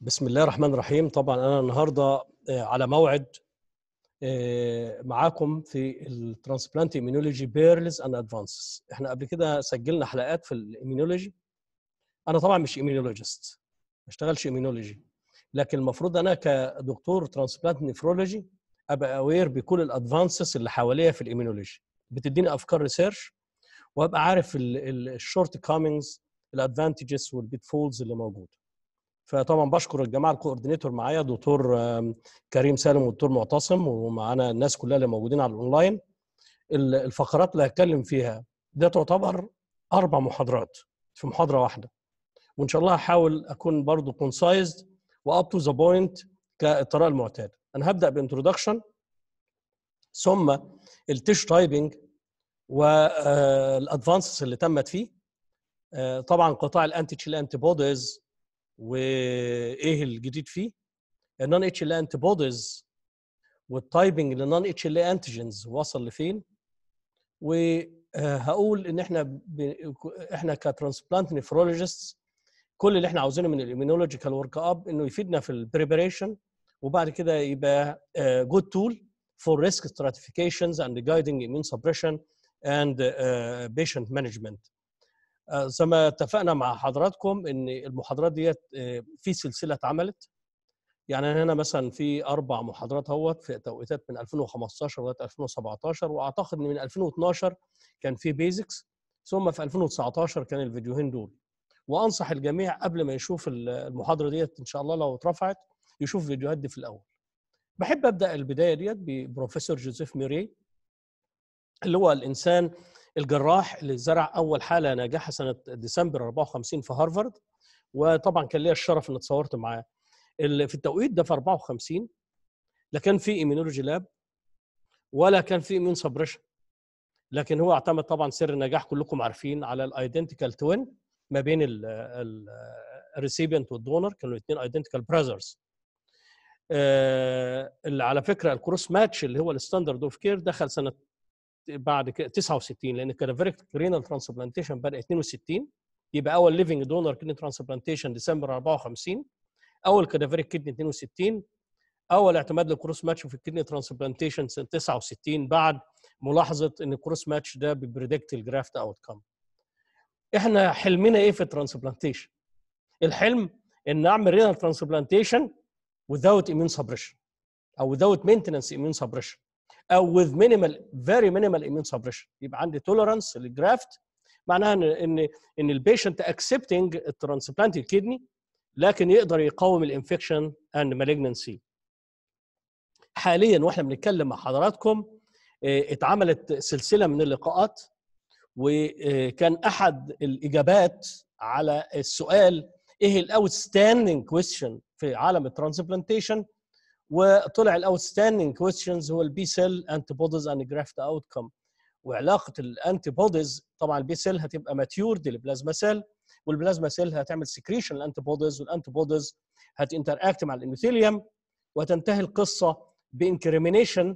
بسم الله الرحمن الرحيم طبعا انا النهارده آه، على موعد آه، معاكم في الترانسبلانت ايمينولوجي بيرلز اند ادفانسز احنا قبل كده سجلنا حلقات في الايمينولوجي انا طبعا مش ايمينولوجيست ما اشتغلش ايمينولوجي لكن المفروض انا كدكتور ترانسبلانت نيفرولوجي ابقى اوير بكل الادفانسز اللي حواليا في الايمينولوجي بتديني افكار ريسيرش وابقى عارف الشورت كامينجز الادفانتجز والبيت فولز اللي موجوده فطبعا بشكر الجماعه الكوردينيتور معايا دكتور آم، كريم سالم والدكتور معتصم ومعانا الناس كلها اللي موجودين على الاونلاين ال- الفقرات اللي هتكلم فيها ده تعتبر اربع محاضرات في محاضره واحده وان شاء الله هحاول اكون برضو كونسايزد واب تو ذا بوينت كالطريقه المعتاده انا هبدا بانترودكشن ثم التيش تايبنج والادفانسز اللي تمت فيه آه، طبعا قطاع الانتي تشيل انتي بوديز وايه الجديد فيه النون اتش ال انتي بوديز والتايبنج للنون اتش ال انتيجنز وصل لفين وهقول ان احنا ب... احنا كترانسبلانت نيفرولوجيست كل اللي احنا عاوزينه من الاميونولوجيكال ورك اب انه يفيدنا في البريبريشن وبعد كده يبقى جود تول for risk stratifications and guiding immune suppression and uh, patient management. آه، زي ما اتفقنا مع حضراتكم ان المحاضرات ديت آه، في سلسله اتعملت يعني أنا هنا مثلا في اربع محاضرات اهوت في توقيتات من 2015 لغايه 2017 واعتقد ان من 2012 كان في بيزكس ثم في 2019 كان الفيديوهين دول وانصح الجميع قبل ما يشوف المحاضره ديت ان شاء الله لو اترفعت يشوف الفيديوهات دي في الاول بحب ابدا البدايه ديت ببروفيسور جوزيف ميري اللي هو الانسان الجراح اللي زرع اول حاله ناجحه سنه ديسمبر 54 في هارفارد وطبعا كان ليا الشرف ان اتصورت معاه ال- في التوقيت ده في 54 لا كان في ايمينولوجي لاب ولا كان في ايميون سبريشن لكن هو اعتمد طبعا سر النجاح كلكم عارفين على الايدنتيكال توين ما بين الريسيبيانت والدونر كانوا الاثنين ايدنتيكال براذرز اللي على فكره الكروس ماتش اللي هو الستاندرد اوف كير دخل سنه بعد كده 69 لان كادافيريك رينال ترانسبلانتيشن بدا 62 يبقى اول ليفنج دونر كدني ترانسبلانتيشن ديسمبر 54 اول كادافيريك كدني 62 اول اعتماد للكروس ماتش في الكدني ترانسبلانتيشن سنه 69 بعد ملاحظه ان الكروس ماتش ده بيبريدكت الجرافت اوت كم احنا حلمنا ايه في الترانسبلانتيشن الحلم ان اعمل رينال ترانسبلانتيشن without immune suppression او without maintenance immune suppression او with minimal very minimal immune suppression يبقى عندي tolerance للجرافت معناها ان ان ان البيشنت accepting الترانسبلانت الكدني لكن يقدر يقاوم الانفكشن اند مالجنسي حاليا واحنا بنتكلم مع حضراتكم آه، اتعملت سلسله من اللقاءات وكان احد الاجابات على السؤال ايه الاوتستاندينج كويستشن في عالم الترانسبلانتيشن وطلع الاوتستاندينج كويستشنز هو البي سيل انتي بوديز اند جرافت اوت كم وعلاقه الانتي بوديز طبعا البي سيل هتبقى ماتيورد للبلازما سيل والبلازما سيل هتعمل سكريشن الانتي بوديز والانتي بوديز هتنتراكت مع الانوثيليوم وتنتهي القصه بانكريمينيشن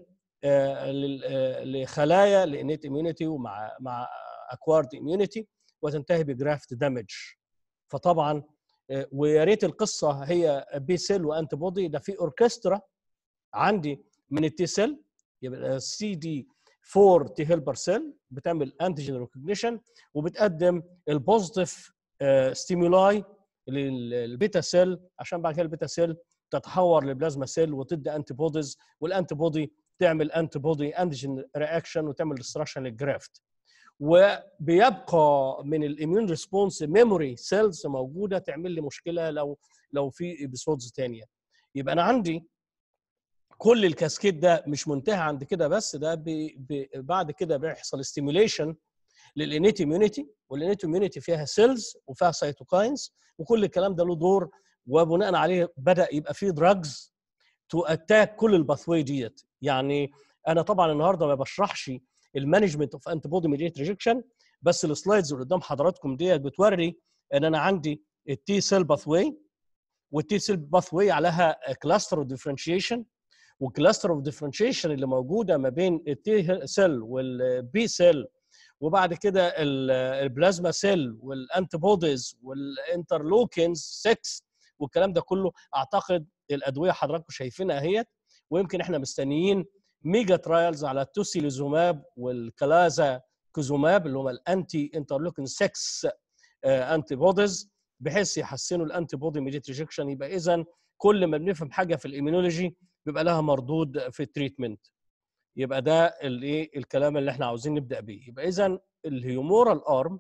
لخلايا الانيت اميونيتي ومع مع اكوارد اميونيتي وتنتهي بجرافت دامج فطبعا آه، ويا ريت القصه هي بي سيل وانتي بودي ده في اوركسترا عندي من التي سيل يبقى سي دي 4 تي هيلبر سيل بتعمل انتيجين ريكوجنيشن وبتقدم البوزيتيف ستيمولاي للبيتا سيل عشان بعد كده البيتا سيل تتحور لبلازما سيل وتدي انتي بوديز والانتي بودي تعمل انتي بودي انتيجين رياكشن وتعمل ديستراكشن للجرافت وبيبقى من الاميون ريسبونس ميموري سيلز موجوده تعمل لي مشكله لو لو في ابيسودز ثانيه يبقى انا عندي كل الكاسكيد ده مش منتهي عند كده بس ده بي بي بعد كده بيحصل ستيميوليشن للانيت اميونيتي والانيت اميونيتي فيها سيلز وفيها سيتوكاينز وكل الكلام ده له دور وبناء عليه بدا يبقى فيه دراجز تو اتاك كل الباثوي ديت يعني انا طبعا النهارده ما بشرحش المانجمنت اوف انتي بودي ميديت ريجكشن بس السلايدز اللي قدام حضراتكم ديت بتوري ان انا عندي التي سيل باثوي والتي سيل باثوي عليها كلاستر اوف ديفرنشيشن والكلاستر اوف ديفرنشيشن اللي موجوده ما بين التي سيل والبي سيل وبعد كده ال- البلازما سيل والانتي بوديز والانترلوكينز 6 والكلام ده كله اعتقد الادويه حضراتكم شايفينها اهيت ويمكن احنا مستنيين ميجا ترايلز على التوسيليزوماب والكلازا كوزوماب اللي هم الانتي انترلوكين 6 انتي بوديز بحيث يحسنوا الانتي بودي ميديت ريجكشن يبقى اذا كل ما بنفهم حاجه في الايمينولوجي بيبقى لها مردود في التريتمنت يبقى ده الايه الكلام اللي احنا عاوزين نبدا بيه يبقى اذا الهيومورال ارم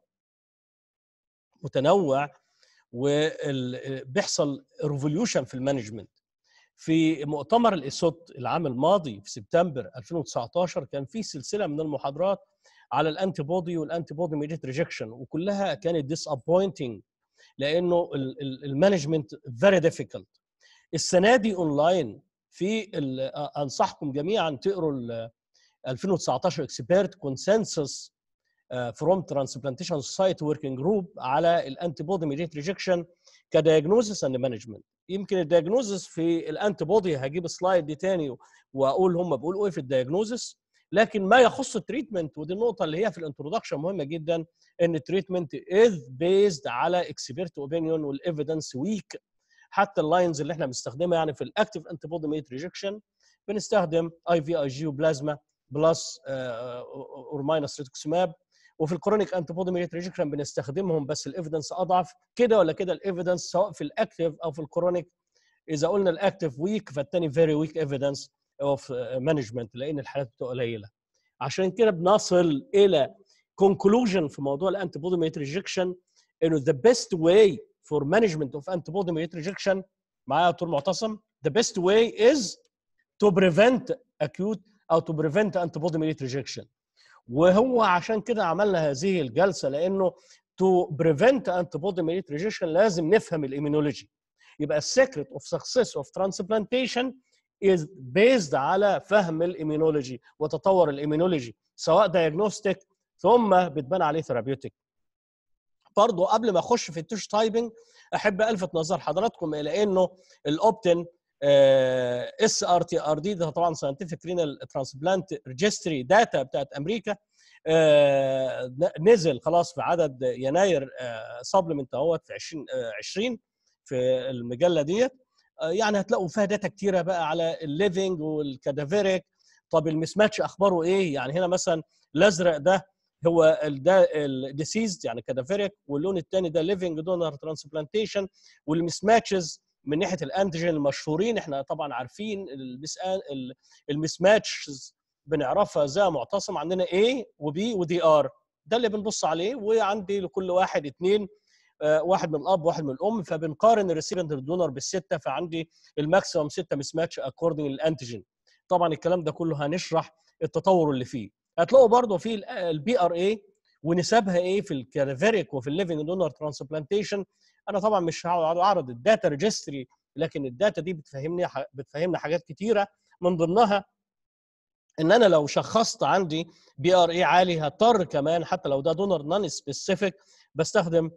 متنوع وبيحصل ريفوليوشن في المانجمنت في مؤتمر الاسوت العام الماضي في سبتمبر 2019 كان في سلسله من المحاضرات على الانتي بودي والانتي بودي ميديت ريجكشن وكلها كانت ديس ابوينتنج لانه المانجمنت فيري ديفيكولت السنه دي اونلاين في انصحكم جميعا تقروا ال 2019 اكسبيرت كونسنسس فروم ترانسبلانتيشن سوسايتي وركينج جروب على الانتي بودي ميديت ريجكشن كدايجنوزس اند مانجمنت يمكن الدايجنوزس في الانتي بودي هجيب السلايد دي تاني واقول هم بيقولوا ايه في الدايجنوزس لكن ما يخص التريتمنت ودي النقطه اللي هي في الانترودكشن مهمه جدا ان التريتمنت از بيزد على اكسبيرت اوبينيون والايفيدنس ويك حتى اللاينز اللي احنا بنستخدمها يعني في الاكتف انتي بودي ميت ريجكشن بنستخدم اي في اي جي وبلازما بلس اور ماينس ريتوكسماب وفي الكرونيك انتي بودي ميت ريجكشن بنستخدمهم بس الايفيدنس اضعف كده ولا كده الايفيدنس سواء في الاكتف او في الكرونيك اذا قلنا الاكتف ويك فالتاني فيري ويك ايفيدنس اوف مانجمنت لان الحالات بتبقى قليله عشان كده بنصل الى conclusion في موضوع الانتي بودي ميت ريجكشن انه the best way for management of antibody mediated rejection معايا يا دكتور معتصم the best way is to prevent acute او to prevent antibody mediated rejection وهو عشان كده عملنا هذه الجلسه لانه to prevent antibody mediated rejection لازم نفهم الايمينولوجي يبقى السيكريت اوف سكسس اوف ترانسبلانتيشن is based على فهم الايمينولوجي وتطور الايمينولوجي سواء دايجنوستيك ثم بتبان عليه ثيرابيوتيك برضه قبل ما اخش في التوش تايبنج احب الفت نظر حضراتكم الى انه الاوبتن اس ار تي ار دي ده طبعا ساينتفك رينال ترانسبلانت ريجستري داتا بتاعت امريكا آه نزل خلاص في عدد يناير سبلمنت اهوت في 20 20 في المجله ديت يعني هتلاقوا فيها داتا كتيره بقى على الليفنج والكادافيريك طب المسماتش اخباره ايه يعني هنا مثلا الازرق ده هو ده الديسيزد يعني كادافيريك واللون الثاني ده ليفنج دونر ترانسبلانتيشن والمسماتشز من ناحيه الانتيجين المشهورين احنا طبعا عارفين المسماتشز بنعرفها زي معتصم عندنا A وبي ودي ار ده اللي بنبص عليه وعندي لكل واحد اثنين واحد من الاب واحد من الام فبنقارن الريسيبنت الدونر بالسته فعندي الماكسيمم سته مسماتش اكوردنج للانتيجين طبعا الكلام ده كله هنشرح التطور اللي فيه هتلاقوا برضه في البي ار اي ونسبها ايه في الكادافيريك وفي الليفنج دونر ترانسبلانتيشن انا طبعا مش هقعد اعرض الداتا ريجستري لكن الداتا دي بتفهمني بتفهمنا حاجات كتيره من ضمنها ان انا لو شخصت عندي بي ار اي عالي هضطر كمان حتى لو ده دونر نون سبيسيفيك بستخدم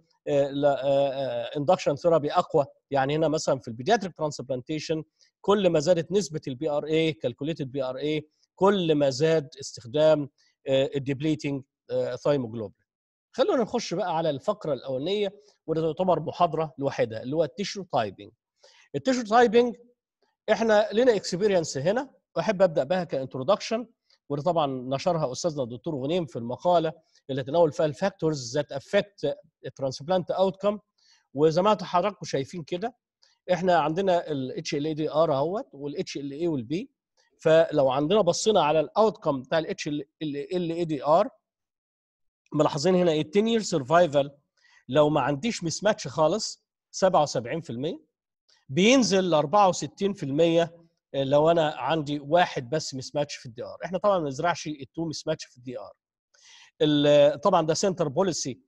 اندكشن ثيرابي اقوى يعني هنا مثلا في البيدياتريك ترانسبلانتيشن كل ما زادت نسبه البي ار اي كالكوليتد بي ار اي كل ما زاد استخدام الديبليتنج ثايموجلوبين خلونا نخش بقى على الفقره الاولانيه وده تعتبر محاضره لوحدها اللي هو التيشو تايبنج التيشو تايبنج احنا لنا اكسبيرينس هنا واحب ابدا بها كانترودكشن وده طبعا نشرها استاذنا الدكتور غنيم في المقاله اللي تناول فيها الفاكتورز ذات افكت الترانسبلانت اوتكم وزي ما حضراتكم شايفين كده احنا عندنا الاتش ال اي دي ار اهوت والاتش ال اي والبي فلو عندنا بصينا على الاوتكم بتاع الاتش ال اي دي ار ملاحظين هنا ايه 10 يير سرفايفل لو ما عنديش مس ماتش خالص 77% بينزل ل 64% لو انا عندي واحد بس مس ماتش في الدي ار احنا طبعا ما بنزرعش التو مس ماتش في الدي ار طبعا ده سنتر بوليسي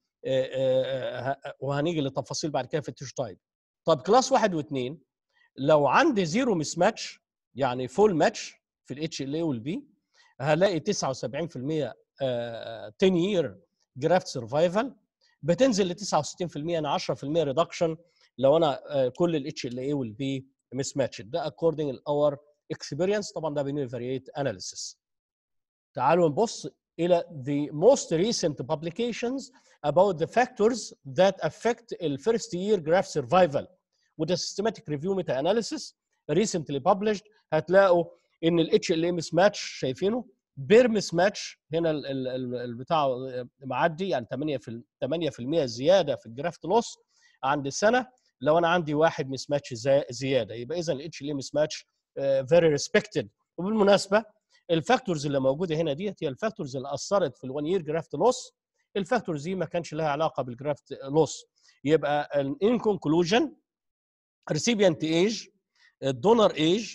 وهنيجي للتفاصيل بعد كده في التيش تايب طب كلاس واحد واثنين لو عندي زيرو مس ماتش يعني فول ماتش في الاتش ال اي والبي هلاقي 79% 10 يير جرافت سرفايفل بتنزل ل 69% يعني 10% ريدكشن لو انا كل الاتش ال اي والبي مس ماتش ده اكوردنج اور اكسبيرينس طبعا ده بينفريت اناليسيس تعالوا نبص الى the most recent publications about the factors that affect the first year graft survival وده سيستماتيك ريفيو ميتا اناليسيس ريسنتلي ببلشد هتلاقوا ان الاتش ال ام ماتش شايفينه بير مس ماتش هنا ال- ال- ال- البتاع معدي يعني 8 في 8% زياده في الجرافت لوس عند السنه لو انا عندي واحد مس ماتش زياده يبقى اذا الاتش ال ام ماتش فيري ريسبكتد وبالمناسبه الفاكتورز اللي موجوده هنا ديت هي الفاكتورز اللي اثرت في الوان يير جرافت لوس الفاكتورز دي ما كانش لها علاقه بالجرافت لوس يبقى ان كونكلوجن ريسيبيانت ايج الدونر ايج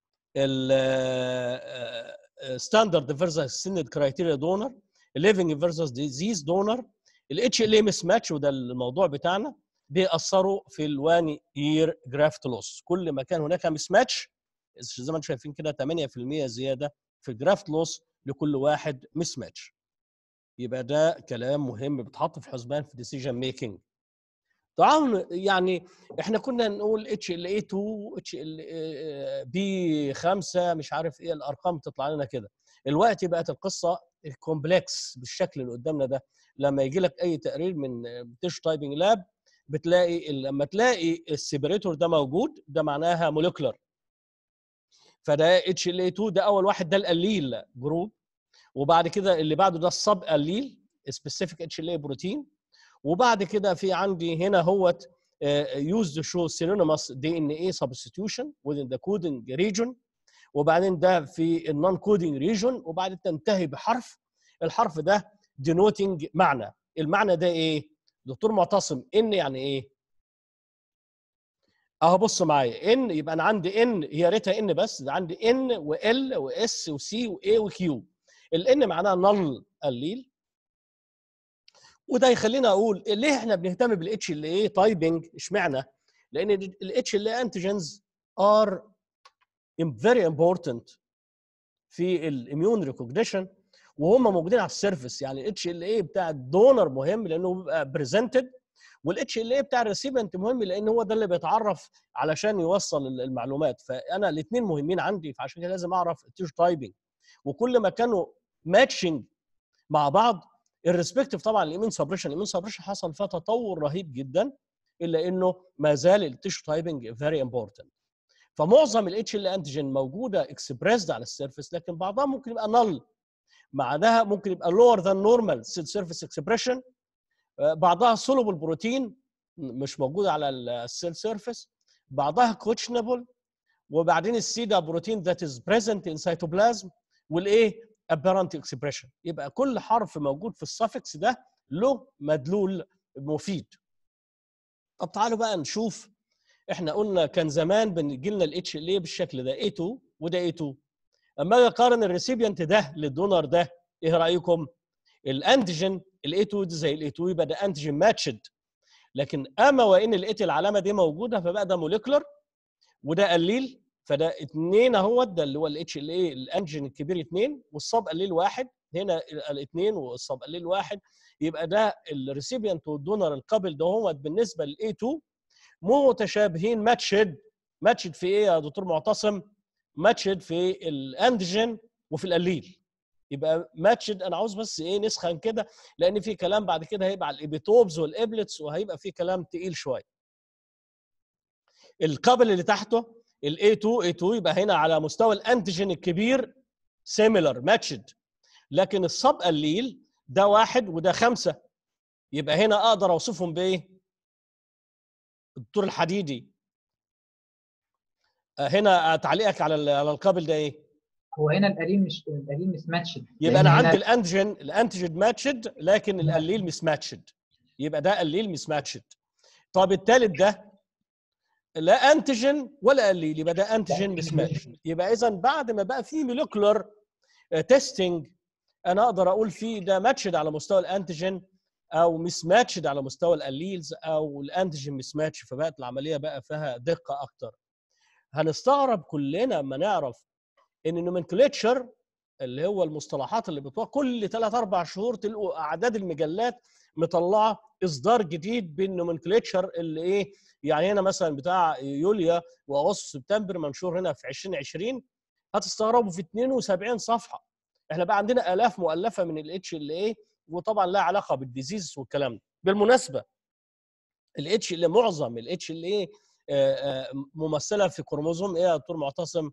الستاندرد فيرسس سند كرايتيريا دونر الليفنج فيرسس ديزيز دونر الاتش ال ام اس ماتش وده الموضوع بتاعنا بيأثروا في الوان يير جرافت لوس كل ما كان هناك مس ماتش زي ما انتم شايفين كده 8% زياده في الجرافت لوس لكل واحد مس ماتش يبقى ده كلام مهم بيتحط في حسبان في ديسيجن ميكنج طبعا يعني احنا كنا نقول اتش ال اي 2 اتش ال بي 5 مش عارف ايه الارقام تطلع لنا كده الوقت بقت القصه كومبلكس بالشكل اللي قدامنا ده لما يجي لك اي تقرير من تيش تايبنج لاب بتلاقي لما تلاقي السيبريتور ده موجود ده معناها موليكولر فده اتش ال اي 2 ده اول واحد ده القليل جروب وبعد كده اللي بعده ده الصب قليل سبيسيفيك اتش ال اي بروتين وبعد كده في عندي هنا هوت يوز شو سينونيموس دي ان اي سبستيوشن within the coding region وبعدين ده في النون كودينج ريجون وبعدين تنتهي بحرف الحرف ده denoting معنى المعنى ده ايه دكتور معتصم ان يعني ايه اهو بص معايا ان يبقى انا عندي ان هي ريتها ان بس ده عندي ان وال واس وسي واي وكيو الان معناها نل قليل وده يخلينا اقول ليه احنا بنهتم بالاتش ال اي تايبنج اشمعنى؟ لان الاتش ال اي انتيجنز ار فيري امبورتنت في الاميون ريكوجنيشن وهم موجودين على السيرفس يعني الاتش ال اي بتاع الدونر مهم لانه بيبقى بريزنتد والاتش ال اي بتاع الريسيبنت مهم لان هو ده اللي بيتعرف علشان يوصل المعلومات فانا الاثنين مهمين عندي فعشان كده لازم اعرف التيش تايبنج وكل ما كانوا ماتشنج مع بعض الريسبكتيف طبعا الايمين سبريشن الايمين سبريشن حصل فيها تطور رهيب جدا الا انه ما زال التيشو تايبنج فيري امبورتنت فمعظم الاتش ال انتيجين موجوده اكسبريسد على السيرفيس لكن بعضها ممكن يبقى نل معناها ممكن يبقى لور ذان نورمال سيل سيرفيس اكسبريشن بعضها سولوبل بروتين مش موجود على السيل سيرفيس بعضها كوتشنبل وبعدين السيدا بروتين ذات از بريزنت ان سيتوبلازم والايه apparent expression يبقى كل حرف موجود في السفكس ده له مدلول مفيد طب تعالوا بقى نشوف احنا قلنا كان زمان بنجي لنا الاتش ال بالشكل ده A2 وده A2 اما اجي اقارن الريسيبيانت ده للدونر ده ايه رايكم الانتيجين الاي 2 زي الاي 2 يبقى ده انتيجين ماتشد لكن اما وان لقيت العلامه دي موجوده فبقى ده موليكولر وده قليل فده اثنين اهوت ده اللي هو الاتش ال اي الانجن الكبير اثنين والصاب قليل واحد هنا الاثنين والصاب قليل واحد يبقى ده الريسيبيانت والدونر القابل ده هو بالنسبه للاي 2 متشابهين ماتشد ماتشد في ايه يا دكتور معتصم؟ ماتشد في الانتيجين وفي القليل يبقى ماتشد انا عاوز بس ايه نسخن كده لان في كلام بعد كده هيبقى على الابيتوبز والابلتس وهيبقى في كلام تقيل شويه القابل اللي تحته ال A2 A2 يبقى هنا على مستوى الانتيجين الكبير سيميلر ماتشد لكن الصب قليل ده واحد وده خمسه يبقى هنا اقدر اوصفهم بايه؟ الدكتور الحديدي هنا تعليقك على على القابل ده ايه؟ هو هنا القليل مش القليل مش ماتشد يبقى انا عندي الانتيجين الانتيجين ماتشد لكن القليل مش ماتشد يبقى ده قليل مش ماتشد طب الثالث ده لا انتيجين ولا قليل يبقى ده انتيجين مش ماتشد يبقى اذا بعد ما بقى في مولكولر تيستنج انا اقدر اقول فيه ده ماتشد على مستوى الانتيجين او مش ماتشد على مستوى الاليلز او الانتيجين مش ماتش فبقت العمليه بقى فيها دقه اكتر هنستغرب كلنا لما نعرف ان النومنكليتشر اللي هو المصطلحات اللي بتوع كل ثلاث اربع شهور تلقوا اعداد المجلات مطلعه اصدار جديد بالنومنكليتشر اللي ايه يعني هنا مثلا بتاع يوليا واغسطس سبتمبر منشور هنا في 2020 هتستغربوا في 72 صفحه احنا بقى عندنا الاف مؤلفه من الاتش ال اي وطبعا لها علاقه بالديزيز والكلام ده بالمناسبه الاتش اللي معظم الاتش ال اي آه، آه، ممثله في كروموزوم ايه يا دكتور معتصم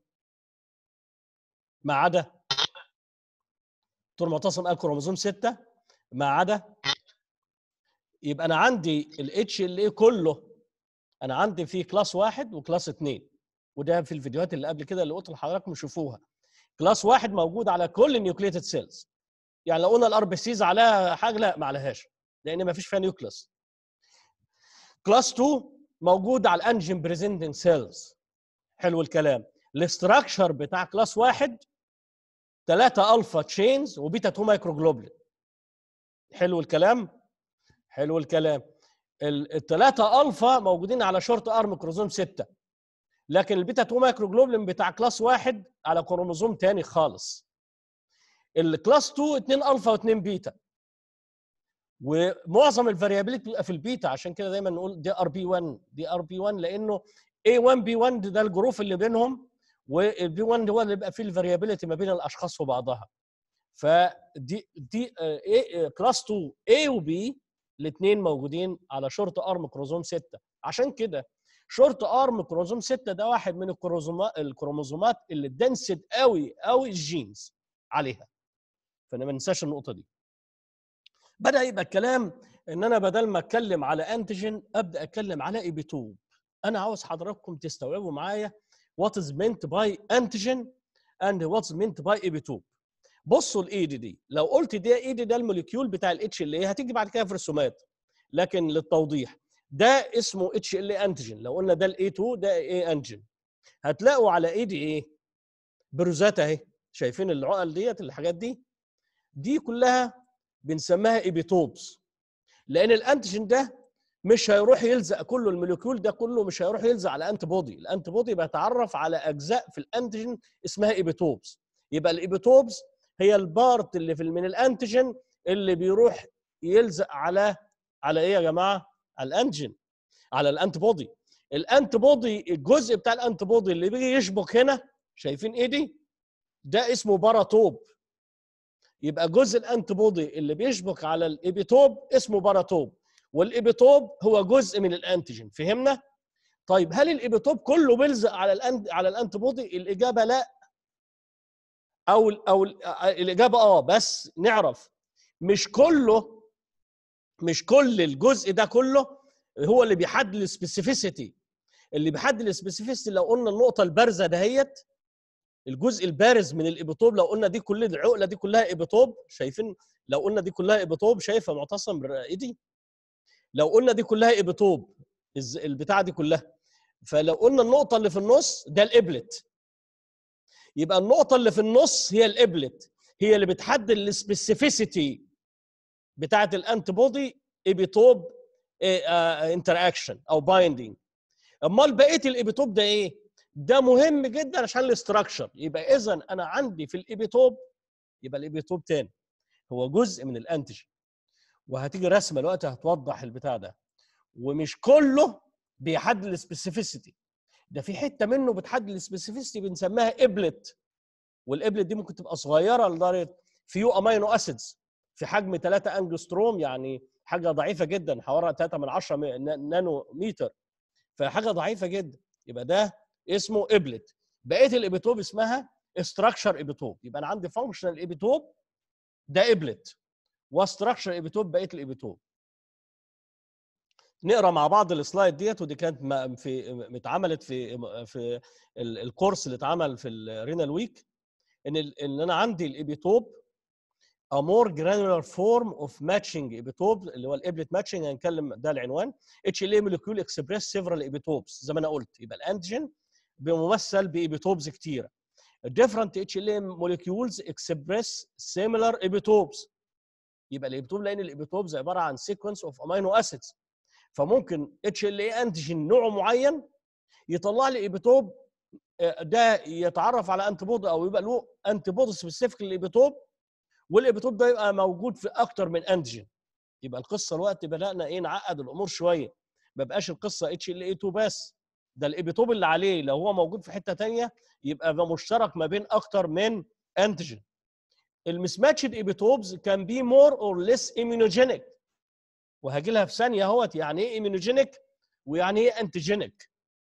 ما عدا دكتور معتصم قال كروموزوم 6 ما عدا يبقى انا عندي الاتش ال اي كله انا عندي فيه كلاس واحد وكلاس اثنين وده في الفيديوهات اللي قبل كده اللي قلت لحضراتكم شوفوها كلاس واحد موجود على كل النيوكليتد سيلز يعني لو قلنا الار بي سيز عليها حاجه لا ما عليهاش لان ما فيش فيها نيوكليس كلاس 2 موجود على الانجين بريزنتنج سيلز حلو الكلام الاستراكشر بتاع كلاس واحد ثلاثة الفا تشينز وبيتا 2 مايكروجلوبلين حلو الكلام حلو الكلام الثلاثة الفا موجودين على شورت ارم كروموزوم 6 لكن البيتا 2 مايكروجلوبلين بتاع كلاس واحد على كروموزوم تاني خالص الكلاس 2 2 الفا و2 بيتا ومعظم الفاريابيلتي بيبقى في البيتا عشان كده دايما نقول دي ار بي 1 دي ار بي 1 لانه اي 1 بي 1 ده الجروف اللي بينهم والبي 1 هو اللي بيبقى فيه الفاريابيلتي ما بين الاشخاص وبعضها فدي دي كلاس 2 A وبي الاثنين موجودين على شورت ارم كروموزوم 6 عشان كده شورت ارم كروموزوم 6 ده واحد من الكروموزومات الكروموزومات اللي دنسد قوي قوي الجينز عليها فانا ما ننساش النقطه دي بدا يبقى الكلام ان انا بدل ما اتكلم على انتيجين ابدا اتكلم على ايبيتوب انا عاوز حضراتكم تستوعبوا معايا what is meant by antigen and what's meant by epitope بصوا الاي دي دي لو قلت ده اي دي ده الموليكيول بتاع الاتش ال اي هتيجي بعد كده في رسومات لكن للتوضيح ده اسمه اتش ال اي انتيجين لو قلنا ده الاي 2 ده اي انتيجين هتلاقوا على اي دي ايه بروزات اهي شايفين العقل ديت الحاجات دي دي كلها بنسميها ايبيتوبس لان الانتيجين ده مش هيروح يلزق كله الموليكيول ده كله مش هيروح يلزق على انتي بودي الانتي بودي بيتعرف على اجزاء في الانتيجين اسمها ايبيتوبس يبقى الايبيتوبس هي البارت اللي في من الانتيجين اللي بيروح يلزق على على ايه يا جماعه على الانتيجين على الانتي بودي الانتي بودي الجزء بتاع الانتي بودي اللي بيجي يشبك هنا شايفين ايه دي ده اسمه باراتوب يبقى جزء الانتي بودي اللي بيشبك على الايبيتوب اسمه باراتوب والايبيتوب هو جزء من الانتيجين فهمنا طيب هل الايبيتوب كله بيلزق على الانت على الانتي بودي الاجابه لا او او الاجابه اه بس نعرف مش كله مش كل الجزء ده كله هو اللي بيحدد السبيسيفيسيتي اللي بيحدد السبيسيفيسيتي لو قلنا النقطه البارزه دهيت الجزء البارز من الايبيتوب لو قلنا دي كل العقله دي كلها ايبيتوب شايفين لو قلنا دي كلها ايبيتوب شايفه معتصم ايدي لو قلنا دي كلها ايبيتوب البتاعه دي كلها فلو قلنا النقطه اللي في النص ده الابلت يبقى النقطه اللي في النص هي الابلت هي اللي بتحدد السبيسيفيسيتي بتاعه الانتي بودي ايبيتوب انتر اكشن او بايندينج امال بقيه الايبيتوب ده ايه ده مهم جدا عشان الاستراكشر يبقى اذا انا عندي في الايبيتوب يبقى الايبيتوب تاني هو جزء من الانتيجين وهتيجي رسمه دلوقتي هتوضح البتاع ده ومش كله بيحدد السبيسيفيسيتي ده في حته منه بتحدد السبيسيفيسيتي بنسميها ابلت والابلت دي ممكن تبقى صغيره لدرجه فيو امينو اسيدز في حجم 3 انجستروم يعني حاجه ضعيفه جدا حوالي 3 من 10 نانو متر فحاجه ضعيفه جدا يبقى ده اسمه ابلت بقيه الابيتوب اسمها استراكشر ابيتوب يبقى انا عندي فانكشنال ابيتوب ده ابلت وستراكشر ايبيتوب بقيه الايبيتوب نقرا مع بعض السلايد ديت ودي كانت في اتعملت في في الكورس اللي اتعمل في الرينال ويك ان ان انا عندي الايبيتوب a more granular form of matching ايبيتوب اللي هو الابلت ماتشنج هنتكلم ده العنوان اتش ال اي موليكيول اكسبريس سيفرال ايبيتوبس زي ما انا قلت يبقى الانتيجين بيمثل بايبيتوبز كتيره different HLA molecules express similar epitopes يبقى الابيتوب لان الابيتوبز عباره عن سيكونس اوف امينو اسيدز فممكن اتش ال اي انتيجين نوع معين يطلع لي ايبيتوب ده يتعرف على انتي بودي او يبقى له انتي بودي سبيسيفيك للايبيتوب والايبيتوب ده يبقى موجود في اكتر من انتيجين يبقى القصه الوقت بدانا ايه نعقد الامور شويه ما بقاش القصه اتش ال اي 2 بس ده الايبيتوب اللي عليه لو هو موجود في حته ثانيه يبقى مشترك ما بين اكتر من انتيجين المسماتشد ايبيتوبز كان بي مور اور ليس ايمينوجينيك وهاجي لها في ثانيه اهوت يعني ايه ايمينوجينيك ويعني ايه انتيجينيك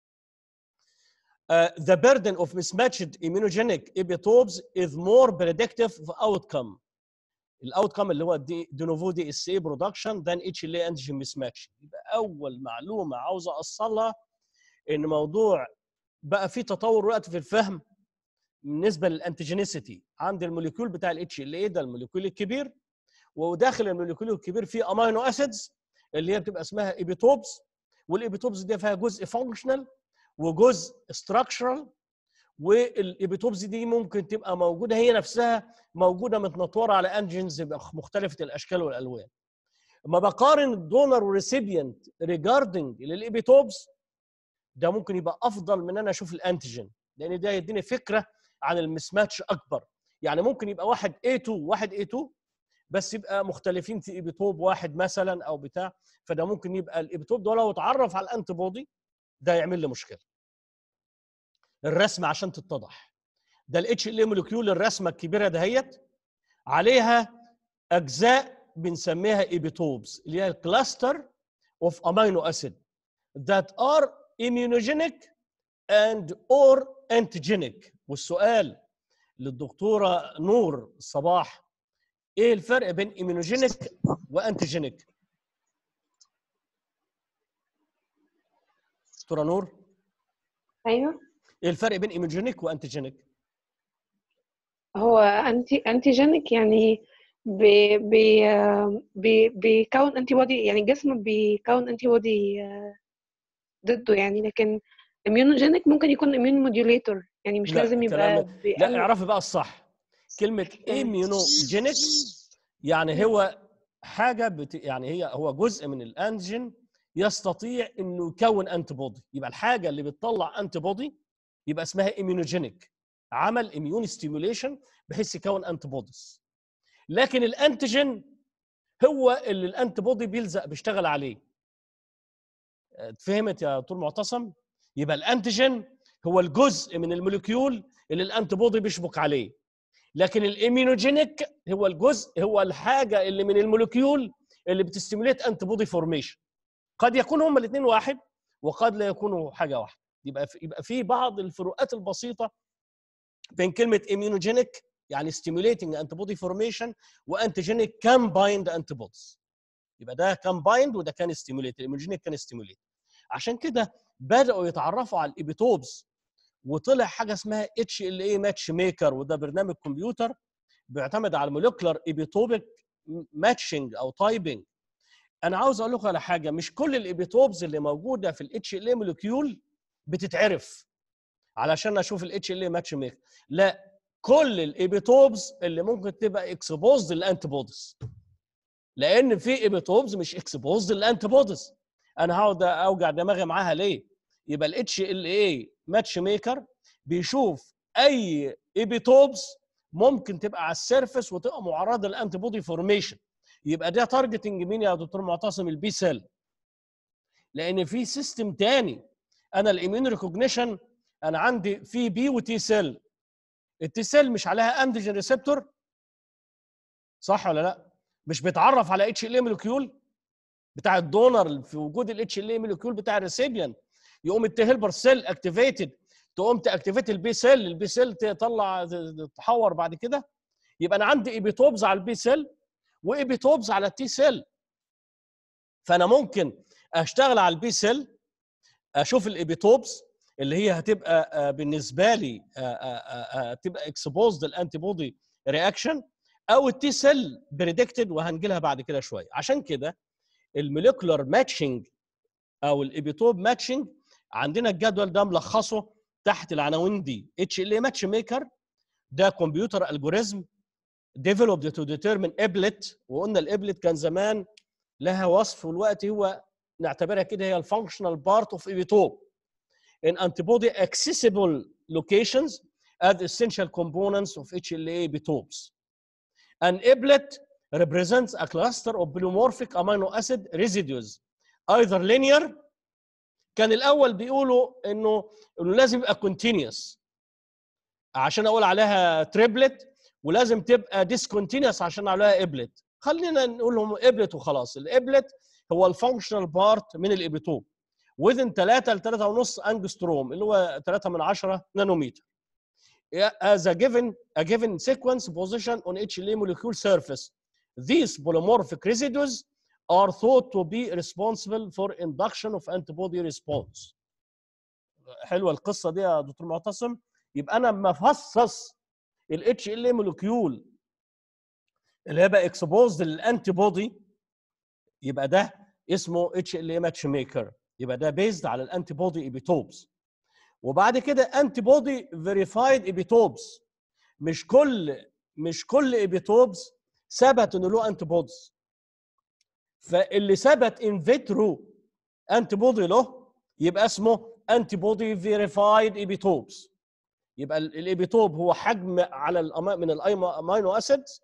uh, the burden of mismatched immunogenic epitopes is more predictive of outcome الاوتكم اللي هو دي دينوفو دي اس اي برودكشن ذان اتش ال اي انتيجين مس ماتش يبقى اول معلومه عاوز اوصلها ان موضوع بقى في تطور دلوقتي في الفهم بالنسبه للانتيجينيسيتي عند الموليكيول بتاع الاتش ال اي ده الموليكيول الكبير وداخل الموليكيول الكبير في امينو اسيدز اللي هي بتبقى اسمها ايبيتوبس والايبيتوبس دي فيها جزء فانكشنال وجزء ستراكشرال والايبيتوبس دي ممكن تبقى موجوده هي نفسها موجوده متنطوره على انجنز مختلفه الاشكال والالوان لما بقارن الدونر والريسيبيانت ريجاردنج للايبيتوبس ده ممكن يبقى افضل من انا اشوف الانتيجين لان ده يديني فكره عن المسماتش اكبر يعني ممكن يبقى واحد A2 واحد A2 بس يبقى مختلفين في ايبيتوب واحد مثلا او بتاع فده ممكن يبقى الايبيتوب ده لو اتعرف على الانتي بودي ده يعمل لي مشكله الرسمه عشان تتضح ده الاتش ال مولكيول الرسمه الكبيره دهيت عليها اجزاء بنسميها ايبيتوبز اللي هي الكلاستر اوف امينو اسيد that are immunogenic and or antigenic والسؤال للدكتوره نور صباح ايه الفرق بين immunogenic وانتيجينيك دكتوره نور ايوه ايه الفرق بين immunogenic وانتيجينيك هو انتي انتيجينيك يعني بي بي بي بيكون انتي بودي يعني الجسم بيكون انتي بودي ضده يعني لكن immunogenic ممكن يكون immune modulator يعني مش لا، لازم يبقى كلام- لا بيقلل اعرفي بقى الصح كلمه immunogenic يعني هو حاجه بت... يعني هي هو جزء من الانتيجين يستطيع انه يكون انتي بودي يبقى الحاجه اللي بتطلع انتي بودي يبقى اسمها immunogenic عمل اميون ستيموليشن بحيث يكون انتي بوديز لكن الانتيجين هو اللي الانتي بودي بيلزق بيشتغل عليه فهمت يا دكتور معتصم يبقى الانتيجين هو الجزء من الموليكيول اللي الانتي بودي بيشبك عليه لكن الاميونوجينيك هو الجزء هو الحاجه اللي من الموليكيول اللي بتستيموليت انتي بودي فورميشن قد يكون هما الاثنين واحد وقد لا يكونوا حاجه واحده يبقى في يبقى في بعض الفروقات البسيطه بين كلمه immunogenic يعني stimulating antibody formation وانتيجينيك combined antibodies يبقى ده combined وده كان stimulate الاميونوجينيك كان stimulate عشان كده بداوا يتعرفوا على الايبيتوبز وطلع حاجه اسمها اتش ال اي ماتش ميكر وده برنامج كمبيوتر بيعتمد على المولكولار ايبيتوبيك ماتشنج او تايبنج انا عاوز اقول لكم على حاجه مش كل الايبيتوبز اللي موجوده في الاتش ال اي مولكيول بتتعرف علشان اشوف الاتش ال اي ماتش ميكر لا كل الايبيتوبز اللي ممكن تبقى اكسبوزد للانتي بوديز لان في ايبيتوبز مش اكسبوزد للانتي بوديز انا هقعد اوجع دماغي معاها ليه يبقى الاتش ال اي ماتش ميكر بيشوف اي ايبيتوبز ممكن تبقى على السيرفس وتبقى معرضه للانتي بودي فورميشن يبقى ده تارجتنج مين يا دكتور معتصم البي سيل لان في سيستم تاني انا الاميون ريكوجنيشن انا عندي في بي وتي سيل التي سيل مش عليها انتيجين ريسبتور صح ولا لا مش بيتعرف على اتش ال اي مولكيول بتاع الدونر في وجود الاتش ال اي مولكيول بتاع الريسيبيان يقوم التهيلبر سيل اكتيفيتد تقوم تاكتيفيت البي سيل البي سيل تطلع تتحور بعد كده يبقى انا عندي ايبيتوبز على البي سيل وايبيتوبز على التي سيل فانا ممكن اشتغل على البي سيل اشوف الايبيتوبز اللي هي هتبقى آه، بالنسبه لي آه، آه، آه، تبقى اكسبوزد الانتي بودي رياكشن او التي سيل بريدكتد وهنجي لها بعد كده شويه عشان كده الموليكولار ماتشنج او الايبيتوب ماتشنج عندنا الجدول ده ملخصه تحت العناوين دي اتش ال ماتش ميكر ده كمبيوتر الجوريزم developed to determine ابلت وقلنا الابلت كان زمان لها وصف والوقت هو نعتبرها كده هي الفانكشنال بارت اوف ايبيتوب in antibody accessible locations as essential components of HLA epitopes. An iblet represents a cluster of polymorphic amino acid residues either linear كان الاول بيقولوا انه انه لازم يبقى continuous عشان اقول عليها تريبلت ولازم تبقى discontinuous عشان اقول عليها ابلت خلينا نقول لهم ابلت وخلاص الابلت هو الفانكشنال بارت من الابيتوب within 3 ل 3.5 انجستروم اللي هو 3 من 10 نانومتر as a given a given sequence position on HLA molecule surface these polymorphic residues are thought to be responsible for induction of antibody response حلوه القصه دي يا دكتور معتصم يبقى انا لما افصص الاتش ال مولكيول اللي هيبقى اكسبوزد للانتي بودي يبقى ده اسمه اتش ال ماتش ميكر يبقى ده بيزد على الانتي بودي ايبيتوبس وبعد كده انتي بودي فيريفايد ايبيتوبس مش كل مش كل ايبيتوبس ثبت انه له انتي بوديز فاللي ثبت ان فيترو انتي بودي له يبقى اسمه انتي بودي فيريفايد ايبيتوبس يبقى الايبيتوب هو حجم على الأما من الامينو اسيدز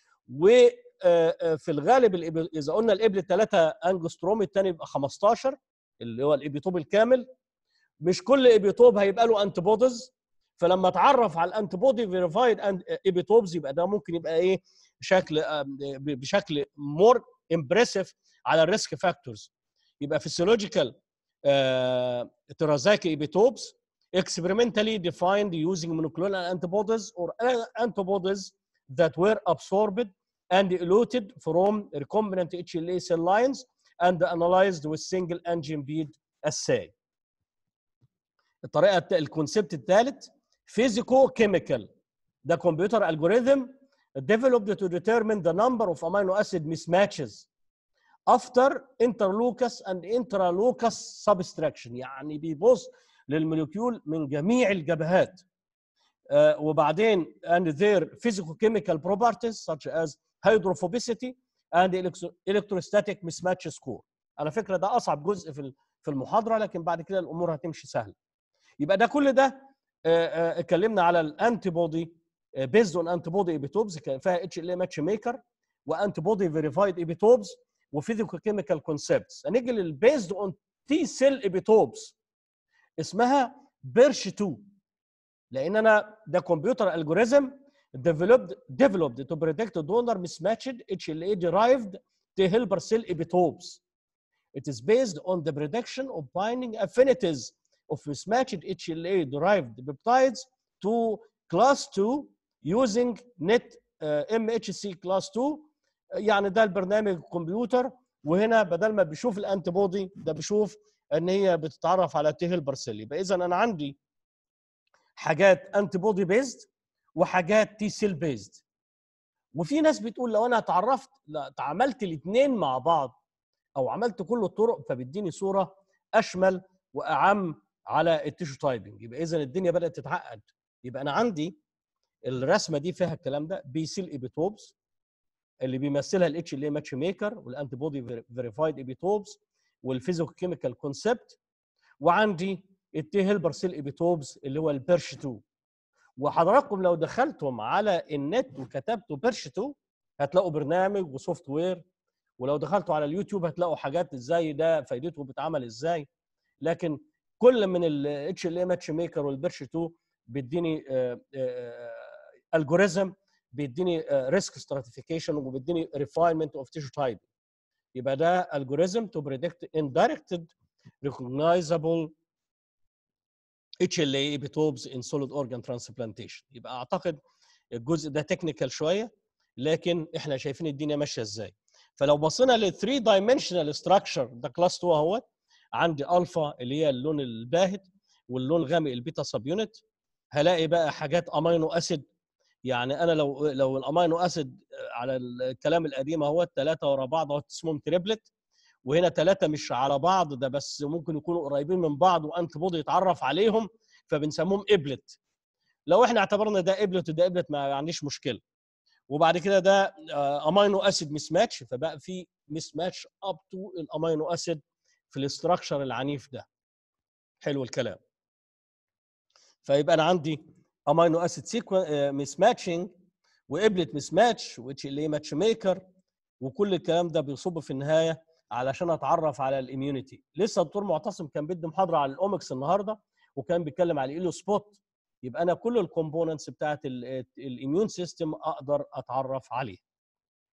وفي الغالب اذا قلنا الابل 3 انجستروم الثاني يبقى 15 اللي هو الايبيتوب الكامل مش كل ايبيتوب هيبقى له انتي بوديز فلما اتعرف على الانتي بودي فيريفايد ايبيتوبز يبقى ده ممكن يبقى ايه بشكل بشكل مور امبرسيف على الريسك فاكتورز يبقى فيسيولوجيكال ترازاكي ايبيتوبس experimentally defined using monoclonal antibodies or antibodies that were absorbed and eluted from recombinant HLA cell lines and analyzed with single engine bead assay. الطريقه الكونسبت الثالث physico chemical ده كمبيوتر algorithm developed to determine the number of amino acid mismatches after interleucus and intraleucus subtraction يعني بيبص للموليكيول من جميع الجبهات uh, وبعدين and their physicochemical properties such as hydrophobicity and electrostatic mismatch score على فكره ده اصعب جزء في في المحاضره لكن بعد كده الامور هتمشي سهله يبقى ده كل ده اتكلمنا على الانتي بودي بيزد اون انتي بودي ايبيتوبز كان فيها اتش ال ماتش ميكر وانتي بودي فيريفايد ايبيتوبز وفيزيكو كيميكال كونسبتس هنيجي للبيزد اون تي سيل ايبيتوبز اسمها بيرش 2 لان انا ده كمبيوتر الجوريزم developed developed to predict donor mismatched HLA derived T helper cell epitopes. It is based on the prediction of binding affinities of mismatched HLA derived peptides to class 2 using net uh, MHC class 2 يعني ده البرنامج الكمبيوتر وهنا بدل ما بيشوف الانتي بودي ده بيشوف ان هي بتتعرف على تي هيلبر سيل يبقى اذا انا عندي حاجات انتي بودي بيزد وحاجات تي سيل بيزد وفي ناس بتقول لو انا اتعرفت لا عملت الاثنين مع بعض او عملت كل الطرق فبيديني صوره اشمل واعم على التيشو تايبنج يبقى اذا الدنيا بدات تتعقد يبقى انا عندي الرسمه دي فيها الكلام ده بي سيل ايبيتوبس اللي بيمثلها الاتش ال ماتش ميكر والانتي بودي فيريفايد ايبيتوبس والفيزيكو كيميكال كونسبت وعندي التي هيلبر سيل ايبيتوبس اللي هو البيرش 2 وحضراتكم لو دخلتم على النت وكتبتوا بيرش 2 هتلاقوا برنامج وسوفت وير ولو دخلتوا على اليوتيوب هتلاقوا حاجات ازاي ده فايدته بتعمل ازاي لكن كل من الاتش ال ماتش ميكر والبيرش 2 بيديني الجوريزم بيديني ريسك ستراتيفيكيشن وبيديني ريفاينمنت اوف تيشو تايب يبقى ده الجوريزم تو بريدكت indirected recognizable HLA epitopes in solid organ transplantation يبقى اعتقد الجزء ده تكنيكال شويه لكن احنا شايفين الدنيا ماشيه ازاي فلو بصينا لل 3 دايمنشنال ستراكشر ده كلاس 2 اهوت عندي الفا اللي هي اللون الباهت واللون الغامق البيتا سب يونت هلاقي بقى حاجات امينو اسيد يعني انا لو لو الامينو اسيد على الكلام القديم اهوت ثلاثه ورا بعض اهوت اسمهم تريبلت وهنا ثلاثه مش على بعض ده بس ممكن يكونوا قريبين من بعض وانت بودي يتعرف عليهم فبنسموهم ابلت لو احنا اعتبرنا ده ابلت وده ابلت ما عنديش مشكله وبعد كده ده امينو اسيد مس ماتش فبقى في مس ماتش اب تو الامينو اسيد في الاستراكشر العنيف ده حلو الكلام فيبقى انا عندي امينو اسيد سيكون مس ماتشنج وابلت مس ماتش واتش ال اي ماتش ميكر وكل الكلام ده بيصب في النهايه علشان اتعرف على الاميونيتي لسه الدكتور معتصم كان بيدي محاضره على الاومكس النهارده وكان بيتكلم على الايلو سبوت يبقى انا كل الكومبوننتس بتاعت الاميون سيستم اقدر اتعرف عليه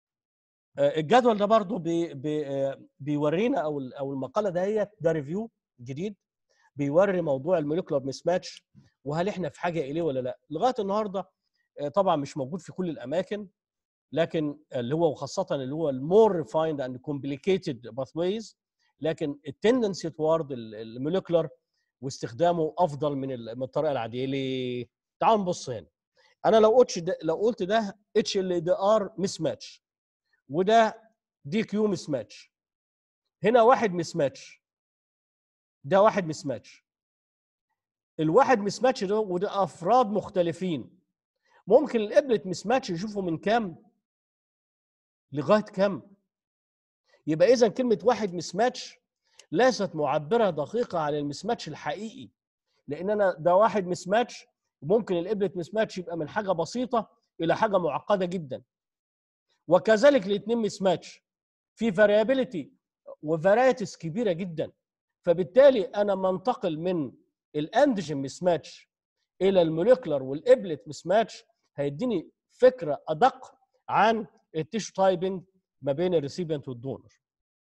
الجدول ده برضو بي بي بيورينا او او المقاله دهيت ده ريفيو جديد بيوري موضوع الموليكولار مس ماتش وهل احنا في حاجه اليه ولا لا لغايه النهارده آه، طبعا مش موجود في كل الاماكن لكن اللي هو وخاصه اللي هو المور ريفايند اند كومبليكيتد باثويز لكن التندنسي توارد الموليكولار واستخدامه افضل من ال- من الطريقه العاديه ليه؟ تعالوا نبص هنا انا لو قلت ده لو قلت ده اتش ال دي ار مس ماتش وده دي كيو مس ماتش هنا واحد مس ماتش ده واحد مس ماتش الواحد مس ماتش ده وده افراد مختلفين ممكن الابلت مس ماتش يشوفوا من كام لغايه كام يبقى اذا كلمه واحد مس ماتش ليست معبره دقيقه عن المس ماتش الحقيقي لان انا ده واحد مس ماتش ممكن الابلت مس ماتش يبقى من حاجه بسيطه الى حاجه معقده جدا وكذلك الاثنين مس ماتش في فاريابيليتي وفرايتيز كبيره جدا فبالتالي انا منتقل من الانتيجين مس ماتش الى الموليكولر والابلت مس ماتش هيديني فكره ادق عن التيشو تايبنج ما بين الريسيبيانت والدونر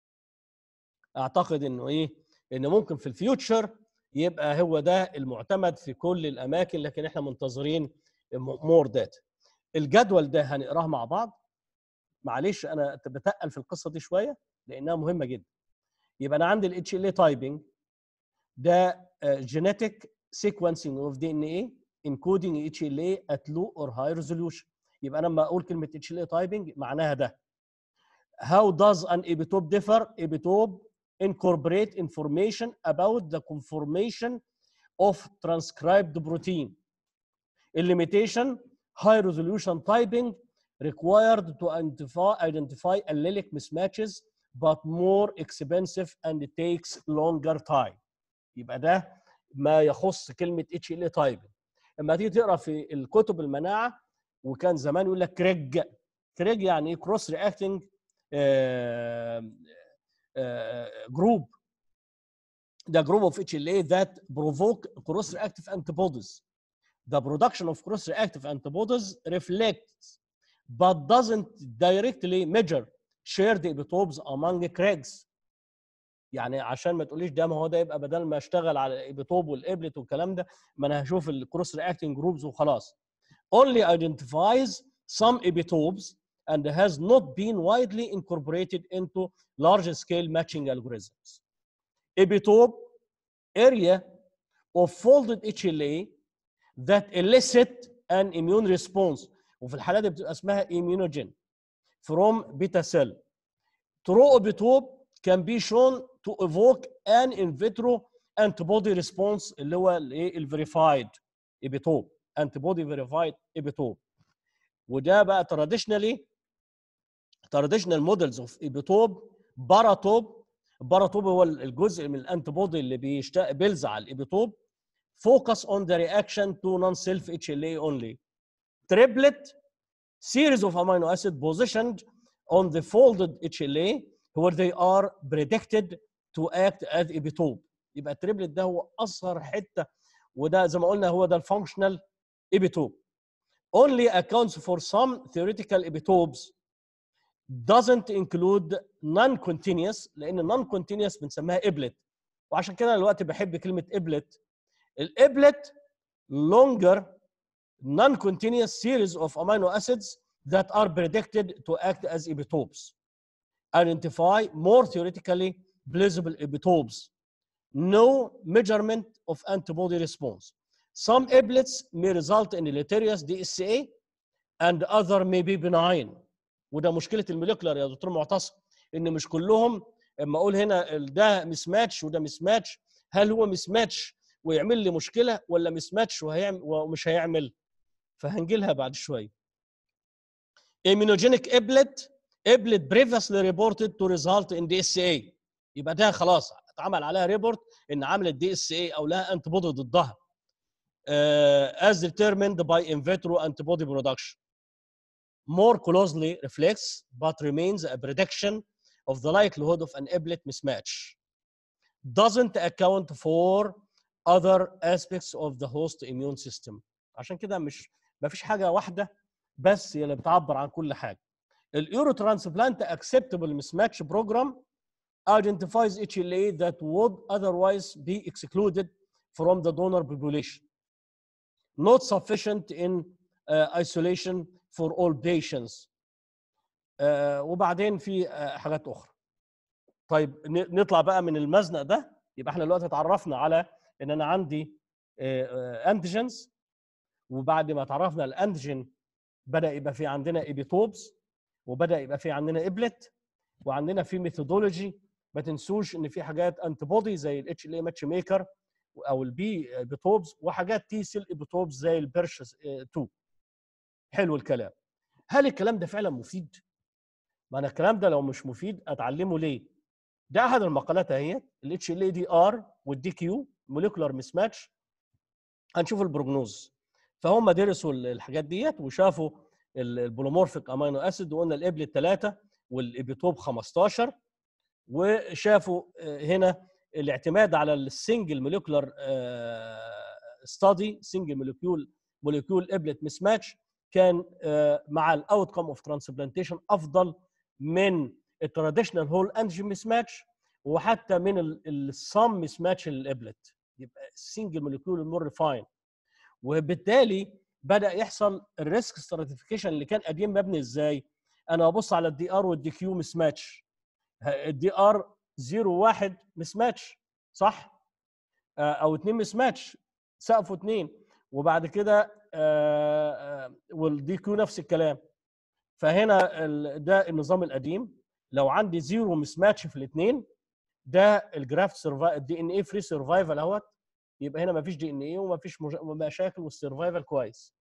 اعتقد انه ايه ان ممكن في الفيوتشر يبقى هو ده المعتمد في كل الاماكن لكن احنا منتظرين مور داتا الجدول ده هنقراه مع بعض معلش انا بتقل في القصه دي شويه لانها مهمه جدا يبقى انا عندي الاتش ال اي تايبنج ده جينيتك سيكونسنج اوف دي ان اي انكودنج اتش ال اي ات لو اور هاي ريزوليوشن يبقى انا لما اقول كلمه اتش ال اي تايبنج معناها ده how does an epitope differ epitope incorporate information about the conformation of transcribed protein limitation high resolution typing required to identify identify allelic mismatches but more expensive and it takes longer time يبقى ده ما يخص كلمه اتش ال تايبنج لما تيجي تقرا في الكتب المناعه وكان زمان يقول لك كريج كريج يعني ايه كروس رياكتنج جروب the group of HLA that provoke cross-reactive antibodies. The production of cross-reactive antibodies reflects but doesn't directly measure shared epitopes among CREGs. يعني عشان ما تقوليش ده ما هو ده يبقى بدل ما اشتغل على الابيتوب والابلت والكلام ده ما انا هشوف الكروس رياكتنج جروبز وخلاص. Only identifies some epitopes and has not been widely incorporated into large scale matching algorithms. epitope area of folded HLA that elicit an immune response وفي الحالات دي بتبقى اسمها immunogen from beta cell. True epitope can be shown to evoke an in vitro antibody response اللي هو الايه الفيريفايد epitope antibody verified epitope وده بقى traditionally traditional models of epitope باراتوب الباراتوب هو الجزء من الانتي بودي اللي بيشتاق بيلزع على الابيتوب focus on the reaction to non-self HLA only. Triplet series of amino acid positioned on the folded HLA where they are predicted to act as epitope. يبقى التريبلت ده هو اصغر حته وده زي ما قلنا هو ده الفانكشنال epitope. Only accounts for some theoretical epitopes doesn't include non-continuous لان non-continuous بنسميها ابلت وعشان كده انا دلوقتي بحب كلمه ابلت الابلت longer non-continuous series of amino acids that are predicted to act as epitopes identify more theoretically plausible epitopes no measurement of antibody response some ablets may result in deleterious DSA and other may be benign وده مشكله الموليكولر يا دكتور معتصم ان مش كلهم اما اقول هنا ده مس ماتش وده مس ماتش هل هو مس ماتش ويعمل لي مشكله ولا مس ماتش وهيعمل ومش هيعمل فهنجي لها بعد شويه immunogenic ابلت ابلت previously reported to result in DSA يبقى ده خلاص اتعمل عليها ريبورت ان عملت دي اس اي او لها انتي بودي ضدها uh, as determined by in vitro antibody production more closely reflects but remains a prediction of the likelihood of an ablet mismatch. Doesn't account for other aspects of the host immune system. عشان كده مش ما فيش حاجه واحده بس هي اللي بتعبر عن كل حاجه. الايورو ترانسبلانت اكسبتبل mismatch بروجرام identifies HLA that would otherwise be excluded from the donor population. Not sufficient in uh, isolation for all patients. آه، وبعدين في آه، حاجات اخرى. طيب ن- نطلع بقى من المزنق ده يبقى احنا دلوقتي اتعرفنا على ان انا عندي انتيجنز وبعد ما اتعرفنا على الانتيجين بدا يبقى في عندنا ايبيتوبز وبدا يبقى في عندنا ابلت وعندنا في ميثودولوجي ما تنسوش ان في حاجات انتي بودي زي الاتش ال اي ماتش ميكر او البي ايبيتوبز وحاجات تي سيل ايبيتوبز زي البرش 2 حلو الكلام هل الكلام ده فعلا مفيد؟ ما انا الكلام ده لو مش مفيد اتعلمه ليه؟ ده احد المقالات اهي الاتش ال اي دي ار والدي كيو موليكولار مس ماتش هنشوف البروجنوز فهم درسوا ال- الحاجات ديت وشافوا ال- البوليمورفيك امينو اسيد وقلنا الابل الثلاثه والابيتوب 15 وشافوا آه، هنا الاعتماد على السنجل موليكولار ستادي سنجل موليكيول موليكيول ابلت مس ماتش كان آه، مع الاوت كم اوف ترانسبلانتيشن افضل من التراديشنال هول انجين مس ماتش وحتى من الصم مس ماتش للابلت يبقى السنجل موليكيول المور ريفاين وبالتالي بدا يحصل الريسك ستراتيفيكيشن اللي كان قديم مبني ازاي؟ انا ابص على الدي ار والدي كيو مس ماتش الدي ار 0 1 مس ماتش صح؟ آه، او 2 مس ماتش سقفه 2 وبعد كده آه، آه، والدي كيو نفس الكلام فهنا ال- ده النظام القديم لو عندي زيرو مس ماتش في الاثنين ده الجرافت سرفايفل الدي ان اي فري سرفايفل اهوت يبقى هنا مفيش دي ان اي ومفيش مج- مشاكل والسرفايفل كويس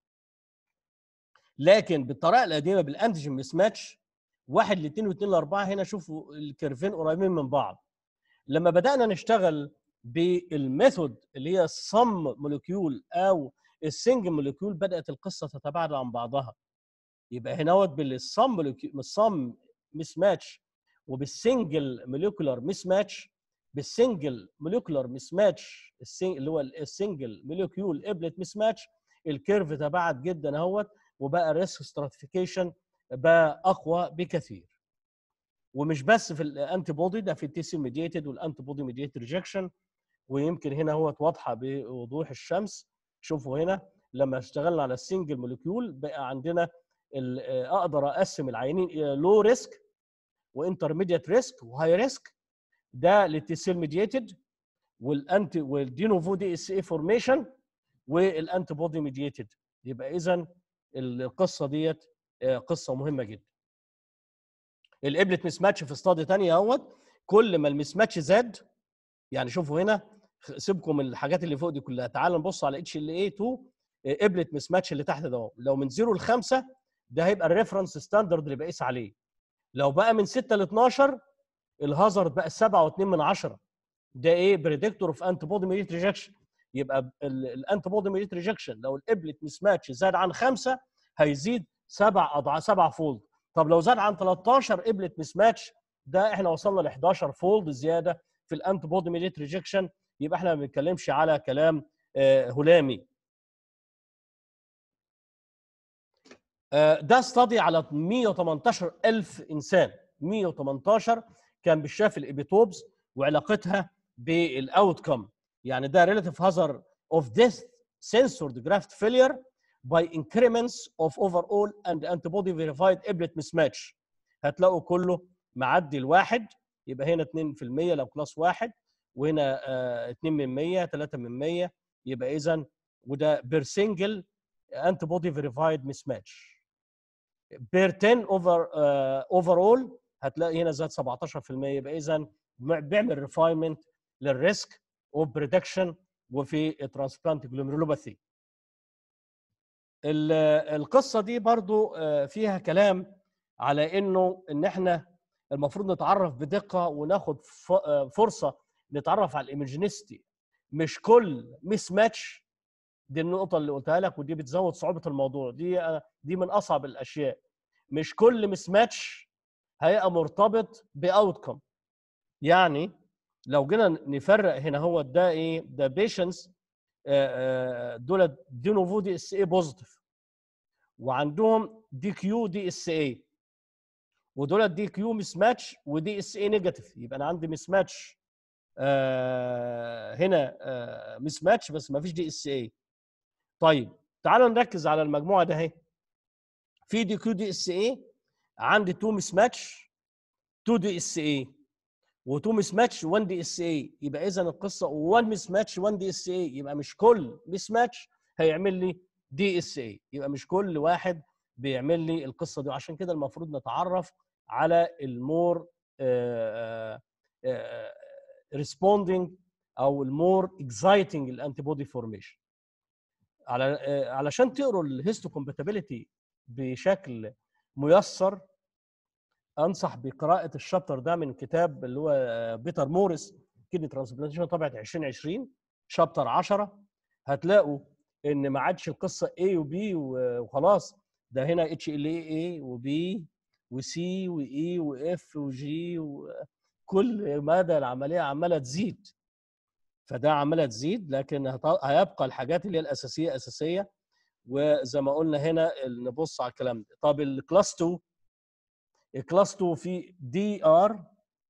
لكن بالطريقه القديمه بالانتيجين مس ماتش واحد لاثنين واثنين لاربعه هنا شوفوا الكيرفين قريبين من بعض لما بدانا نشتغل بالميثود اللي هي الصم موليكيول او السنجل موليكيول بدات القصه تتباعد عن بعضها يبقى هناوت بالصم موليكيول الصم مس ماتش وبالسنجل موليكولار مس ماتش بالسنجل موليكولار مس ماتش اللي هو السنجل موليكيول ابلت مس ماتش الكيرف تباعد جدا اهوت وبقى الريسك ستراتيفيكيشن بقى اقوى بكثير ومش بس في الانتي بودي ده في التي سي ميديتد والانتي بودي ميديتد ريجكشن ويمكن هنا هو واضحه بوضوح الشمس شوفوا هنا لما اشتغلنا على السنجل موليكيول بقى عندنا ال- اقدر اقسم العينين الى لو ريسك وانترميديت ريسك وهاي ريسك ده للتي سيل ميديتد والانتي والدينوفو دي اس اي فورميشن والانتي بودي ميديتد يبقى اذا القصه ديت آه، قصه مهمه جدا الابلت مس ماتش في استادي ثانيه اهوت كل ما المس ماتش زاد يعني شوفوا هنا خ- سيبكم من الحاجات اللي فوق دي كلها تعالوا نبص على اتش ال اي 2 ابلت مس ماتش اللي تحت ده اهو لو من 0 ل 5 ده هيبقى الريفرنس ستاندرد اللي بقيس عليه لو بقى من 6 ل 12 الهازارد بقى 7 و2 من 10 ده ايه بريدكتور اوف انتي بودي ميديت ريجكشن يبقى الانتي بودي ميديت ريجكشن لو الابلت مس ماتش زاد عن 5 هيزيد سبع اضعاف سبع فولد طب لو زاد عن 13 ابلت مس ماتش ده احنا وصلنا ل 11 فولد زياده في الانتي بودي ميديت ريجكشن يبقى احنا ما بنتكلمش على كلام آه، هلامي آه، ده استادي على 118 ألف إنسان 118 كان بالشاف الإبيتوبز وعلاقتها بالاوتكم يعني ده relative hazard of death censored graft failure by increments of overall and antibody verified ابلت mismatch هتلاقوا كله معدي الواحد يبقى هنا 2% لو كلاس واحد وهنا آه، 2 من 100 3 من 100 يبقى اذا وده بير سنجل انتي بودي فيريفايد مس ماتش بير 10 اوفر اوفر اول هتلاقي هنا زاد 17% يبقى اذا بيعمل ريفاينمنت للريسك اوف بريدكشن وفي ترانسبلانت جلوميرولوباثي القصه دي برضو آه، فيها كلام على انه ان احنا المفروض نتعرف بدقه وناخد ف- آه، فرصه نتعرف على الايمجينيستي مش كل مس ماتش دي النقطه اللي قلتها لك ودي بتزود صعوبه الموضوع دي آه، دي من اصعب الاشياء مش كل مس ماتش هيبقى مرتبط باوتكم يعني لو جينا نفرق هنا هو ده ايه ده بيشنس دول دي نوفو دي اس اي بوزيتيف وعندهم دي كيو دي اس اي ودول دي كيو مس ماتش ودي اس اي نيجاتيف يبقى انا عندي مس ماتش آه هنا آه مس ماتش بس ما فيش دي اس اي طيب تعالوا نركز على المجموعه ده اهي في دي كيو دي اس اي عندي 2 مس ماتش 2 دي اس اي و2 مس ماتش 1 دي اس اي يبقى اذا القصه 1 مس ماتش 1 دي اس اي يبقى مش كل مس ماتش هيعمل لي دي اس اي يبقى مش كل واحد بيعمل لي القصه دي وعشان كده المفروض نتعرف على المور ريسبوندينج او المور اكزايتنج الانتي بودي فورميشن على آه، علشان تقروا الهيستو كومباتيبيليتي بشكل ميسر انصح بقراءه الشابتر ده من كتاب اللي هو آه، بيتر موريس كيدني ترانسبلانتيشن طبعه 2020 شابتر 10 هتلاقوا ان ما عادش القصه A وB وخلاص ده هنا اتش ال اي وبي وسي واي واف وجي وكل مدى العمليه عماله تزيد فده عماله تزيد لكن هت- هيبقى الحاجات اللي هي الاساسيه اساسيه وزي ما قلنا هنا نبص على الكلام ده طب الكلاس 2 الكلاس 2 في دي ار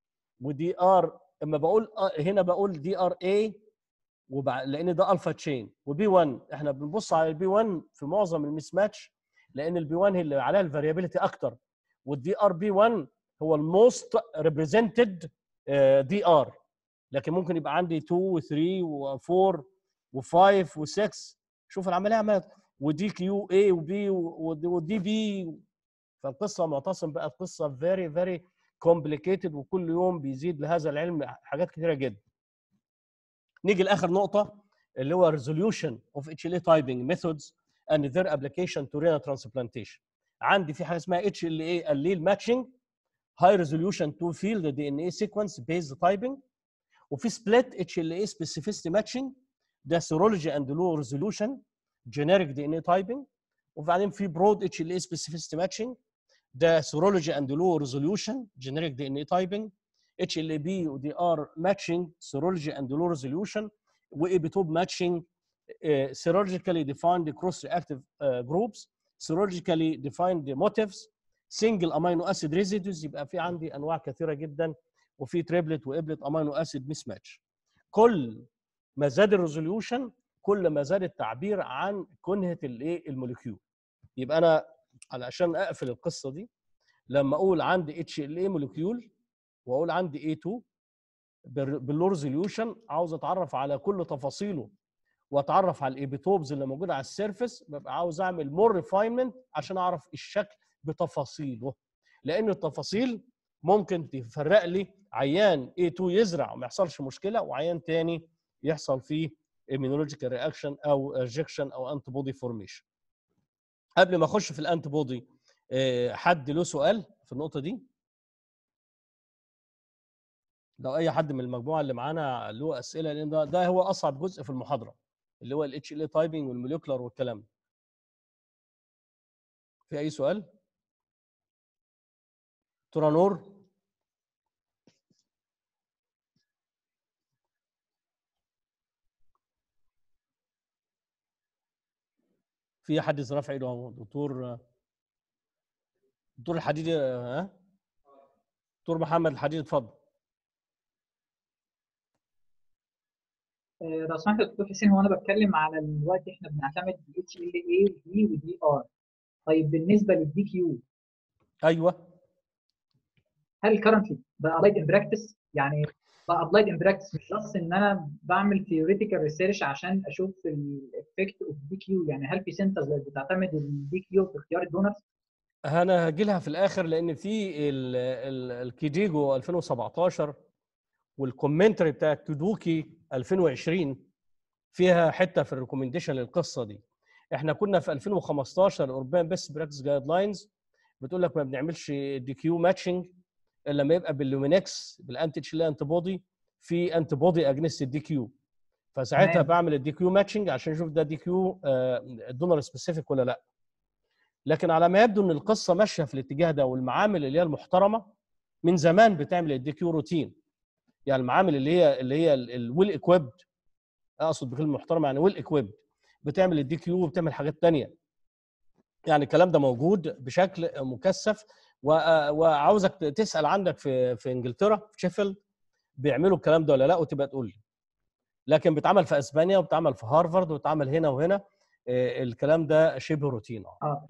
ودي ار اما بقول آه، هنا بقول دي ار اي وبع... لان ده الفا تشين وبي 1 احنا بنبص على البي 1 في معظم الميس ماتش لان البي 1 هي اللي عليها الفاريابيلتي اكتر والدي ار بي 1 هو الموست ريبريزنتد دي ار لكن ممكن يبقى عندي 2 و3 و4 و5 و6 شوف العمليه عملت ودي كيو اي وبي ودي بي فالقصه معتصم بقت قصه فيري فيري كومبليكيتد وكل يوم بيزيد لهذا العلم حاجات كثيره جدا نيجي لاخر نقطه اللي هو resolution of HLA typing methods and their application to renal transplantation عندي في حاجه اسمها HLA allele matching high resolution to field DNA sequence based typing وفي split HLA specificity matching ده serology and low resolution generic DNA typing وبعدين في broad HLA specificity matching ده serology and low resolution generic DNA typing HLA-B و DR matching serology and low resolution وإيبيتوب matching uh, serologically defined cross-reactive uh, groups serologically defined motifs single amino acid residues يبقى في عندي انواع كثيره جدا وفي تريبلت وابلت امينو اسيد مس ماتش كل ما زاد الريزوليوشن كل ما زاد التعبير عن كنهه الايه الموليكيول يبقى انا علشان اقفل القصه دي لما اقول عندي اتش ال اي موليكيول واقول عندي اي 2 باللو ريزوليوشن عاوز اتعرف على كل تفاصيله واتعرف على الايبيتوبز اللي موجوده على السيرفس ببقى عاوز اعمل مور ريفاينمنت عشان اعرف الشكل بتفاصيله لان التفاصيل ممكن تفرق لي عيان A2 يزرع وما يحصلش مشكله وعيان تاني يحصل فيه immunological reaction او rejection او انتي بودي فورميشن قبل ما اخش في الانتي بودي حد له سؤال في النقطه دي لو اي حد من المجموعه اللي معانا له اسئله لان ده, ده هو اصعب جزء في المحاضره اللي هو الاتش ال اي تايبنج والموليكولار والكلام ده في اي سؤال ترى نور في حد رافع ايده اهو دكتور دكتور الحديدي ها دكتور محمد الحديدي اتفضل آه، لو سمحت يا دكتور حسين هو انا بتكلم على الوقت احنا بنعتمد اتش ال اي ودي ودي ار طيب بالنسبه للدي كيو ايوه هل كرنتلي بقى ابلايد ان براكتس يعني بقى ابلايد ان براكتس مش بس ان انا بعمل ثيوريتيكال ريسيرش عشان اشوف الايفكت اوف دي كيو يعني هل في سنترز بتعتمد الدي كيو في اختيار الدونرز انا هجي لها في الاخر لان في الكيديجو 2017 والكومنتري بتاع كودوكي 2020 فيها حته في الريكومنديشن للقصه دي احنا كنا في 2015 الاوربان بيست براكتس جايد لاينز بتقول لك ما بنعملش دي كيو ماتشنج الا لما يبقى باللومينكس بالانتي تشيل انتي بودي في انتي بودي اجنست الدي كيو فساعتها تمام. بعمل الدي كيو ماتشنج عشان اشوف ده دي كيو دونر سبيسيفيك ولا لا لكن على ما يبدو ان القصه ماشيه في الاتجاه ده والمعامل اللي هي المحترمه من زمان بتعمل الدي كيو روتين يعني المعامل اللي هي اللي هي الويل اكويبد اقصد بكلمه محترمه يعني ويل اكويبد بتعمل الدي كيو وبتعمل حاجات تانية يعني الكلام ده موجود بشكل مكثف و- وعاوزك تسال عندك في في انجلترا في شيفيلد بيعملوا الكلام ده ولا لا وتبقى تقول لي لكن بيتعمل في اسبانيا وبيتعمل في هارفارد وبيتعمل هنا وهنا آه، الكلام ده شبه روتين اه اه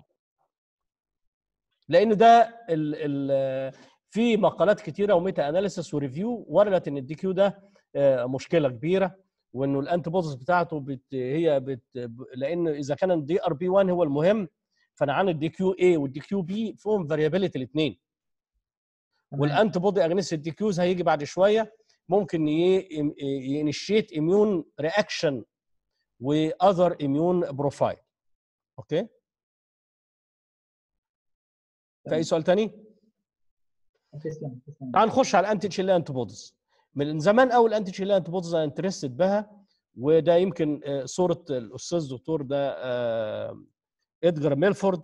لان ده ال ال في مقالات كتيره وميتا اناليسيس وريفيو وردت ان الدي كيو ده آه، مشكله كبيره وانه الانتي بوديز بتاعته بت هي بت لان اذا كان الدي ار بي 1 هو المهم فانا عندي الدي كيو اي والدي كيو بي فيهم فاريابيليتي الاثنين تمام. والانتي بودي اجنست الدي كيوز هيجي بعد شويه ممكن ينشيت اميون رياكشن واذر اميون بروفايل اوكي في اي سؤال تاني؟ تسلم تسلم تعال نخش على الانتي تشيلي انتي بوديز من زمان قوي الانتي تشيلي انتي بوديز انا انترستد بها وده يمكن آه، صوره الاستاذ دكتور ده آه، ادجار ميلفورد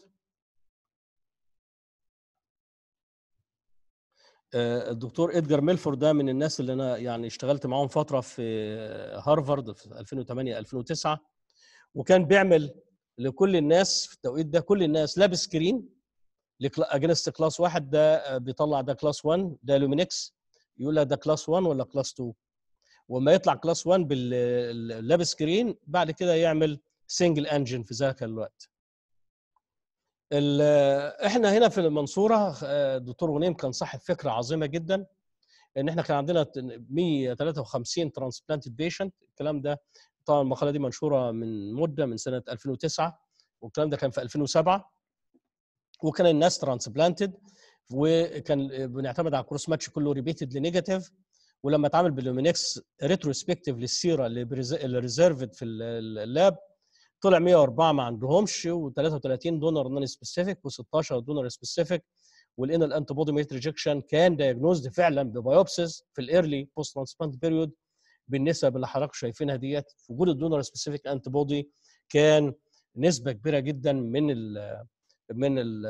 آه، الدكتور ادجار ميلفورد ده من الناس اللي انا يعني اشتغلت معاهم فتره في هارفارد في 2008 2009 وكان بيعمل لكل الناس في التوقيت ده كل الناس لابس سكرين اجنست كلاس واحد ده آه، بيطلع ده كلاس 1 ده لومينكس يقول لك ده كلاس 1 ولا كلاس 2 وما يطلع كلاس 1 باللابس سكرين بعد كده يعمل سنجل انجن في ذاك الوقت ال- احنا هنا في المنصوره آه، الدكتور غنيم كان صاحب فكره عظيمه جدا ان احنا كان عندنا 153 ترانسبلانتد بيشنت الكلام ده طبعا المقاله دي منشوره من مده من سنه 2009 والكلام ده كان في 2007 وكان الناس ترانسبلانتد وكان بنعتمد على الكروس ماتش كله ريبيتد لنيجاتيف ولما اتعمل باللومينكس ريتروسبكتيف للسيره اللي ريزيرفد في اللاب طلع 104 ما عندهمش و33 دونر نون سبيسيفيك و16 دونر سبيسيفيك ولقينا الانتي بودي ميت ريجكشن كان دايجنوزد فعلا ببايوبسيس في الايرلي بوست ترانسبلانت بيريود بالنسب اللي حضراتكم شايفينها ديت في وجود الدونر سبيسيفيك انتي بودي كان نسبه كبيره جدا من ال من ال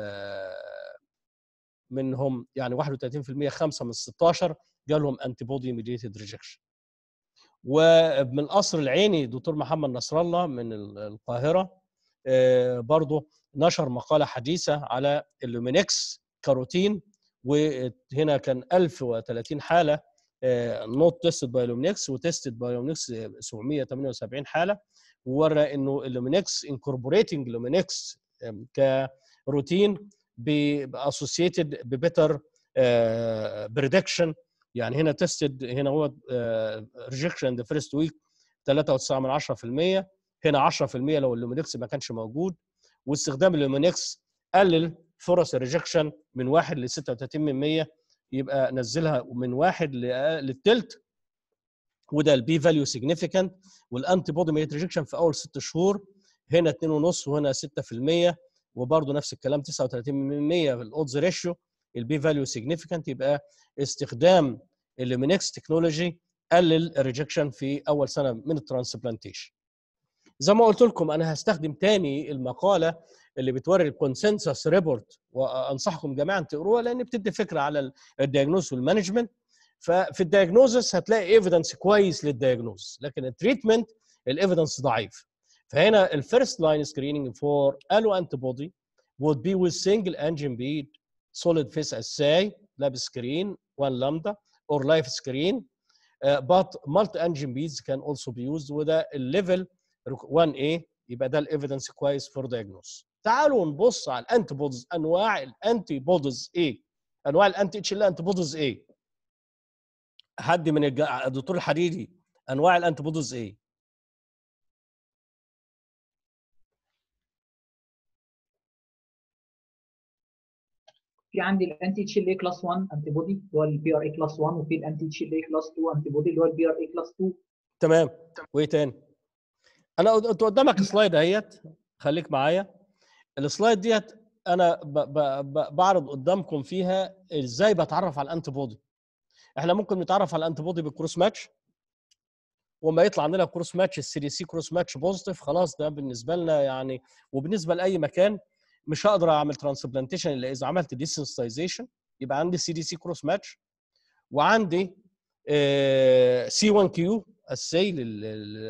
منهم يعني 31% 5 من 16 جالهم انتي بودي ميديتد ريجكشن ومن القصر العيني دكتور محمد نصر الله من القاهره آه، برضه نشر مقاله حديثه على اللومينكس كاروتين وهنا كان 1030 حاله نوت تيستد باي لومينكس وتيستد باي لومينكس 778 حاله وورى انه اللومينكس انكوربوريتنج لومينكس كروتين اسوسييتد ببيتر بريدكشن يعني هنا تيستد هنا هو ريجكشن ذا فيرست ويك 3.9% هنا 10% لو اللومينكس ما كانش موجود واستخدام اللومينكس قلل فرص الريجكشن من 1 ل 36 من 100 يبقى نزلها من 1 للثلث وده البي فاليو سيجنيفيكانت والانتي بودي ميت ريجكشن في اول ست شهور هنا 2.5 وهنا 6% وبرضه نفس الكلام 39% في الاودز ريشيو البي فاليو سيجنيفيكانت يبقى استخدام اللومينكس تكنولوجي قلل الريجكشن في اول سنه من الترانسبلانتيشن زي ما قلت لكم انا هستخدم تاني المقاله اللي بتوري الكونسنسس ريبورت وانصحكم جميعا تقروها لان بتدي فكره على الدياجنوز والمانجمنت ففي الدياجنوزس هتلاقي ايفيدنس كويس للدياجنوز لكن التريتمنت الايفيدنس ضعيف فهنا الفيرست لاين سكريننج فور الو انتي بودي would be with single engine bead solid face assay lab screen one lambda or live screen uh, but multi engine beads can also be used with a level 1A يبقى ده الايفيدنس كويس فور دايجنوز تعالوا نبص على الانتي بوديز انواع الانتي بوديز ايه انواع الانتي اتش ال انتي بوديز ايه حد من الج- الدكتور الحديدي انواع الانتي بوديز ايه في عندي الانتي اتش ال اي كلاس 1 انتي بودي اللي هو البي ار اي كلاس 1 وفي الانتي اتش ال اي كلاس 2 انتي بودي اللي هو البي ار اي كلاس 2 تمام وايه تاني انا قد- انت قدامك سلايد اهيت خليك معايا السلايد ديت انا ب ب ب بعرض قدامكم فيها ازاي بتعرف على الانتي بودي احنا ممكن نتعرف على الانتي بودي بالكروس ماتش وما يطلع عندنا كروس ماتش السي دي سي كروس ماتش بوزيتيف خلاص ده بالنسبه لنا يعني وبالنسبه لاي مكان مش هقدر اعمل ترانسبلانتيشن الا اذا عملت ديسنسيتايزيشن يبقى عندي سي دي سي كروس ماتش وعندي سي 1 كيو اسي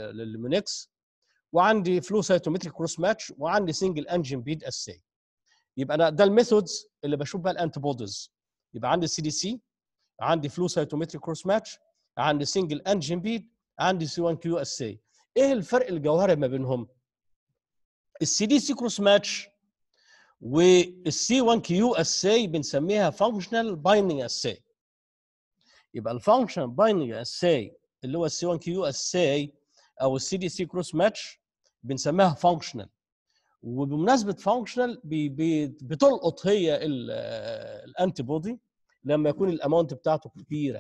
للمينكس وعندي فلو سايتومتريك كروس ماتش وعندي سنجل انجن بيد اسي يبقى انا ده الميثودز اللي بشوف بقى الانتي بوديز يبقى عندي السي دي سي عندي فلو سايتومتريك كروس ماتش عندي سنجل انجين بيد عندي سي 1 كيو اس اي ايه الفرق الجوهري ما بينهم السي دي سي كروس ماتش والسي 1 كيو اس اي بنسميها فانكشنال بايندنج اس اي يبقى الفانكشنال بايندنج اس اي اللي هو السي 1 كيو اس اي او السي دي سي كروس ماتش بنسميها فانكشنال وبمناسبه فانكشنال بتلقط هي الانتي بودي لما يكون الاماونت بتاعته كبيره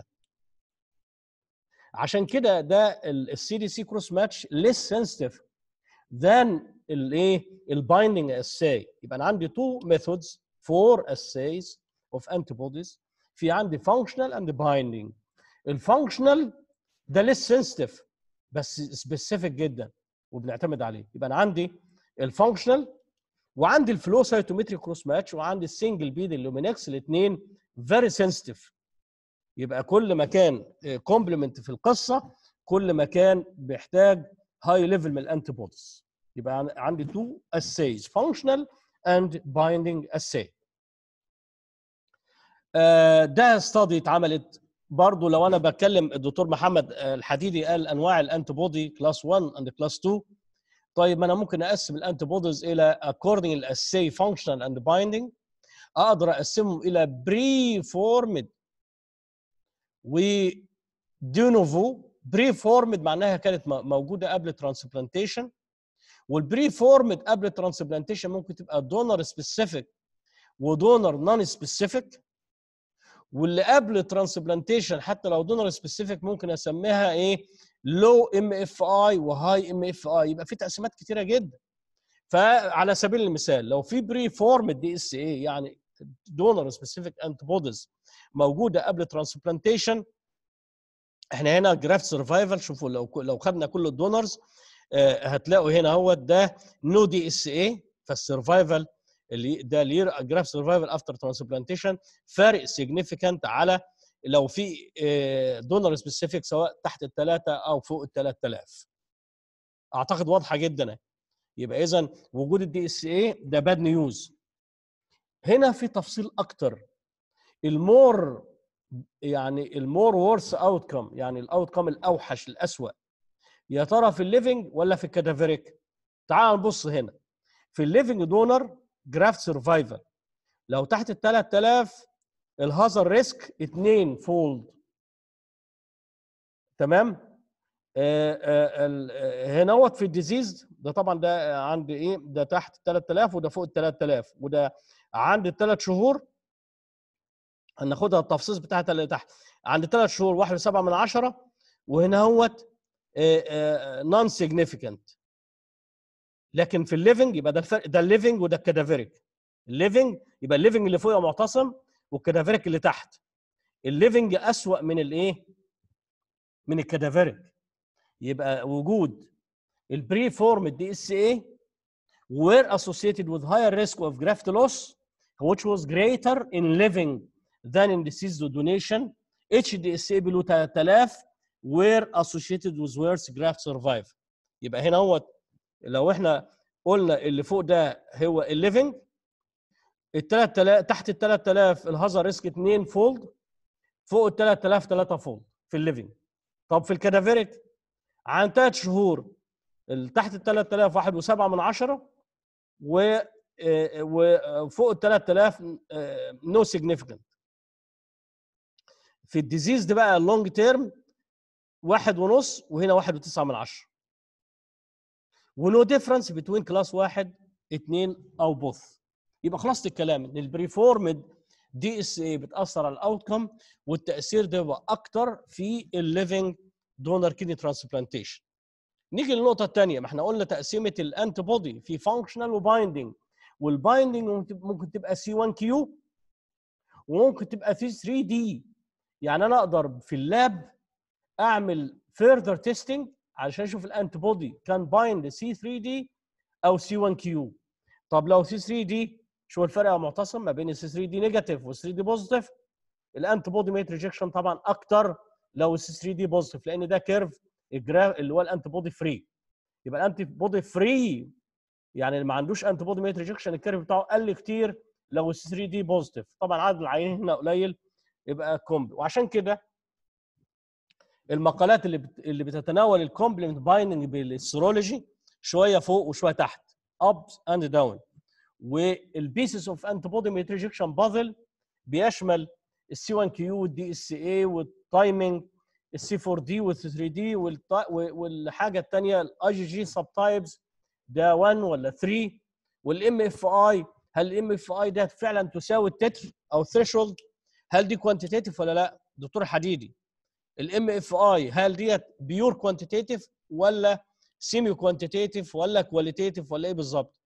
عشان كده ده السي دي سي كروس ماتش less sensitive than الايه البايندنج اساي يبقى انا عندي تو ميثودز فور اسايز اوف انتي بوديز في عندي فانكشنال اند بايندنج الفانكشنال ده ليس سنسيتيف بس سبيسيفيك جدا وبنعتمد عليه يبقى انا عندي الفانكشنال وعندي الفلو سايتومتري كروس ماتش وعندي السنجل بيد اللومينكس الاثنين فيري سنسيتيف يبقى كل ما كان كومبلمنت في القصه كل ما كان بيحتاج هاي ليفل من الانتي بوديز يبقى عندي تو اسايز فانكشنال اند بايندنج اساي ده ستادي اتعملت برضه لو انا بتكلم الدكتور محمد الحديدي قال انواع الانتي بودي كلاس 1 اند كلاس 2 طيب ما انا ممكن اقسم الانتي بوديز الى according الاساي فانكشنال اند بايندنج اقدر اقسمهم الى بري فورمد ودينوفو بري فورمد معناها كانت موجوده قبل ترانسبلانتيشن والبري فورمد قبل ترانسبلانتيشن ممكن تبقى دونر سبيسيفيك ودونر نون سبيسيفيك واللي قبل ترانسبلانتيشن حتى لو دونر سبيسيفيك ممكن اسميها ايه لو ام اف اي وهاي ام اف اي يبقى في تقسيمات كتيره جدا فعلى سبيل المثال لو في بري فورمد دي اس اي يعني دونر سبيسيفيك انتي بوديز موجوده قبل ترانسبلانتيشن احنا هنا جرافت سرفايفل شوفوا لو لو خدنا كل الدونرز هتلاقوا هنا هو ده نو دي اس اي فالسرفايفل اللي ده لير جراف سرفايفل افتر ترانسبلانتيشن فارق سيجنيفيكانت على لو في دونر سبيسيفيك سواء تحت الثلاثه او فوق ال 3000 اعتقد واضحه جدا يبقى اذا وجود الدي اس اي ده باد نيوز هنا في تفصيل اكتر المور يعني المور وورس اوت كم يعني الاوت كم الاوحش الاسوأ يا ترى في الليفنج ولا في الكادافيريك تعال نبص هنا في الليفنج دونر جرافت سرفايفل لو تحت ال 3000 الهازر ريسك 2 فولد تمام آه آه هنا في الديزيز ده طبعا ده عند ايه ده تحت 3000 وده فوق ال 3000 وده عند الثلاث شهور هناخدها التفصيص بتاعتها اللي تحت عند ثلاث شهور 1.7 من عشرة وهنا هوت نون سيجنيفيكانت لكن في الليفنج يبقى ده الفرق ده الليفنج وده الكادافيريك الليفنج يبقى الليفنج اللي فوق يا معتصم والكادافيريك اللي تحت الليفنج اسوأ من الايه من الكادافيريك يبقى وجود البري فورم الدي اس اي were associated with higher risk of graft loss which was greater in living than in deceased donation HDSA below 3000 were associated with worse graft survival يبقى هنا هو لو احنا قلنا اللي فوق ده هو الليفنج ال 3000 تحت ال 3000 الهازر ريسك 2 فولد فوق ال 3000 3 فولد في الليفنج طب في الكادافيريك عن 3 شهور تحت ال 3000 1 و7 من 10 و وفوق ال 3000 نو سيجنيفيكانت في الديزيز ده بقى اللونج تيرم واحد ونص وهنا واحد وتسعة من عشرة ونو ديفرنس بين كلاس واحد اثنين او بوث يبقى خلاصه الكلام ان البريفورمد دي اس اي بتاثر على الاوتكم والتاثير ده بيبقى اكتر في الليفنج دونر كيدني ترانسبلانتيشن نيجي للنقطه الثانيه ما احنا قلنا تقسيمه الانتي بودي في فانكشنال وبايندنج والبايندنج ممكن تبقى سي 1 كيو وممكن تبقى في 3 دي يعني انا اقدر في اللاب اعمل فيرذر تيستنج علشان اشوف الانتي بودي كان بايند سي 3 دي او سي 1 كيو طب لو سي 3 دي شو الفرق يا معتصم ما بين السي 3 دي نيجاتيف والسي 3 دي بوزيتيف الانتي بودي ميت ريجكشن طبعا اكتر لو السي 3 دي بوزيتيف لان ده كيرف الجراف اللي هو الانتي بودي فري يبقى الانتي بودي فري يعني اللي ما عندوش انتي بودي ميت ريجكشن الكيرف بتاعه قل كتير لو 3 دي بوزيتيف طبعا عدد العيانين هنا قليل يبقى كومب وعشان كده المقالات اللي بت... اللي بتتناول الكومبلمنت بايندنج بالسيرولوجي شويه فوق وشويه تحت اب اند داون والبيسز اوف انتي بودي ميت ريجكشن بازل بيشمل السي 1 كيو والدي اس اي والتايمنج السي 4 دي وال 3 دي والحاجه الثانيه الاي جي جي سب تايبس ده 1 ولا 3 والام اف اي هل الام اف اي ده فعلا تساوي التتر او ثريشولد هل دي كوانتيتيف ولا لا دكتور حديدي الام اف اي هل ديت بيور كوانتيتيف ولا سيمي كوانتيتيف ولا كواليتيف ولا ايه بالظبط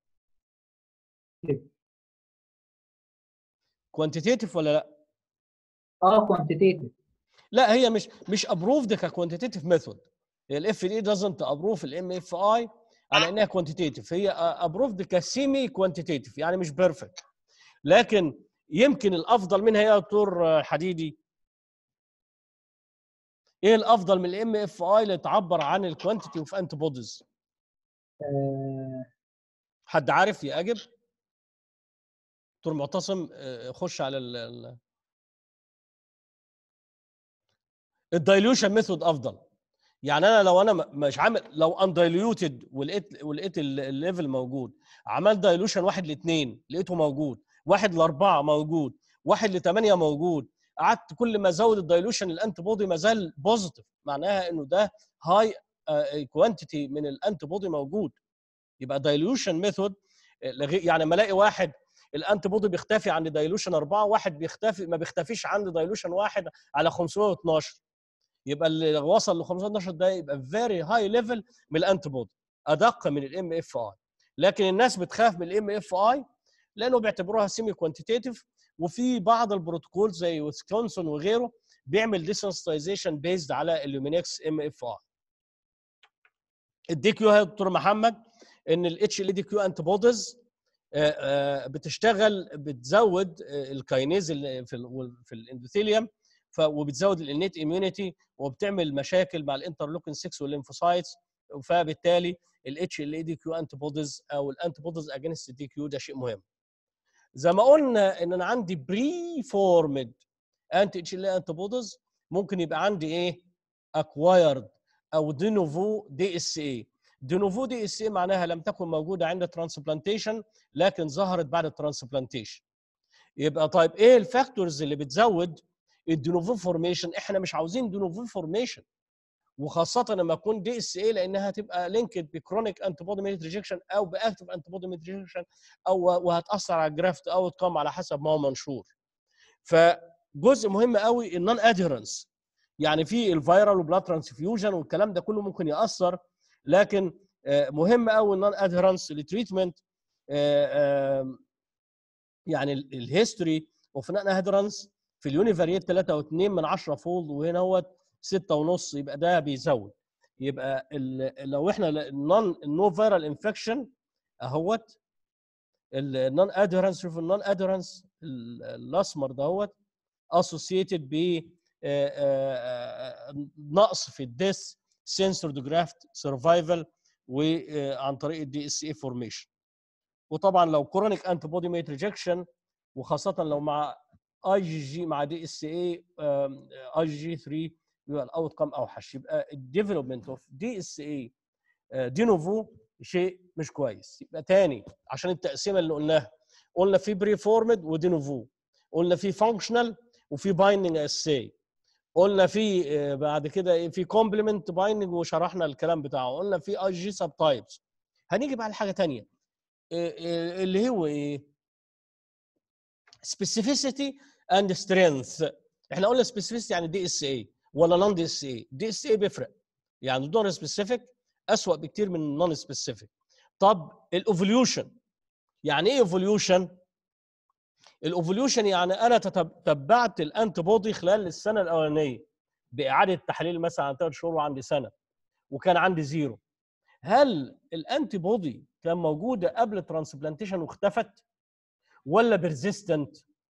كوانتيتيف ولا لا اه كوانتيتيف لا هي مش مش ابروفد ككوانتيتيف ميثود الاف دي دازنت ابروف الام اف اي على انها كوانتيتيف هي ابروفد كسيمي كوانتيتيف يعني مش بيرفكت لكن يمكن الافضل منها يا دكتور حديدي ايه الافضل من الام اف اي اللي تعبر عن الكوانتيتي اوف انتي بوديز آه حد عارف يأجب دكتور معتصم آه، خش على ال- ال الدايلوشن ميثود افضل يعني انا لو انا م- مش عامل لو اندايليوتد ولقيت ولقيت ال- الليفل موجود عملت دايلوشن واحد لاثنين لقيته موجود واحد لاربعه موجود واحد لثمانيه موجود قعدت كل ما ازود الدايلوشن الانتي بودي ما زال بوزيتيف معناها انه ده هاي كوانتيتي من الانتي بودي موجود يبقى دايلوشن ميثود يعني لما الاقي واحد الانتي بودي بيختفي عند دايلوشن أربعة واحد بيختفي ما بيختفيش عند دايلوشن واحد على 512 يبقى اللي وصل ل 512 ده يبقى فيري هاي ليفل من الانتي بودي ادق من الام اف اي لكن الناس بتخاف من الام اف اي لانه بيعتبروها سيمي كوانتيتيف وفي بعض البروتوكول زي ويسكونسن وغيره بيعمل ديسنسيتايزيشن بيزد على اللومينكس ام اف اي الدي كيو يا دكتور محمد ان الاتش ال دي كيو انتي بوديز بتشتغل بتزود آه، الكاينيز اللي في ال في الاندوثيليوم ف- وبتزود الانيت اميونيتي وبتعمل مشاكل مع الانترلوكين 6 والليمفوسايتس فبالتالي الاتش ال دي كيو انتي بوديز او الانتي بوديز اجينست الدي كيو ده شيء مهم زي ما قلنا ان انا عندي بري فورمد انتي اتش ال انتي بوديز ممكن يبقى عندي ايه اكوايرد او دينوفو دي اس اي دينوفو دي اس اي معناها لم تكن موجوده عند ترانسبلانتيشن لكن ظهرت بعد الترانسبلانتيشن يبقى طيب ايه الفاكتورز اللي بتزود الدينوفو فورميشن احنا مش عاوزين دينوفو فورميشن وخاصه لما يكون دي اس اي لانها هتبقى لينكد بكرونيك انتي بودي ميت ريجكشن او باكتف انتي بودي ميت ريجكشن او وهتاثر على الجرافت اوت كام على حسب ما هو منشور فجزء مهم قوي النون ادهيرنس يعني في الفيرال وبلاد ترانسفيوجن والكلام ده كله ممكن ياثر لكن آه، مهم قوي النون ادهيرنس للتريتمنت يعني الهيستوري اوف نون ادهيرنس في اليونيفاريت 3.2 من 10 فولد وهنا هو 6 ونص يبقى ده بيزود يبقى ال- لو احنا النون النو فيرال انفكشن اهوت النون ادهيرنس شوف النون ادهيرنس الاسمر دهوت اسوسييتد ب نقص في الديس سنسورد جرافت سرفايفل وعن طريق الدي اس اي فورميشن وطبعا لو كرونيك انتي بودي ميت ريجكشن وخاصه لو مع اي جي جي مع دي اس اي اي جي 3 يبقى الاوت كام اوحش يبقى الديفلوبمنت اوف دي اس اي دينوفو شيء مش كويس يبقى تاني عشان التقسيمه اللي قلناها قلنا في بري فورمد ودينوفو قلنا في فانكشنال وفي بايندنج اساي قلنا في آه، بعد كده إيه؟ في كومبلمنت بايندنج وشرحنا الكلام بتاعه قلنا في اي جي سب تايبس هنيجي بقى لحاجه تانية إيه- إيه اللي هو ايه specificity and strength احنا قلنا specificity يعني دي اس اي ولا نون دي اس اي دي اس اي بيفرق يعني نون سبيسيفيك اسوأ بكتير من نون سبيسيفيك طب الايفوليوشن يعني ايه ايفوليوشن الايفوليوشن يعني انا تتب- تبعت الانتي بودي خلال السنه الاولانيه باعاده تحليل مثلا عن ثلاث شهور وعندي سنه وكان عندي زيرو هل الانتي بودي كان موجوده قبل الترانسبلانتيشن واختفت ولا بيرزيستنت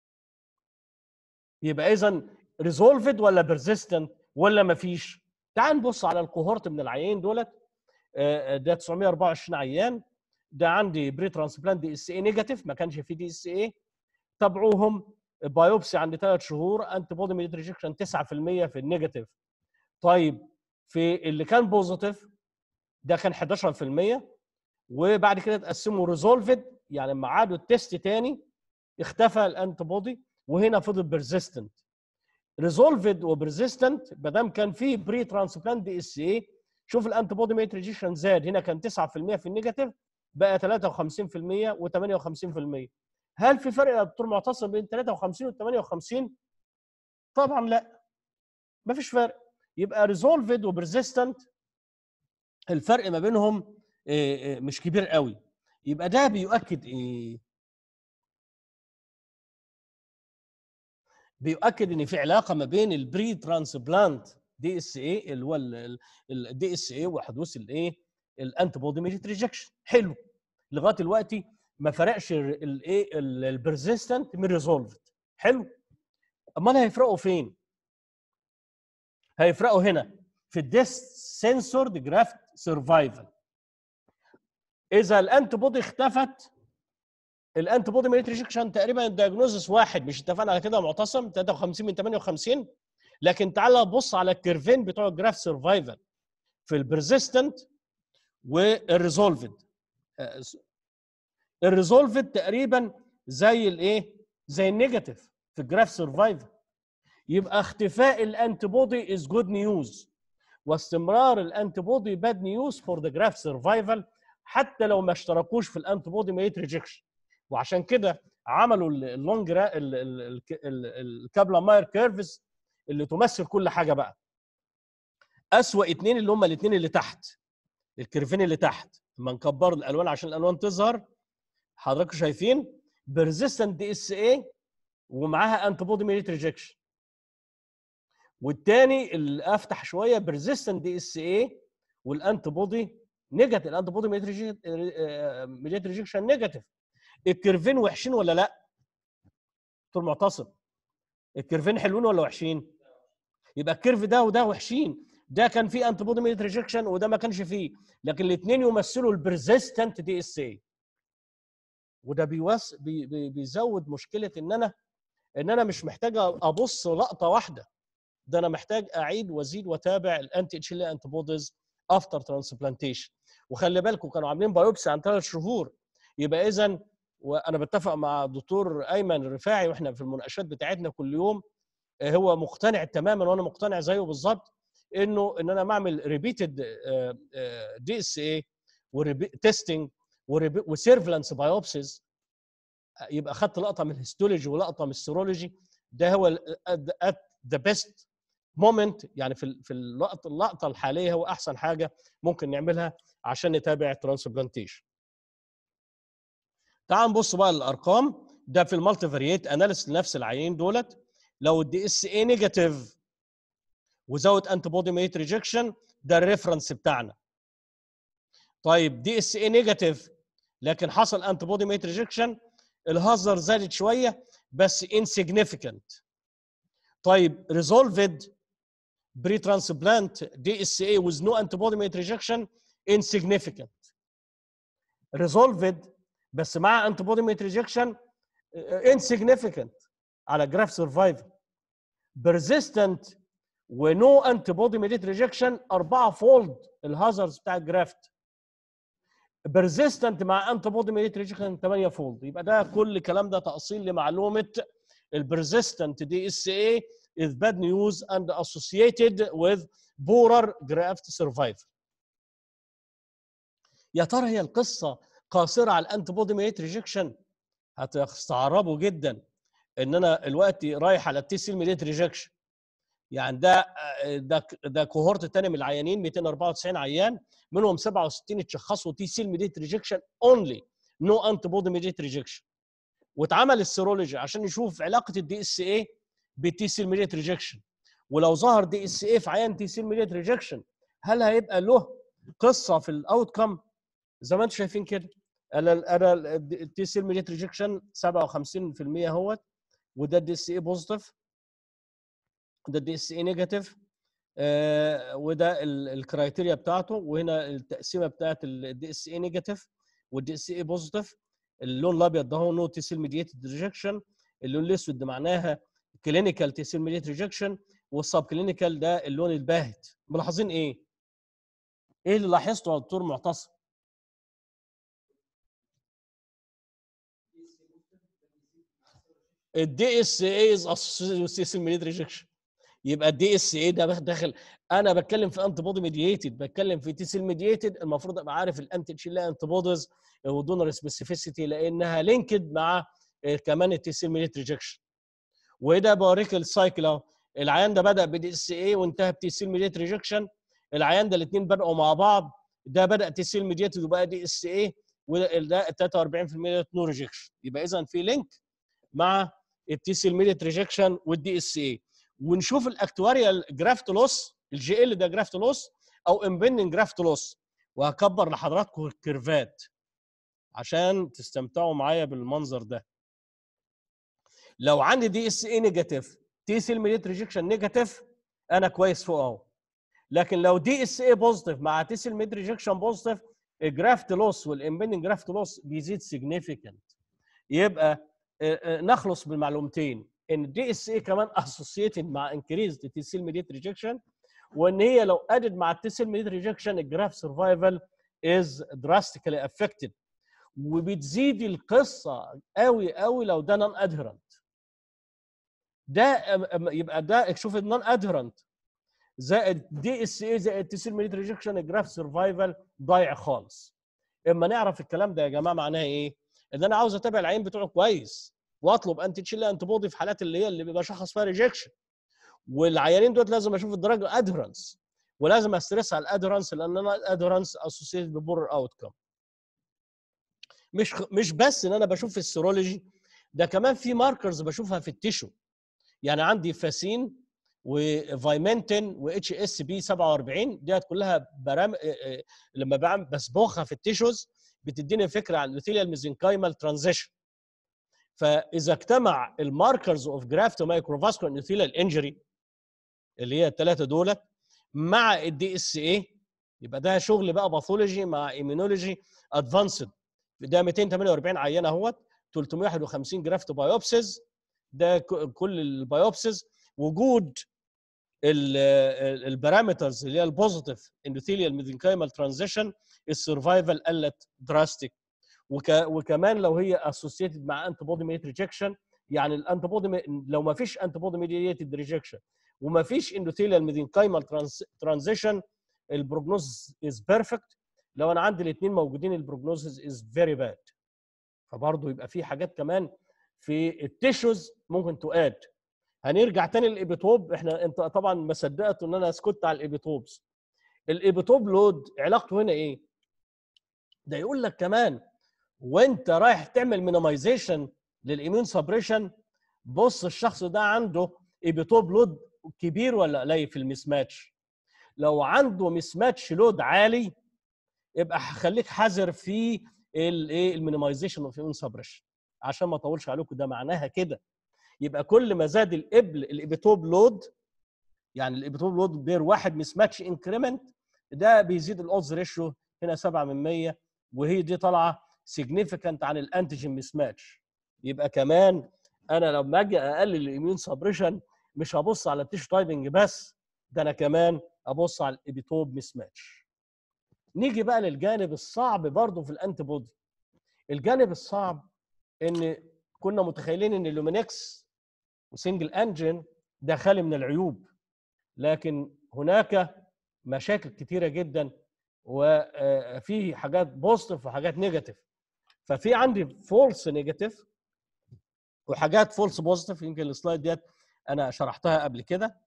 يبقى اذا ريزولفد ولا بيرزيستنت ولا ما فيش تعال نبص على الكوهورت من العيان دولت آه، ده 924 عيان ده عندي بري ترانسبلانت دي اس اي نيجاتيف ما كانش فيه دي اس اي تابعوهم بايوبسي عند ثلاث شهور انتي بودي ميديت ريجكشن 9% في النيجاتيف طيب في اللي كان بوزيتيف ده كان 11% وبعد كده اتقسموا ريزولفد يعني لما عادوا التيست تاني اختفى الانتي بودي وهنا فضل بيرزيستنت ريزولفد وبرزيستنت ما دام كان فيه بري ترانسبلانت دي اس اي شوف الانتي بودي ميت ريجيشن زاد هنا كان 9% في النيجاتيف بقى 53% و58% هل في فرق يا دكتور معتصم بين 53 و 58 طبعا لا ما فيش فرق يبقى ريزولفد وبرزيستنت الفرق ما بينهم آه، آه، مش كبير قوي يبقى ده بيؤكد ايه بيؤكد ان في علاقه ما بين البري ترانسبلانت دي اس اي اللي هو الدي اس اي وحدوث الايه الانتي بودي ميديت ريجكشن حلو لغايه دلوقتي ما فرقش الايه البرزيستنت من ريزولفد حلو امال هيفرقوا فين هيفرقوا هنا في الديست سنسورد جرافت سرفايفل اذا الانتي بودي اختفت الانتي بودي ميت ريجكشن تقريبا الدياجنوزس واحد مش اتفقنا على كده يا معتصم 53 من 58 لكن تعال بص على الكيرفين بتوع الجراف سرفايفل في البرزيستنت والريزولفد الريزولفد تقريبا زي الايه زي النيجاتيف في الجراف سرفايفل يبقى اختفاء الانتي بودي از جود نيوز واستمرار الانتي بودي باد نيوز فور ذا جراف سرفايفل حتى لو ما اشتركوش في الانتي بودي ميت ريجكشن وعشان كده عملوا اللونج الكابلا ماير كيرفز اللي تمثل كل حاجه بقى اسوأ اتنين اللي هم الاتنين اللي تحت الكيرفين اللي تحت لما نكبر الالوان عشان الالوان تظهر حضراتكم شايفين بيرزيستنت دي اس اي ومعاها انتي بودي ميت ريجكشن والتاني اللي افتح شويه بيرزيستنت دي اس اي والانتي بودي نيجاتيف الانتي بودي ميت ريجكشن نيجاتيف الكيرفين وحشين ولا لا؟ دكتور معتصم الكيرفين حلوين ولا وحشين؟ يبقى الكيرف ده وده وحشين ده كان فيه انتي بودي ميت ريجكشن وده ما كانش فيه لكن الاثنين يمثلوا البرزيستنت دي اس اي وده بيوس بي بي بيزود مشكله ان انا ان انا مش محتاج ابص لقطه واحده ده انا محتاج اعيد وازيد واتابع الانتي اتش ال انتي بوديز افتر ترانسبلانتيشن وخلي بالكم كانوا عاملين بايوبسي عن ثلاث شهور يبقى اذا وانا بتفق مع الدكتور ايمن الرفاعي واحنا في المناقشات بتاعتنا كل يوم هو مقتنع تماما وانا مقتنع زيه بالظبط انه ان انا بعمل ريبيتد دي اس اي وتستنج وسيرفلانس بايوبسيز يبقى خدت لقطه من الهيستولوجي ولقطه من السيرولوجي ده هو ات ذا بيست مومنت يعني في في اللقطه اللقطه الحاليه هو احسن حاجه ممكن نعملها عشان نتابع الترانسبلانتيشن تعال نبص بقى للارقام ده في المالتي فارييت اناليس لنفس العينين دولت لو الدي اس اي نيجاتيف وزود انتي بودي ميت ريجكشن ده الريفرنس بتاعنا طيب دي اس اي نيجاتيف لكن حصل انتي بودي ميت ريجكشن الهازر زادت شويه بس insignificant طيب resolved بري ترانسبلانت دي اس اي with no antibody mate rejection insignificant resolved بس مع antibody mate rejection insignificant على جراف سرفايفل persistent ونو antibody mate rejection 4 فولد الهازرز بتاع الجرافت persistent مع antibody mate rejection 8 فولد يبقى ده كل الكلام ده تأصيل لمعلومه البرزيستنت دي اس اي is bad news and associated with poorer graft survival. يا ترى هي القصه قاصره على الانتي بودي ميت ريجكشن هتستغربوا جدا ان انا دلوقتي رايح على التي سيل ميديت ريجكشن يعني ده ده ده كوهورت تاني من العيانين 294 عيان منهم 67 اتشخصوا تي سيل ميديت ريجكشن اونلي نو انتي بودي ميديت ريجكشن واتعمل السيرولوجي عشان يشوف علاقه الدي اس اي بالتي سيل ميديت ريجكشن ولو ظهر دي اس اي في عيان تي سيل ميديت ريجكشن هل هيبقى له قصه في الاوت كم زي ما انتم شايفين كده انا انا التي سيل ميديت ريجكشن 57% اهوت وده الدي اس اي بوزيتيف ده الدي اس اي نيجاتيف وده الكرايتيريا بتاعته وهنا التقسيمه بتاعت الدي اس اي نيجاتيف والدي اس اي بوزيتيف اللون الابيض ده هو نو تي سيل ميديتد ريجكشن اللون الاسود ده معناها كلينيكال تي سيل ميديتد ريجكشن والسب كلينيكال ده اللون الباهت ملاحظين ايه؟ ايه اللي لاحظته يا دكتور معتصم؟ الدي اس اي از اسوسيشن ميديت ريجكشن يبقى الدي اس اي ده داخل انا بتكلم في انتي بودي ميدييتد بتكلم في تي سيل ميدييتد المفروض ابقى عارف الانتي تشيل انتي بوديز ودونر سبيسيفيسيتي لانها لينكد مع كمان التي سيل ميديت ريجكشن وده بوريك السايكل اهو العيان ده بدا بدي اس اي وانتهى بتي سيل ميديت ريجكشن العيان ده الاثنين بداوا مع بعض ده بدا تي سيل ميديتد وبقى دي اس اي وده 43% نو ريجكشن يبقى اذا في لينك مع التي سيل ميديت ريجكشن والدي اس اي ونشوف الاكتواريال جرافت لوس الجي ال ده جرافت لوس او امبندنج جرافت لوس وهكبر لحضراتكم الكيرفات عشان تستمتعوا معايا بالمنظر ده لو عندي دي اس اي نيجاتيف تي سيل ميديت ريجكشن نيجاتيف انا كويس فوق اهو لكن لو دي اس اي بوزيتيف مع تي سيل ميديت ريجكشن بوزيتيف الجرافت لوس والامبندنج جرافت لوس بيزيد سيجنيفيكانت يبقى نخلص بالمعلومتين ان الدي اس اي كمان اسوسييتد مع انكريز تي سيل ميديت ريجكشن وان هي لو ادد مع التي سيل ميديت ريجكشن الجراف سرفايفل از دراستيكالي افكتد وبتزيد القصه قوي قوي لو ده نون ادهرنت ده يبقى ده شوف النون ادهرنت زائد دي اس اي زائد تي سيل ميديت ريجكشن الجراف سرفايفل ضايع خالص اما نعرف الكلام ده يا جماعه معناها ايه؟ ان انا عاوز اتابع العين بتوعه كويس واطلب انتي تشيل انتي بودي في حالات اللي هي اللي بيبقى شخص فيها ريجكشن والعيانين دول لازم اشوف الدرجه ادهرنس ولازم استرس على الادهرنس لان انا الادهرنس اسوسييتد ببور اوت كم مش مش بس ان انا بشوف في السيرولوجي ده كمان في ماركرز بشوفها في التيشو يعني عندي فاسين وفايمنتين واتش اس بي 47 ديت كلها برام لما بعمل بسبخها في التيشوز بتديني فكره عن الثيليال ميزنكايمال ترانزيشن فاذا اجتمع الماركرز اوف جرافت مايكروفاسكولار انثيليال انجري اللي هي الثلاثه دولت مع الدي اس اي يبقى ده شغل بقى باثولوجي مع ايمينولوجي ادفانسد ده 248 عينه اهوت 351 جرافت بايوبسيز ده كل البايوبسيز وجود البارامترز اللي هي البوزيتيف اندوثيليال ميزنكايمال ترانزيشن السرفايفل قلت دراستيك وك وكمان لو هي اسوسييتد مع انتي بودي ميديت ريجكشن يعني الانتي بودي لو ما فيش انتي بودي ميديتد ريجكشن وما فيش اندوثيليال ميزنكايمال ترانزيشن البروجنوز از بيرفكت لو انا عندي الاثنين موجودين البروجنوز از فيري باد فبرضه يبقى في حاجات كمان في التيشوز ممكن تؤاد هنرجع تاني للابيتوب احنا انت طبعا ما صدقت ان انا اسكت على الابيتوبز الابيتوب لود علاقته هنا ايه ده يقول لك كمان وانت رايح تعمل مينيمايزيشن للاميون سبريشن بص الشخص ده عنده ايبيتوب لود كبير ولا قليل في المس ماتش لو عنده مس ماتش لود عالي يبقى خليك حذر في الايه المينيمايزيشن اوف اميون سبريشن عشان ما اطولش عليكم ده معناها كده يبقى كل ما زاد الابل الابيتوب لود يعني الابيتوب لود بير واحد مس ماتش انكريمنت ده بيزيد الاودز ريشيو هنا 7 من 100 وهي دي طالعه سيجنيفيكانت عن الانتيجين مس ماتش يبقى كمان انا لما اجي اقلل الاميون سبريشن مش هبص على التيشو تايبنج بس ده انا كمان ابص على الابيتوب مس ماتش نيجي بقى للجانب الصعب برضه في الانتي بودي الجانب الصعب ان كنا متخيلين ان اللومينكس وسنجل انجن ده خالي من العيوب لكن هناك مشاكل كتيره جدا وفي حاجات بوزيتيف وحاجات نيجاتيف ففي عندي فولس نيجاتيف وحاجات فولس بوزيتيف يمكن السلايد ديت انا شرحتها قبل كده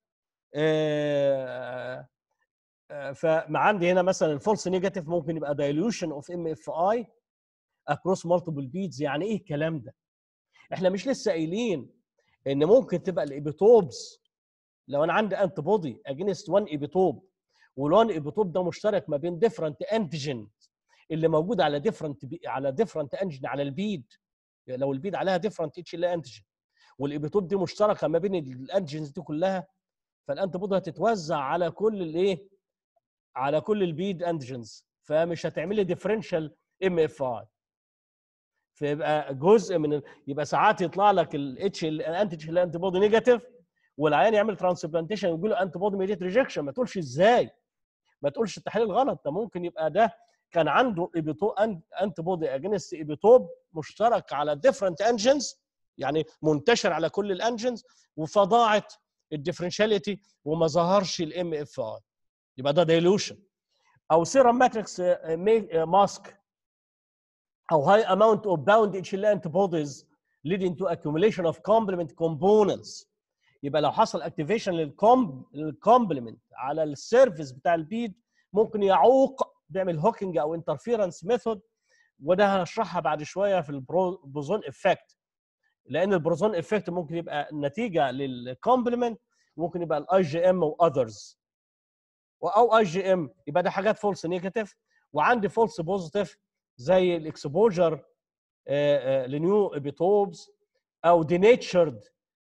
فما عندي هنا مثلا الفولس نيجاتيف ممكن يبقى دايلوشن اوف ام اف اي اكروس مالتيبل بيدز يعني ايه الكلام ده احنا مش لسه قايلين ان ممكن تبقى الايبيتوبز لو انا عندي انتي بودي اجينست 1 ايبيتوب والوان ايبيتوب ده مشترك ما بين ديفرنت انتيجين اللي موجود على ديفرنت على ديفرنت انجن على البيد لو البيد عليها ديفرنت اتش ال انتيجين والايبيتوب دي مشتركه ما بين الانتيجنز دي كلها فالانتي بودي هتتوزع على كل الايه على كل البيد انتيجنز فمش هتعمل لي ديفرنشال ام اف اي فيبقى جزء من ال... يبقى ساعات يطلع لك الاتش الانتيجين الانتي بودي نيجاتيف والعيان يعمل ترانسبلانتيشن ويقول له انتي بودي ميديت ريجكشن ما تقولش ازاي ما تقولش التحليل غلط ده ممكن يبقى ده كان عنده ايبيتو انتي بودي اجينست ايبيتوب مشترك على ديفرنت انجنز يعني منتشر على كل الانجنز فضاعت الديفرنشاليتي وما ظهرش الام اف اي يبقى ده دايلوشن او سيرم ماتريكس ماسك او high amount of bound HLA antibodies leading to accumulation of complement components يبقى لو حصل اكتيفيشن للكومبلمنت على السيرفيس بتاع البيد ممكن يعوق بيعمل هوكينج او انترفيرنس ميثود وده هنشرحها بعد شويه في البروزون افكت لان البروزون افكت ممكن يبقى نتيجه للكومبلمنت ممكن يبقى الاي جي ام واذرز او اي جي ام يبقى ده حاجات فولس نيجاتيف وعندي فولس بوزيتيف زي الاكسبوجر لنيو ابيتوبز او دينيتشرد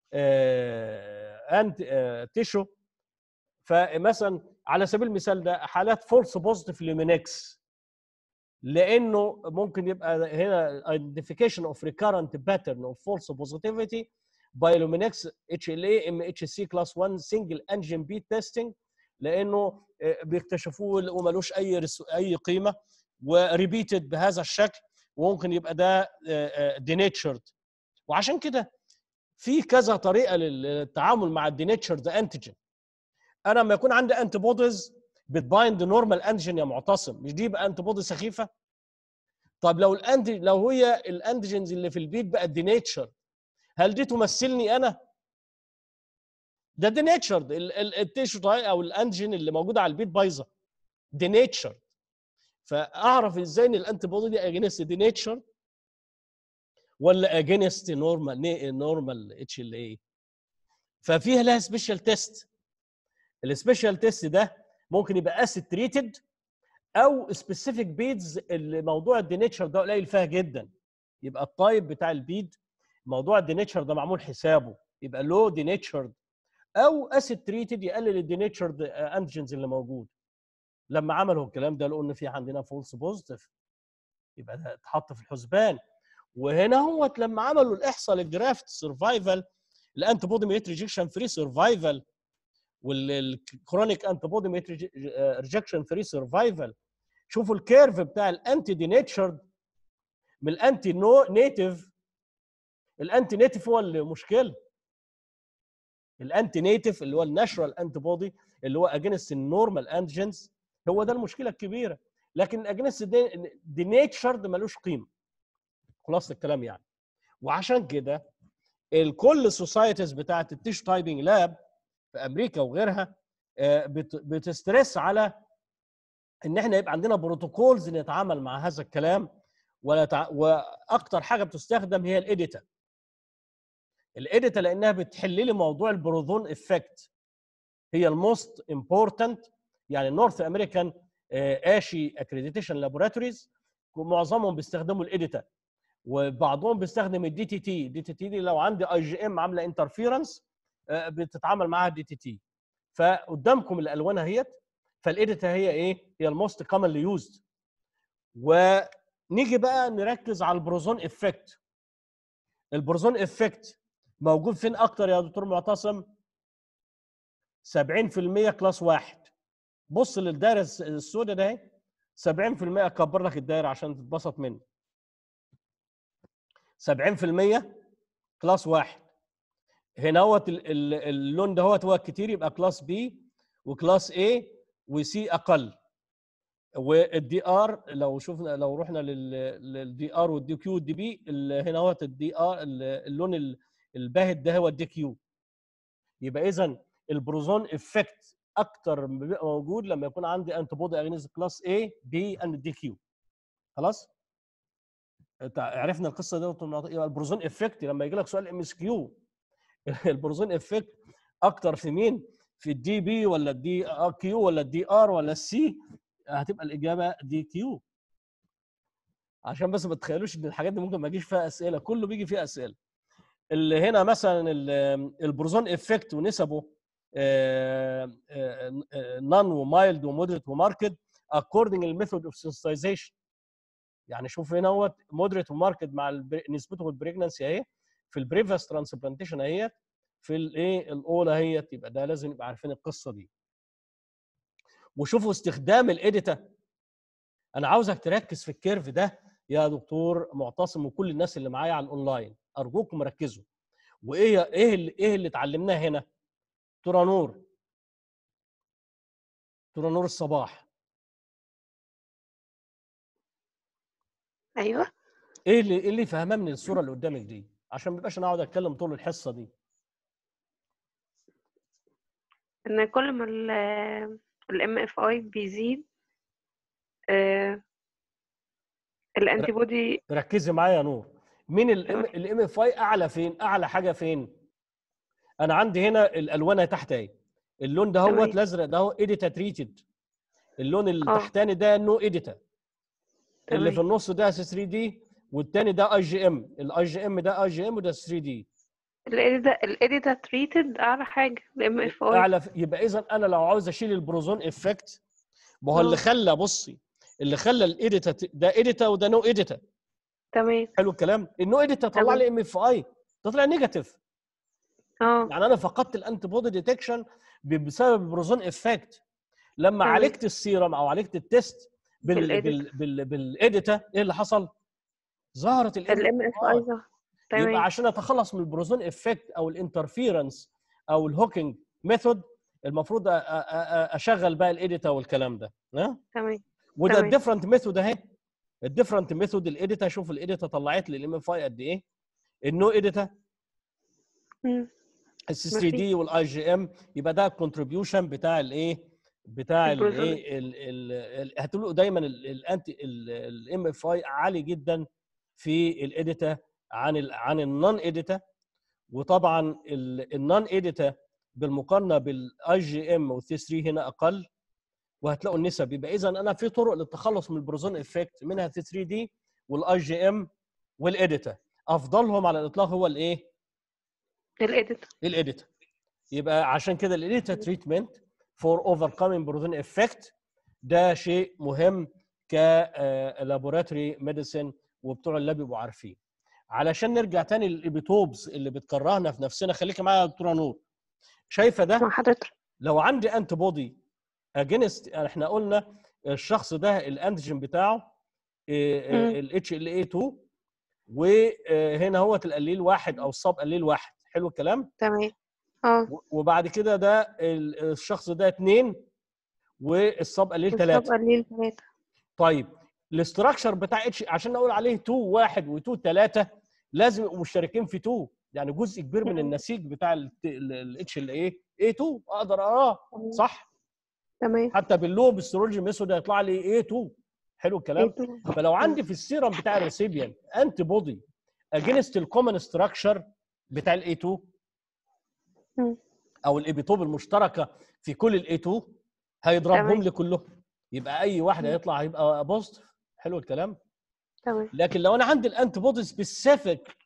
انت تيشو فمثلا على سبيل المثال ده حالات فولس بوزيتيف لمينكس لانه ممكن يبقى هنا identification of recurrent pattern of false positivity by Luminex HLA MHC class 1 single antigen beat testing لانه بيكتشفوه وملوش اي اي قيمه وريبيتد بهذا الشكل وممكن يبقى ده دينيتشرد وعشان كده في كذا طريقه للتعامل مع الدينيتشرد انتيجين انا لما يكون عندي انتي بوديز بتبايند نورمال انتيجين يا معتصم مش دي يبقى انتي بودي سخيفه طب لو الانتي لو هي الانتيجينز اللي في البيت بقت دينيتشر هل دي تمثلني انا ده دينيتشرد التيشو او الانتيجين اللي موجوده على البيت بايظه دينيتشرد فاعرف ازاي ان الانتي بودي دي اجينست دينيتشر ولا اجينست نورمال نورمال اتش ال اي ففيها لها سبيشال تيست السبيشال تيست ده ممكن يبقى اسيد تريتد او سبيسيفيك بيدز اللي موضوع الدينيتشر ده قليل فيها جدا يبقى التايب بتاع البيد موضوع الدينيتشر ده معمول حسابه يبقى لو دينيتشرد او اسيد تريتد يقلل الدينيتشرد انتيجنز اللي موجود لما عملوا الكلام ده لقوا ان في عندنا فولس بوزيتيف يبقى ده اتحط في الحسبان وهنا هو لما عملوا الاحصاء للجرافت سرفايفل الانتي بودي ميت ريجكشن فري سرفايفل والكرونيك انتي بودي ميت ريجكشن فري سرفايفل شوفوا الكيرف بتاع الانتي دينيتشرد من الانتي نو نيتيف الانتي نيتيف هو المشكله الانتي نيتيف اللي هو الناتشرال انتي بودي اللي هو اجينست النورمال انتيجنز هو ده المشكله الكبيره لكن الاجنس دي نيتشرد ملوش قيمه خلاص الكلام يعني وعشان كده الكل السوسايتيز بتاعت التيشو تايبنج لاب في امريكا وغيرها بتسترس على ان احنا يبقى عندنا بروتوكولز نتعامل مع هذا الكلام ولا واكتر حاجه بتستخدم هي الاديتا الاديتا لانها بتحل لي موضوع البروزون افكت هي الموست امبورتنت يعني نورث امريكان اشي اكريديتيشن لابوراتوريز معظمهم بيستخدموا الاديتا وبعضهم بيستخدم الدي تي تي الدي تي تي دي لو عندي اي جي ام عامله انترفيرنس بتتعامل معاها الدي تي تي فقدامكم الالوان اهيت فالاديتا هي ايه هي الموست كومنلي يوزد ونيجي بقى نركز على البروزون افكت البروزون افكت موجود فين اكتر يا دكتور معتصم 70% كلاس واحد بص للدائره السوداء ده اهي 70% اكبر لك الدائره عشان تتبسط منه 70% كلاس واحد هنا هو اللون ده هو هو كتير يبقى كلاس بي وكلاس اي وسي اقل والدي ار لو شفنا لو رحنا للدي ار والدي كيو والدي بي هنا هو الدي ار اللون الباهت ده هو الدي كيو يبقى اذا البروزون افكت اكتر بيبقى موجود لما يكون عندي انتي بودي اجينست كلاس A B اند دي كيو خلاص عرفنا القصه دي يبقى البروزون افكت لما يجي لك سؤال ام اس كيو البروزون افكت اكتر في مين في الدي بي ولا الدي كيو ولا الدي ار ولا السي هتبقى الاجابه دي كيو عشان بس ما تتخيلوش ان الحاجات دي ممكن ما يجيش فيها اسئله كله بيجي فيها اسئله اللي هنا مثلا البروزون افكت ونسبه نون ومايلد ومودريت وماركت according للميثود اوف sensitization يعني شوف هنا هو مودريت وماركت مع البر- نسبته بالبريجننسي اهي في البريفاس ترانسبلانتيشن اهي في الايه الاولى اهي يبقى ده لازم نبقى عارفين القصه دي وشوفوا استخدام الاديتا انا عاوزك تركز في الكيرف ده يا دكتور معتصم وكل الناس اللي معايا على الاونلاين ارجوكم ركزوا وايه ايه اللي ايه اللي اتعلمناه هنا ترى نور ترى نور الصباح ايوه ايه اللي ايه اللي فهماه من الصوره اللي قدامك دي عشان ما يبقاش انا اقعد اتكلم طول الحصه دي ان كل ما ال الام اف اي بيزيد آه، الانتي بودي ركزي معايا يا نور مين تمام. الام اف اي اعلى فين اعلى حاجه فين انا عندي هنا الالوان تحت اهي اللون ده هو تمام. الازرق ده هو اديتا تريتد اللون اللي آه. تحتاني ده نو اديتا اللي في تمام. النص ده 3 دي والتاني ده اي جي ام الاي جي ام ده اي جي ام وده 3 دي الاديتا الاديتا تريتد اعلى حاجه الام اف اي اعلى ف- يبقى اذا انا لو عاوز اشيل البروزون افكت ما هو اللي آه. خلى بصي اللي خلى الاديتا ت- ده اديتا وده نو اديتا تمام حلو الكلام النو اديتا طلع تمام. لي ام اف اي تطلع نيجاتيف اه يعني انا فقدت الانتي بودي ديتكشن بسبب البروزون افكت لما تمام. عالجت السيرم او عالجت التست بال بالإيديتا. بال بال بالاديتا ايه اللي حصل؟ ظهرت ال الام اف اي ده يبقى تمام عشان اتخلص من البروزون افكت او الانترفيرنس او الهوكينج ميثود المفروض أ- أ- أ- اشغل بقى الاديتا والكلام ده ها تمام وده تمام. الديفرنت ميثود اهي الديفرنت ميثود الاديتا شوف الاديتا طلعت لي الام اف اي قد ايه النو اديتا مم. السي 3 دي والاي جي ام يبقى ده الكونتريبيوشن بتاع الايه بتاع البروزون. الايه ال- ال- ال- هتقولوا دايما الانتي الام اف اي عالي جدا في الاديتا عن ال عن النون اديتا وطبعا النون اديتا بالمقارنه بالاي جي ام والثي 3 هنا اقل وهتلاقوا النسب يبقى اذا انا في طرق للتخلص من البروزون افكت منها الثي 3 دي والاي جي ام والاديتا افضلهم على الاطلاق هو الايه؟ الاديتا الاديتا يبقى عشان كده الاديتا تريتمنت فور اوفركمينج بروتين افكت ده شيء مهم كلابوراتوري ميديسن وبتوع اللاب يبقوا عارفين علشان نرجع تاني للابيتوبز اللي بتكرهنا في نفسنا خليكي معايا يا دكتوره نور شايفه ده مع حضرتك لو عندي انتي بودي اجينست احنا قلنا الشخص ده الانتيجين بتاعه مم. الاتش ال اي 2 وهنا هو القليل واحد او الصاب قليل واحد حلو الكلام تمام اه و- وبعد كده ده ال- الشخص ده اثنين والصاب قليل ثلاثه الصب قليل ثلاثة طيب الاستراكشر بتاع اتش عشان اقول عليه 2 1 و2 3 لازم يبقوا مشتركين في 2 يعني جزء كبير من مم. النسيج بتاع الاتش ال ايه اي 2 اقدر اقراه صح تمام حتى باللوب السيرولوجي ميثود هيطلع لي اي 2 حلو الكلام إيه فلو عندي في السيرم بتاع الريسيبيان انتي بودي اجينست الكومن ستراكشر بتاع الاي 2 مم. او الابيتوب المشتركه في كل الاي 2 هيضربهم تمام. لي كلهم يبقى اي واحد مم. هيطلع هيبقى بوزيتيف حلو الكلام تمام لكن لو انا عندي الانتي بودي سبيسيفيك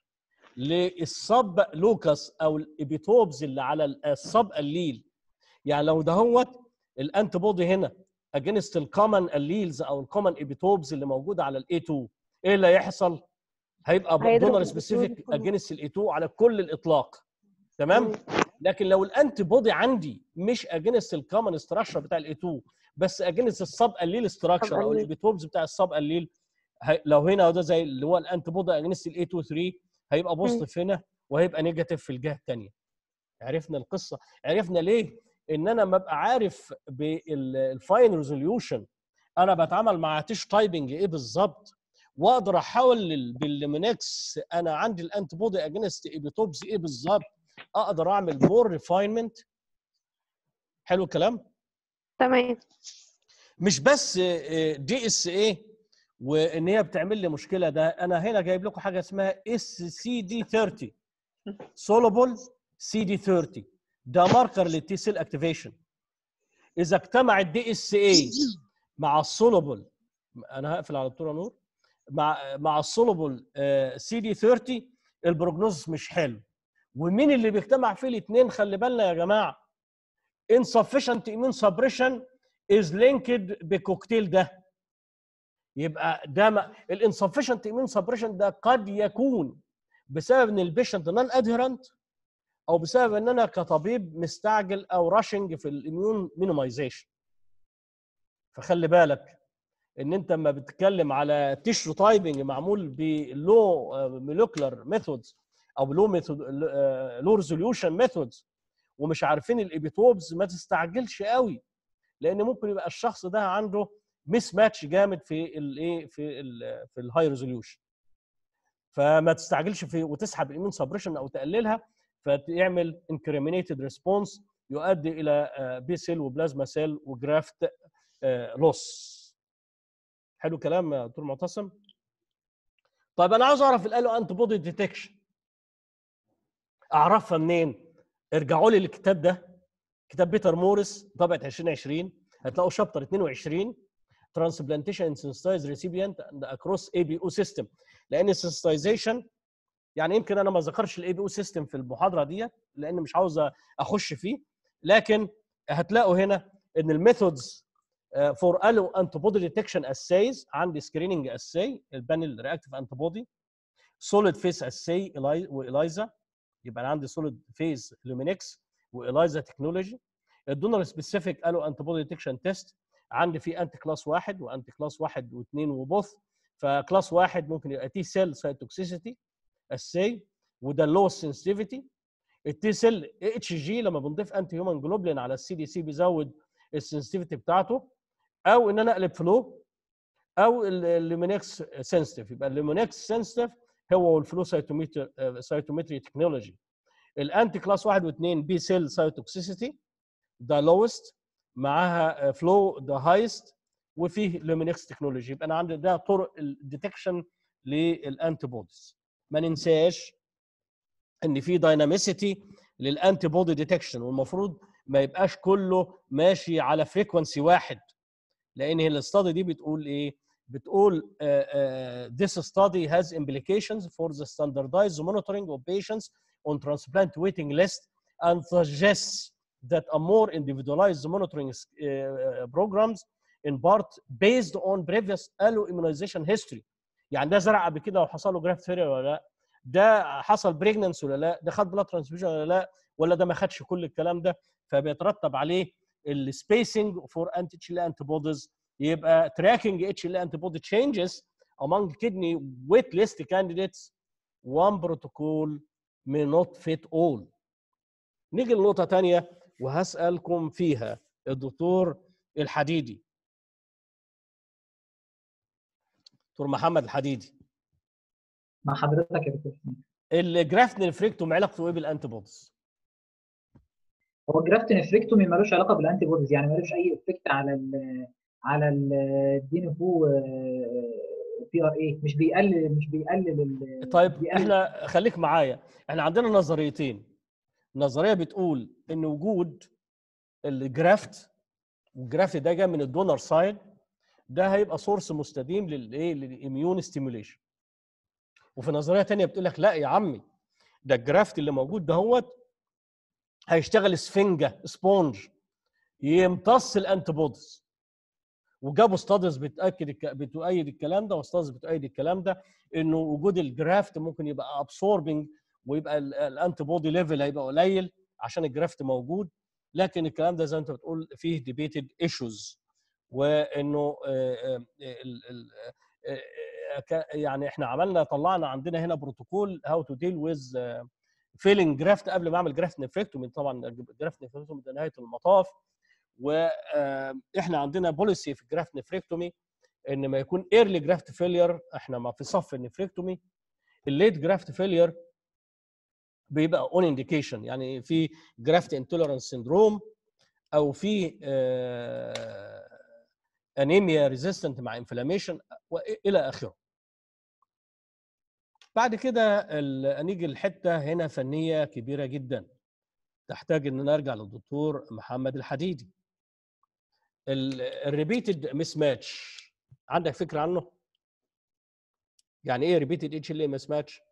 للصب لوكاس او الابيتوبز اللي على الصب الليل يعني لو دهوت الانتي بودي هنا اجينست الكومن الليلز او الكومن ابيتوبز اللي موجوده على الاي 2 ايه اللي هيحصل؟ هيبقى هيضرب دونر ال سبيسيفيك A2 كله. اجينست الاي 2 على كل الاطلاق تمام؟ مم. لكن لو الانتي بودي عندي مش اجينست الكومن ستراكشر بتاع الاي 2 بس اجينست السب قليل ستراكشر او قليل. الابيتوبز بتاع السب قليل هي- لو هنا ده زي اللي هو الانتي بودي اجينست الاي 2 3 هيبقى بوزيتيف هنا وهيبقى نيجاتيف في الجهه الثانيه عرفنا القصه عرفنا ليه ان انا ما ابقى عارف بالفاين ريزوليوشن انا بتعامل مع تيش تايبنج ايه بالظبط واقدر احول بالليمينكس انا عندي الانتي بودي اجينست ايبيتوبز ايه بالظبط اقدر اعمل مور ريفاينمنت حلو الكلام تمام مش بس دي اس ايه وان هي بتعمل لي مشكله ده انا هنا جايب لكم حاجه اسمها اس سي دي 30 سولوبل سي دي 30 ده ماركر للتي سيل اكتيفيشن اذا اجتمع الدي اس اي مع السولوبل انا هقفل على الدكتوره نور مع مع السولوبل سي دي 30 البروجنوز مش حلو ومين اللي بيجتمع فيه الاثنين خلي بالنا يا جماعه insufficient immune suppression is linked بكوكتيل ده يبقى ده ما الانسفشنت ايميون سبريشن ده قد يكون بسبب ان البيشنت نون ادهرنت او بسبب ان انا كطبيب مستعجل او راشنج في الاميون مينيمايزيشن فخلي بالك ان انت لما بتتكلم على تيشو تايبنج معمول بلو مولكولار ميثودز او بلو ميثود لو ريزوليوشن ميثودز ومش عارفين الابيتوبز ما تستعجلش قوي لان ممكن يبقى الشخص ده عنده مس ماتش جامد في الايه في ال في الهاي ريزوليوشن فما تستعجلش في وتسحب الاميون سبريشن او تقللها فتعمل انكريمينيتد ريسبونس يؤدي الى بي سيل وبلازما سيل وجرافت لوس حلو كلام يا دكتور معتصم طيب انا عاوز اعرف الالو انتي بودي ديتكشن اعرفها منين ارجعوا لي للكتاب ده كتاب بيتر موريس طبعه 2020 هتلاقوا شابتر 22 ترانسبلانتيشن سنسيتايز ريسيبيانت اكروس اي بي او سيستم لان السنسيتايزيشن يعني يمكن انا ما ذكرش الاي بي او سيستم في المحاضره ديت لان مش عاوز اخش فيه لكن هتلاقوا هنا ان الميثودز فور الو انتي بودي ديتكشن اسايز عندي سكريننج اساي البانل رياكتيف انتي بودي سوليد فيس اساي واليزا يبقى انا عندي سوليد فيس لومينكس واليزا تكنولوجي الدونر سبيسيفيك الو انتي بودي ديتكشن تيست عندي في انتي كلاس واحد وانتي كلاس واحد واثنين وبوث فكلاس واحد ممكن يبقى تي سيل سايتوكسيسيتي السي وده اللو سنسيتيفيتي التي سيل اتش جي لما بنضيف انتي هيومن جلوبلين على السي دي سي بيزود السنسيتيفيتي بتاعته او ان انا اقلب فلو او الليمونكس سنسيتيف يبقى الليمونكس سنسيتيف هو والفلو سايتومتري سايتومتري تكنولوجي الانتي كلاس 1 و2 بي سيل سايتوكسيسيتي ده لوست معاها فلو ده هايست وفيه لومينكس تكنولوجي يبقى انا عندي ده طرق الديتكشن للانتي بوديز ما ننساش ان في دايناميسيتي للانتي بودي ديتكشن والمفروض ما يبقاش كله ماشي على فريكونسي واحد لان الاستادي دي بتقول ايه بتقول uh, uh, this study has implications for the standardized monitoring of patients on transplant waiting list and suggests that a more individualized monitoring uh, programs in part based on previous allo immunization history يعني ده زرع قبل كده وحصل له جرافت فيرير ولا لا ده حصل بريجننس ولا لا ده خد بلاد ترانسفيوجن ولا لا ولا ده ما خدش كل الكلام ده فبيترتب عليه السبيسنج فور انتي اتش ال انتي بوديز يبقى tracking اتش ال انتي بودي changes among kidney wait list candidates one protocol may not fit all نيجي لنقطة تانية وهسألكم فيها الدكتور الحديدي دكتور محمد الحديدي مع حضرتك يا دكتور الجرافت نفريكتوم علاقته ايه بالانتي بوديز؟ هو الجرافت نفريكتومي ملوش علاقه بالانتي بوديز يعني ملوش اي افكت على ال على الدينفو بي ار اي مش بيقلل مش بيقلل طيب بيقلل احنا خليك معايا احنا عندنا نظريتين نظريه بتقول ان وجود الجرافت والجرافت ده جاي من الدونر سايد ده هيبقى سورس مستديم للايه للاميون ستيموليشن وفي نظريه تانية بتقول لك لا يا عمي ده الجرافت اللي موجود دهوت هيشتغل سفنجه سبونج يمتص الانتي بوديز وجابوا ستاديز بتاكد الك... بتؤيد الكلام ده وستاديز بتؤيد الكلام ده انه وجود الجرافت ممكن يبقى ابسوربنج ويبقى الانتي بودي ليفل هيبقى قليل عشان الجرافت موجود لكن الكلام ده زي ما انت بتقول فيه ديبيتد ايشوز وانه يعني احنا عملنا طلعنا عندنا هنا بروتوكول هاو تو ديل ويز فيلينج جرافت قبل ما اعمل جرافت نفريكتومي طبعا الجرافت نفريكتومي ده نهايه المطاف واحنا عندنا بوليسي في الجرافت نفريكتومي ان ما يكون ايرلي جرافت فيلير احنا ما في صف النفريكتومي الليت جرافت فيلير بيبقى اون انديكيشن يعني في جرافت انتوليرانس سيندروم او في انيميا ريزيستنت مع انفلاميشن والى اخره بعد كده نيجي لحته هنا فنيه كبيره جدا تحتاج ان نرجع للدكتور محمد الحديدي الريبيتد مس ماتش عندك فكره عنه يعني ايه ريبيتد اتش ال مس ماتش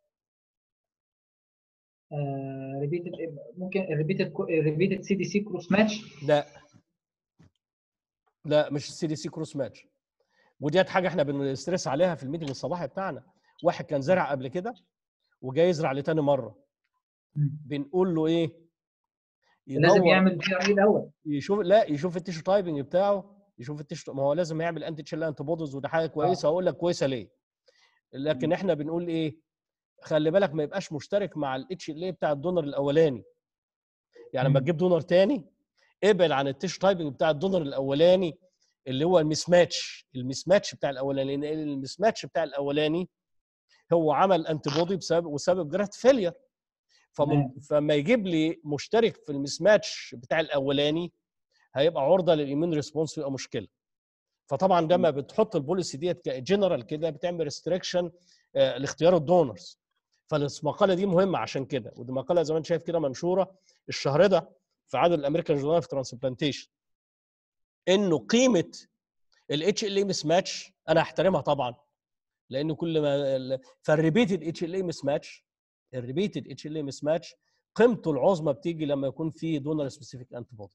ريبيتد ممكن ريبيتد ريبيتد سي دي سي كروس ماتش لا لا مش السي دي سي كروس ماتش وديت حاجه احنا بنسترس عليها في الميتنج الصباحي بتاعنا واحد كان زرع قبل كده وجاي يزرع لتاني مره مم. بنقول له ايه لازم يدور- يعمل جي ار اي الاول يشوف لا يشوف التيشو تايبنج بتاعه يشوف التيشو ما هو لازم يعمل انتي تشيل انتي بوديز وده حاجه كويسه هقول لك كويسه ليه لكن مم. احنا بنقول ايه خلي بالك ما يبقاش مشترك مع الاتش ال اي بتاع الدونر الاولاني يعني لما مم. تجيب دونر تاني ابعد عن التيشو تايبنج بتاع الدونر الاولاني اللي هو المس ماتش المس ماتش بتاع الاولاني لان المس ماتش بتاع الاولاني هو عمل انتي بودي بسبب وسبب جرافت فيلير فمن تمام. فما يجيب لي مشترك في المس ماتش بتاع الاولاني هيبقى عرضه للايمون ريسبونس ويبقى مشكله فطبعا ده ما بتحط البوليسي ديت كجنرال كده بتعمل ريستريكشن لاختيار الدونرز فالمقاله دي مهمه عشان كده ودي مقاله زي ما انت شايف كده منشوره الشهر ده في عدد الامريكان جورنال اوف ترانسبلانتيشن انه قيمه الاتش ال اي مس ماتش انا احترمها طبعا لان كل ما فالريبيتد اتش ال اي مس ماتش الريبيتد اتش ال اي مس ماتش قيمته العظمى بتيجي لما يكون في دونر سبيسيفيك انتي بودي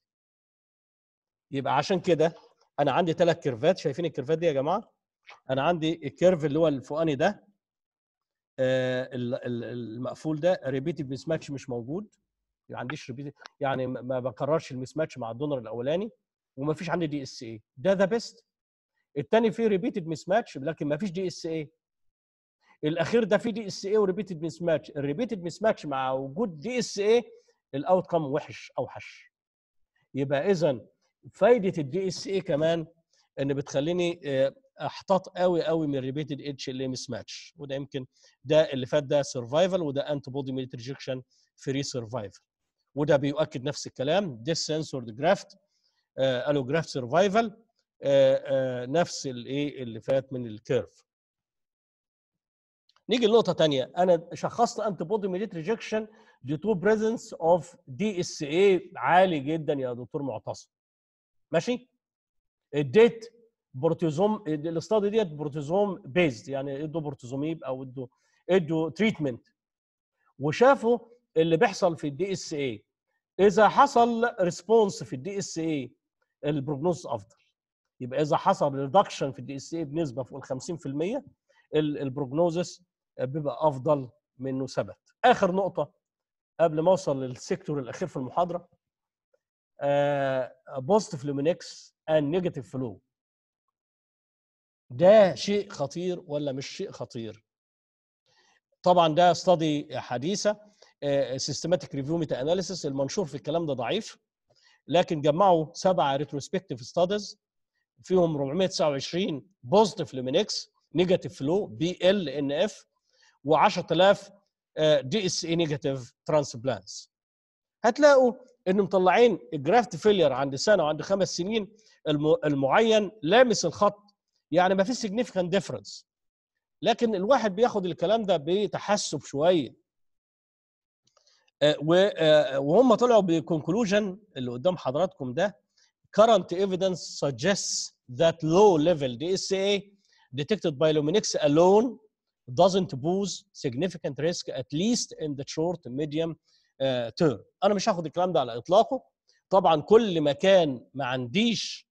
يبقى عشان كده انا عندي ثلاث كيرفات شايفين الكيرفات دي يا جماعه انا عندي الكيرف اللي هو الفوقاني ده آه، ال- ال- المقفول ده ريبيتد مس ماتش مش موجود ما عنديش ريبيتد يعني ما ما بكررش المس ماتش مع الدونر الاولاني وما فيش عندي دي اس اي ده ذا بيست الثاني فيه ريبيتد مس ماتش لكن ما فيش دي اس اي الاخير ده فيه دي اس اي وريبيتد مس ماتش الريبيتد مس ماتش مع وجود دي اس اي الاوت كم وحش اوحش يبقى اذا فايده الدي اس اي كمان ان بتخليني آه، احتاط قوي قوي من الريبيتد اتش ال مس ماتش وده يمكن ده اللي فات ده سرفايفل وده انتي بودي ميت ريجكشن فري سرفايفل وده بيؤكد نفس الكلام ديس سنسورد جرافت الو جرافت سرفايفل نفس الايه اللي فات من الكيرف نيجي لنقطه ثانيه انا شخصت انتي بودي ميت ريجكشن due to presence of DSA عالي جدا يا دكتور معتصم ماشي اديت بروتيزوم الاستادي ديت بروتيزوم بيزد يعني ادوا بروتيزوميب او ادوا ادوا تريتمنت وشافوا اللي بيحصل في الدي اس اي اذا حصل ريسبونس في الدي اس اي البروجنوز افضل يبقى اذا حصل ريدكشن في الدي اس اي بنسبه فوق ال 50% البروجنوزس بيبقى افضل منه ثبت اخر نقطه قبل ما اوصل للسيكتور الاخير في المحاضره بوزيتيف لومينكس اند نيجاتيف فلو ده شيء خطير ولا مش شيء خطير طبعا ده استادي حديثه سيستماتيك ريفيو ميتا اناليسيس المنشور في الكلام ده ضعيف لكن جمعوا سبعه ريتروسبكتيف ستاديز فيهم 429 بوزيتيف لومينكس نيجاتيف فلو بي ال ان اف و10000 دي اس اي نيجاتيف ترانسبلانتس هتلاقوا ان مطلعين الجرافت فيلير عند سنه وعند خمس سنين الم- المعين لامس الخط يعني ما فيش significant ديفرنس لكن الواحد بياخد الكلام ده بتحسب شويه آه، و- آه، وهم طلعوا بكونكلوجن اللي قدام حضراتكم ده current evidence suggests that low level DSA detected by Luminix alone doesn't pose significant risk at least in the short medium uh, term انا مش هاخد الكلام ده على اطلاقه طبعا كل ما كان ما عنديش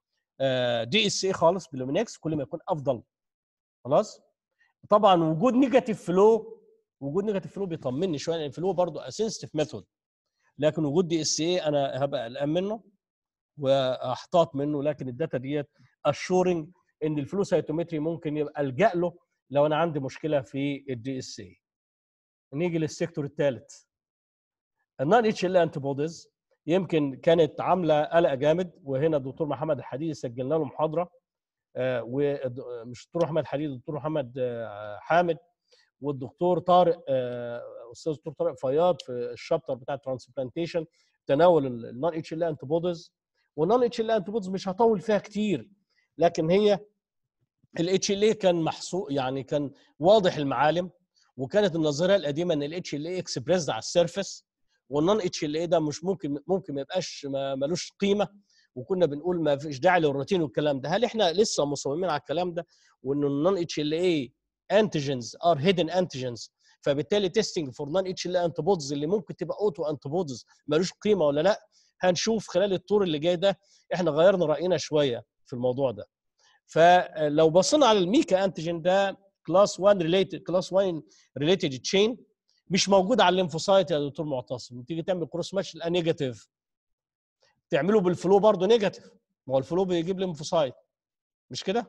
دي اس اي خالص باللومينكس كل ما يكون افضل خلاص طبعا وجود نيجاتيف فلو وجود نيجاتيف فلو بيطمني شويه لان الفلو برضه اسنسيتيف ميثود لكن وجود دي اس اي انا هبقى قلقان منه واحتاط منه لكن الداتا ديت اشورنج ان الفلو سايتومتري ممكن يبقى الجا له لو انا عندي مشكله في الدي اس اي نيجي للسيكتور الثالث النون اتش ال انتي بوديز يمكن كانت عامله قلق جامد وهنا الدكتور محمد الحديدي سجلنا له محاضره آه، ومش الدكتور محمد الحديدي الدكتور محمد آه، حامد والدكتور طارق آه، استاذ دكتور طارق فياض في الشابتر بتاع الترانسبلانتيشن تناول النون اتش ال انتي بوديز والنون اتش ال انتي بوديز مش هطول فيها كتير لكن هي الاتش ال اي كان محصور يعني كان واضح المعالم وكانت النظريه القديمه ان الاتش ال اي اكسبريسد على السيرفيس والنون اتش ال اي ده مش ممكن ممكن ما يبقاش ما- ملوش قيمه وكنا بنقول ما فيش داعي للروتين والكلام ده هل احنا لسه مصممين على الكلام ده وان النون اتش ال اي انتيجنز ار هيدن انتيجنز فبالتالي تيستنج فور نون اتش ال انتي بودز اللي ممكن تبقى اوتو انتي بودز ملوش قيمه ولا لا هنشوف خلال الطور اللي جاي ده احنا غيرنا راينا شويه في الموضوع ده فلو بصينا على الميكا انتيجين ده كلاس 1 ريليتد كلاس 1 ريليتد تشين مش موجود على الليمفوسايت يا دكتور معتصم تيجي تعمل كروس ماتش تلاقيه نيجاتيف تعمله بالفلو برضه نيجاتيف ما هو الفلو بيجيب ليمفوسايت مش كده؟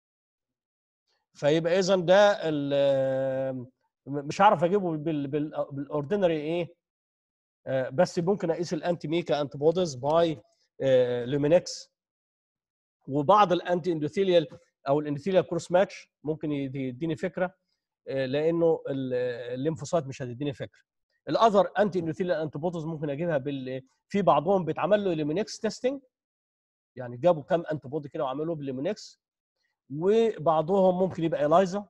فيبقى اذا ده ال- مش هعرف اجيبه بال- بال- بالاوردينري ايه آه، بس ممكن اقيس الانتي ميكا انتي بوديز باي لومينكس وبعض الانتي اندوثيليال او الاندوثيليال كروس ماتش ممكن يدي- يديني فكره آه، لانه ال- الليمفوسايت مش هتديني فكره الاذر انتي اندوثيليال انتي بوديز ممكن اجيبها بال في بعضهم بيتعمل له لومينكس تيستنج يعني جابوا كام انتي بودي كده وعملوه بالليمونكس وبعضهم ممكن يبقى الايزا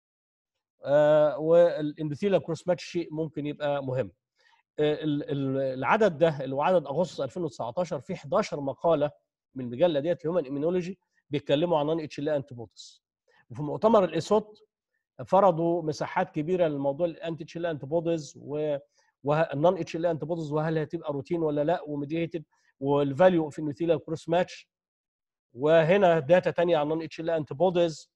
آه والاندوثيلا كروس ماتش شيء ممكن يبقى مهم آه ال- ال- العدد ده اللي هو عدد اغسطس 2019 في 11 مقاله من المجله ديت هيومن ايمينولوجي بيتكلموا عن نون اتش ال انتي بوديز وفي مؤتمر الايسوت فرضوا مساحات كبيره للموضوع الانتي اتش ال انتي بوديز والنون اتش ال انتي بوديز وهل هتبقى روتين ولا لا وميديتد والفاليو اوف اندوثيلا كروس ماتش وهنا داتا تانية عن نون اتش ال انتي بوديز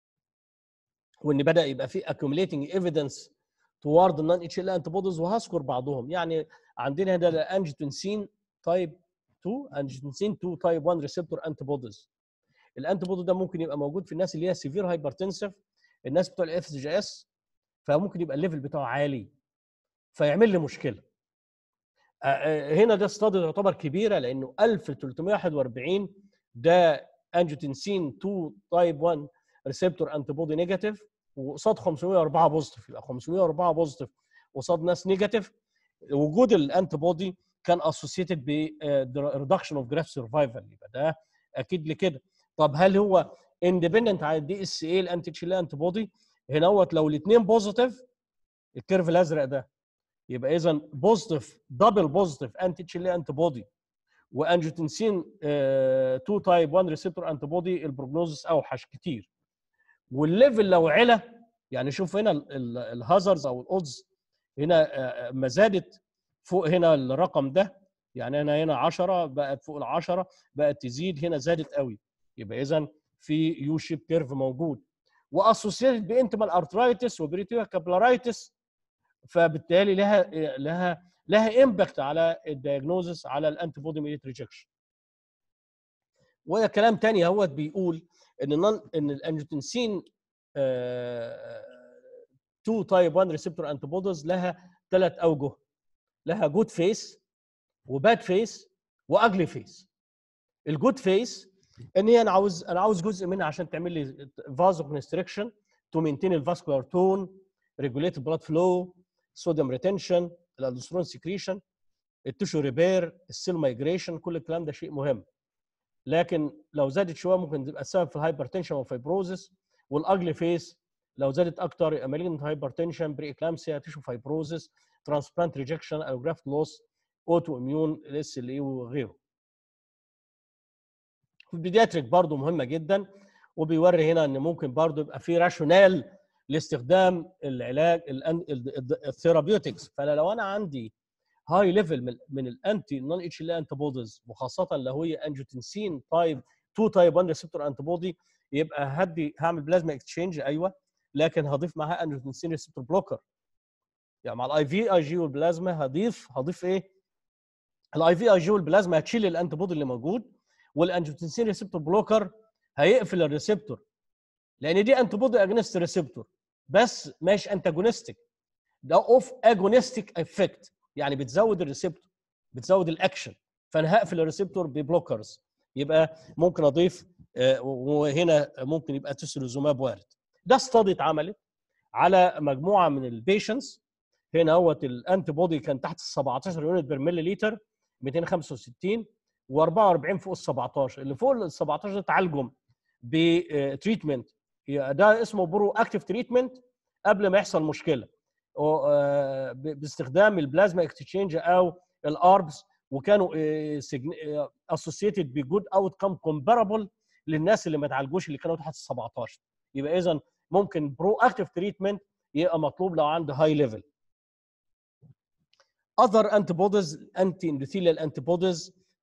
وان بدا يبقى في accumulating evidence toward النون اتش ال انتي بوديز وهذكر بعضهم يعني عندنا هنا الانجيوتنسين تايب 2 انجيوتنسين 2 تايب 1 ريسبتور انتي بوديز الانتي بودي ده ممكن يبقى موجود في الناس اللي هي سيفير هايبرتنسيف الناس بتوع الاف اس جي اس فممكن يبقى الليفل بتاعه عالي فيعمل لي مشكله آه، آه، هنا ده استادي تعتبر كبيره لانه 1341 ده انجيوتنسين 2 تايب 1 ريسبتور انتي بودي نيجاتيف وقصاد 504 بوزيتيف يبقى 504 بوزيتيف قصاد ناس نيجاتيف وجود الانتي بودي كان اسوسيتد ب ريدكشن اوف جراف سرفايفل يبقى ده اكيد لكده طب هل هو اندبندنت على الدي اس اي الانتي تشيل انتي بودي هنا هوت لو الاثنين بوزيتيف الكيرف الازرق ده يبقى اذا بوزيتيف دبل بوزيتيف انتي تشيل انتي بودي وانجيوتنسين 2 تايب 1 ريسبتور انتي بودي البروجنوزس اوحش كتير والليفل لو علا يعني شوف هنا الهازرز او الاودز هنا آه، ما زادت فوق هنا الرقم ده يعني انا هنا 10 بقت فوق ال 10 بقت تزيد هنا زادت قوي يبقى اذا في يو شيب كيرف موجود واسوسييتد بانتمال ارترايتس وبريتيا كابلارايتس فبالتالي لها لها لها امباكت على الدياجنوزس على الانتي بودي ميديت ريجكشن وكلام تاني اهوت بيقول ان النون ان الانجيوتنسين 2 تايب 1 ريسبتور انتي بوديز لها ثلاث اوجه لها جود فيس وباد فيس واجلي فيس الجود فيس ان هي انا عاوز انا عاوز جزء منها عشان تعمل لي فازو كونستريكشن تو مينتين الفاسكولار تون ريجوليت بلاد فلو صوديوم ريتنشن الالدوسترون سكريشن التشو ريبير السيل مايجريشن كل الكلام ده شيء مهم لكن لو زادت شويه ممكن تبقى السبب في الهايبرتنشن والفايبروزس والاجلي فيس لو زادت اكتر يبقى مالجنت هايبرتنشن بري اكلامسيا تيشو فايبروزس ترانسبلانت ريجكشن او جرافت لوس اوتو اميون الاس ال اي وغيره البيدياتريك برضه مهمه جدا وبيوري هنا ان ممكن برضه يبقى في راشونال لاستخدام العلاج الثيرابيوتكس فانا لو انا عندي هاي ليفل من من الانتي نون اتش ال انتي بوديز وخاصه لو هي انجيوتنسين تايب 2 تايب 1 ريسبتور انتي بودي يبقى هدي هعمل بلازما اكسشينج ايوه لكن هضيف معاها انجيوتنسين ريسبتور بلوكر يعني مع الاي في اي جي والبلازما هضيف هضيف ايه؟ الاي في اي جي والبلازما هتشيل الانتي بودي اللي موجود والانجيوتنسين ريسبتور بلوكر هيقفل الريسبتور لان دي انتي بودي اجنست ريسبتور بس مش انتاجونستيك ده اوف اجونستيك افكت يعني بتزود الريسبتور بتزود الاكشن فانا هقفل الريسبتور ببلوكرز يبقى ممكن اضيف آه، وهنا ممكن يبقى تسلوزوماب وارد ده استادي اتعملت على مجموعه من البيشنتس هنا هوت الانتي بودي كان تحت ال 17 يونت بير ملي لتر 265 و44 فوق ال 17 اللي فوق ال 17 ده تعالجهم بتريتمنت ده اسمه برو اكتيف تريتمنت قبل ما يحصل مشكله و- آه، ب- باستخدام البلازما اكستشينج او الاربس وكانوا اسوسييتد بجود اوت كم كومبارابل للناس اللي ما اتعالجوش اللي كانوا تحت ال 17 يبقى اذا ممكن برو اكتيف تريتمنت يبقى مطلوب لو عنده هاي ليفل other antibodies anti endothelial antibodies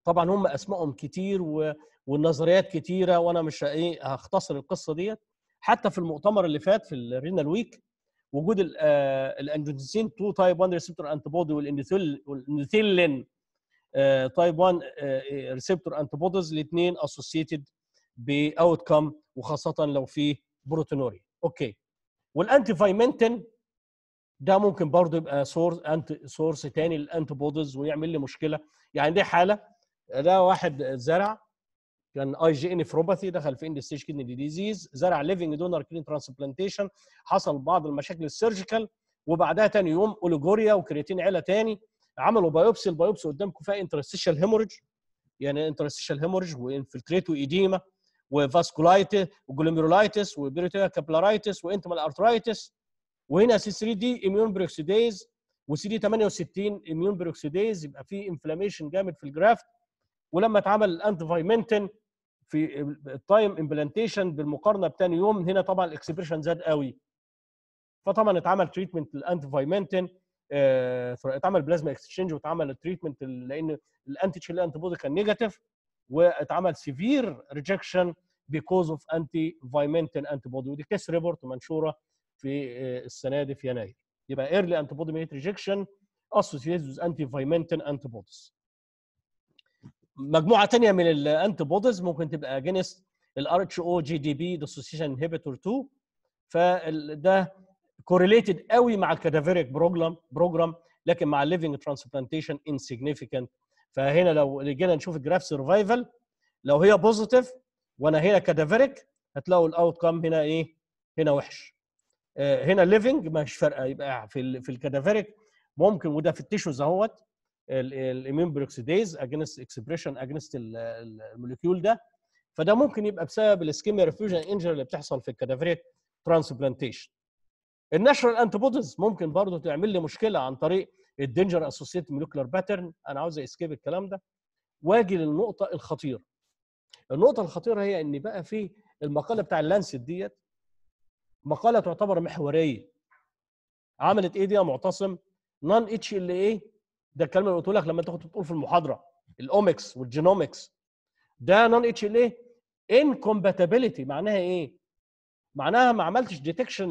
طبعا هم اسمائهم كتير و... والنظريات كتيره وانا مش ايه هختصر القصه ديت حتى في المؤتمر اللي فات في الرينال ويك وجود الانجيوتنسين 2 تايب 1 ريسبتور انتي بودي والانثيلين تايب 1 ريسبتور انتي بوديز الاثنين اسوسييتد باوت كم وخاصه لو في بروتينوري اوكي والانتي فايمنتين ده ممكن برضه يبقى سورس انت سورس تاني للانتي بوديز ويعمل لي مشكله يعني دي حاله ده واحد زرع كان اي جي نفروباثي دخل في اند ستيج كدني ديزيز زرع ليفنج دونر كلين ترانسبلانتيشن حصل بعض المشاكل السيرجيكال وبعدها تاني يوم اوليجوريا وكرياتين عيله تاني عملوا بايوبسي البايوبسي قدامكم فيها انترستيشال هيموريج يعني انترستيشال هيموريج وانفلتريت وايديما وفاسكولايتس وجلوميرولايتس وبيريتيا كابلارايتس وانتمال ارترايتس وهنا سي 3 دي اميون بروكسيديز وسي دي 68 اميون بروكسيديز يبقى في انفلاميشن جامد في الجرافت ولما اتعمل الانتي فايمنتين في التايم امبلانتيشن بالمقارنه بتاني يوم هنا طبعا الاكسبريشن زاد قوي فطبعا اتعمل تريتمنت للانتي فايمنتين اتعمل بلازما اكسشينج واتعمل التريتمنت لان الانتي تشيل انتي بودي كان نيجاتيف واتعمل سيفير ريجكشن بيكوز اوف انتي فايمنتين انتي بودي ودي كيس ريبورت منشوره في السنه دي في يناير يبقى ايرلي انتي بودي ميت ريجكشن associated with anti vimentin antibodies مجموعه ثانيه من الانتي بوديز ممكن تبقى اجينست الار اتش او جي دي بي ديسوسيشن انهبيتور 2 فده كورليتد قوي مع الكادافيريك بروجرام بروجرام لكن مع الليفنج ترانسبلانتيشن انسيجنيفيكانت فهنا لو جينا نشوف الجراف سرفايفل لو هي بوزيتيف وانا هنا كادافيريك هتلاقوا الاوت كام هنا ايه؟ هنا وحش هنا ليفنج مش فارقه يبقى في في الكادافيريك ممكن وده في التيشوز اهوت الاميون بروكسيديز اجينست اكسبريشن اجينست الموليكيول ده فده ممكن يبقى بسبب الاسكيميا ريفيوجن انجري اللي بتحصل في الكادافيريك ترانسبلانتيشن الناشرال انتي بوديز ممكن برضه تعمل لي مشكله عن طريق الدينجر اسوسييت موليكولار باترن انا عاوز اسكيب الكلام ده واجي للنقطه الخطيره النقطه الخطيره هي ان بقى في المقاله بتاع اللانست ديت مقاله تعتبر محوريه عملت ايه دي يا معتصم نون اتش ال اي ده الكلام اللي قلت لك لما انت كنت بتقول في المحاضره الاومكس والجينومكس ده نون اتش ال اي انكومباتيبيليتي معناها ايه معناها ما عملتش ديتكشن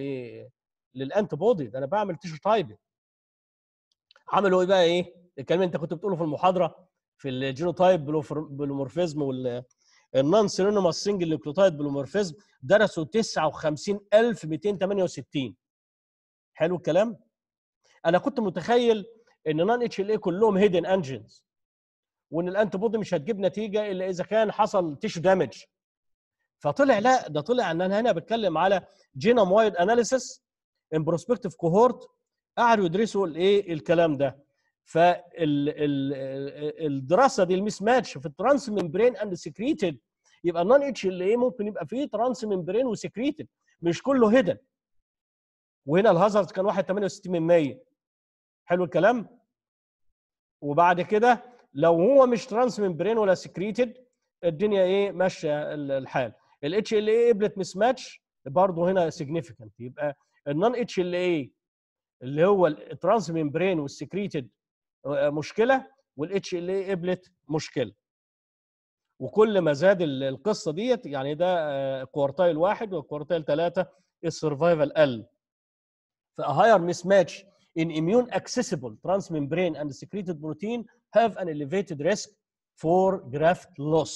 للانتي بودي ده انا بعمل تيشو تايبنج عملوا ايه بقى ايه الكلام اللي انت كنت بتقوله في المحاضره في الجينوتايب بلومورفيزم وال النون سيرينوماس سنجل نيوكليوتايد بلومورفيزم درسوا 59268 حلو الكلام انا كنت متخيل ان نون اتش ال اي كلهم هيدن انجنز وان الانتي بودي مش هتجيب نتيجه الا اذا كان حصل تيشو دامج فطلع لا ده طلع ان انا هنا بتكلم على جينوم وايد اناليسيس ان بروسبكتيف كوهورت قعدوا يدرسوا الايه الكلام ده فالدراسه دي المس ماتش في الترانس ممبرين اند سكريتد يبقى النون اتش ال اي ممكن يبقى فيه ترانس ممبرين وسكريتد مش كله هيدن وهنا الهازارد كان 1 68 من 100 حلو الكلام وبعد كده لو هو مش ترانس ممبرين ولا سكريتد الدنيا ايه ماشيه الحال الاتش ال اي قبلت مس ماتش برضه هنا سيجنيفيكانت يبقى النون اتش ال اي اللي هو الترانس ممبرين والسكريتد مشكله والاتش ال اي قبلت مشكله وكل ما زاد القصه ديت يعني ده كوارتايل واحد وكوارتايل ثلاثه السرفايفل قل فهاير مس ماتش in immune accessible transmembrane and secreted protein have an elevated risk for graft loss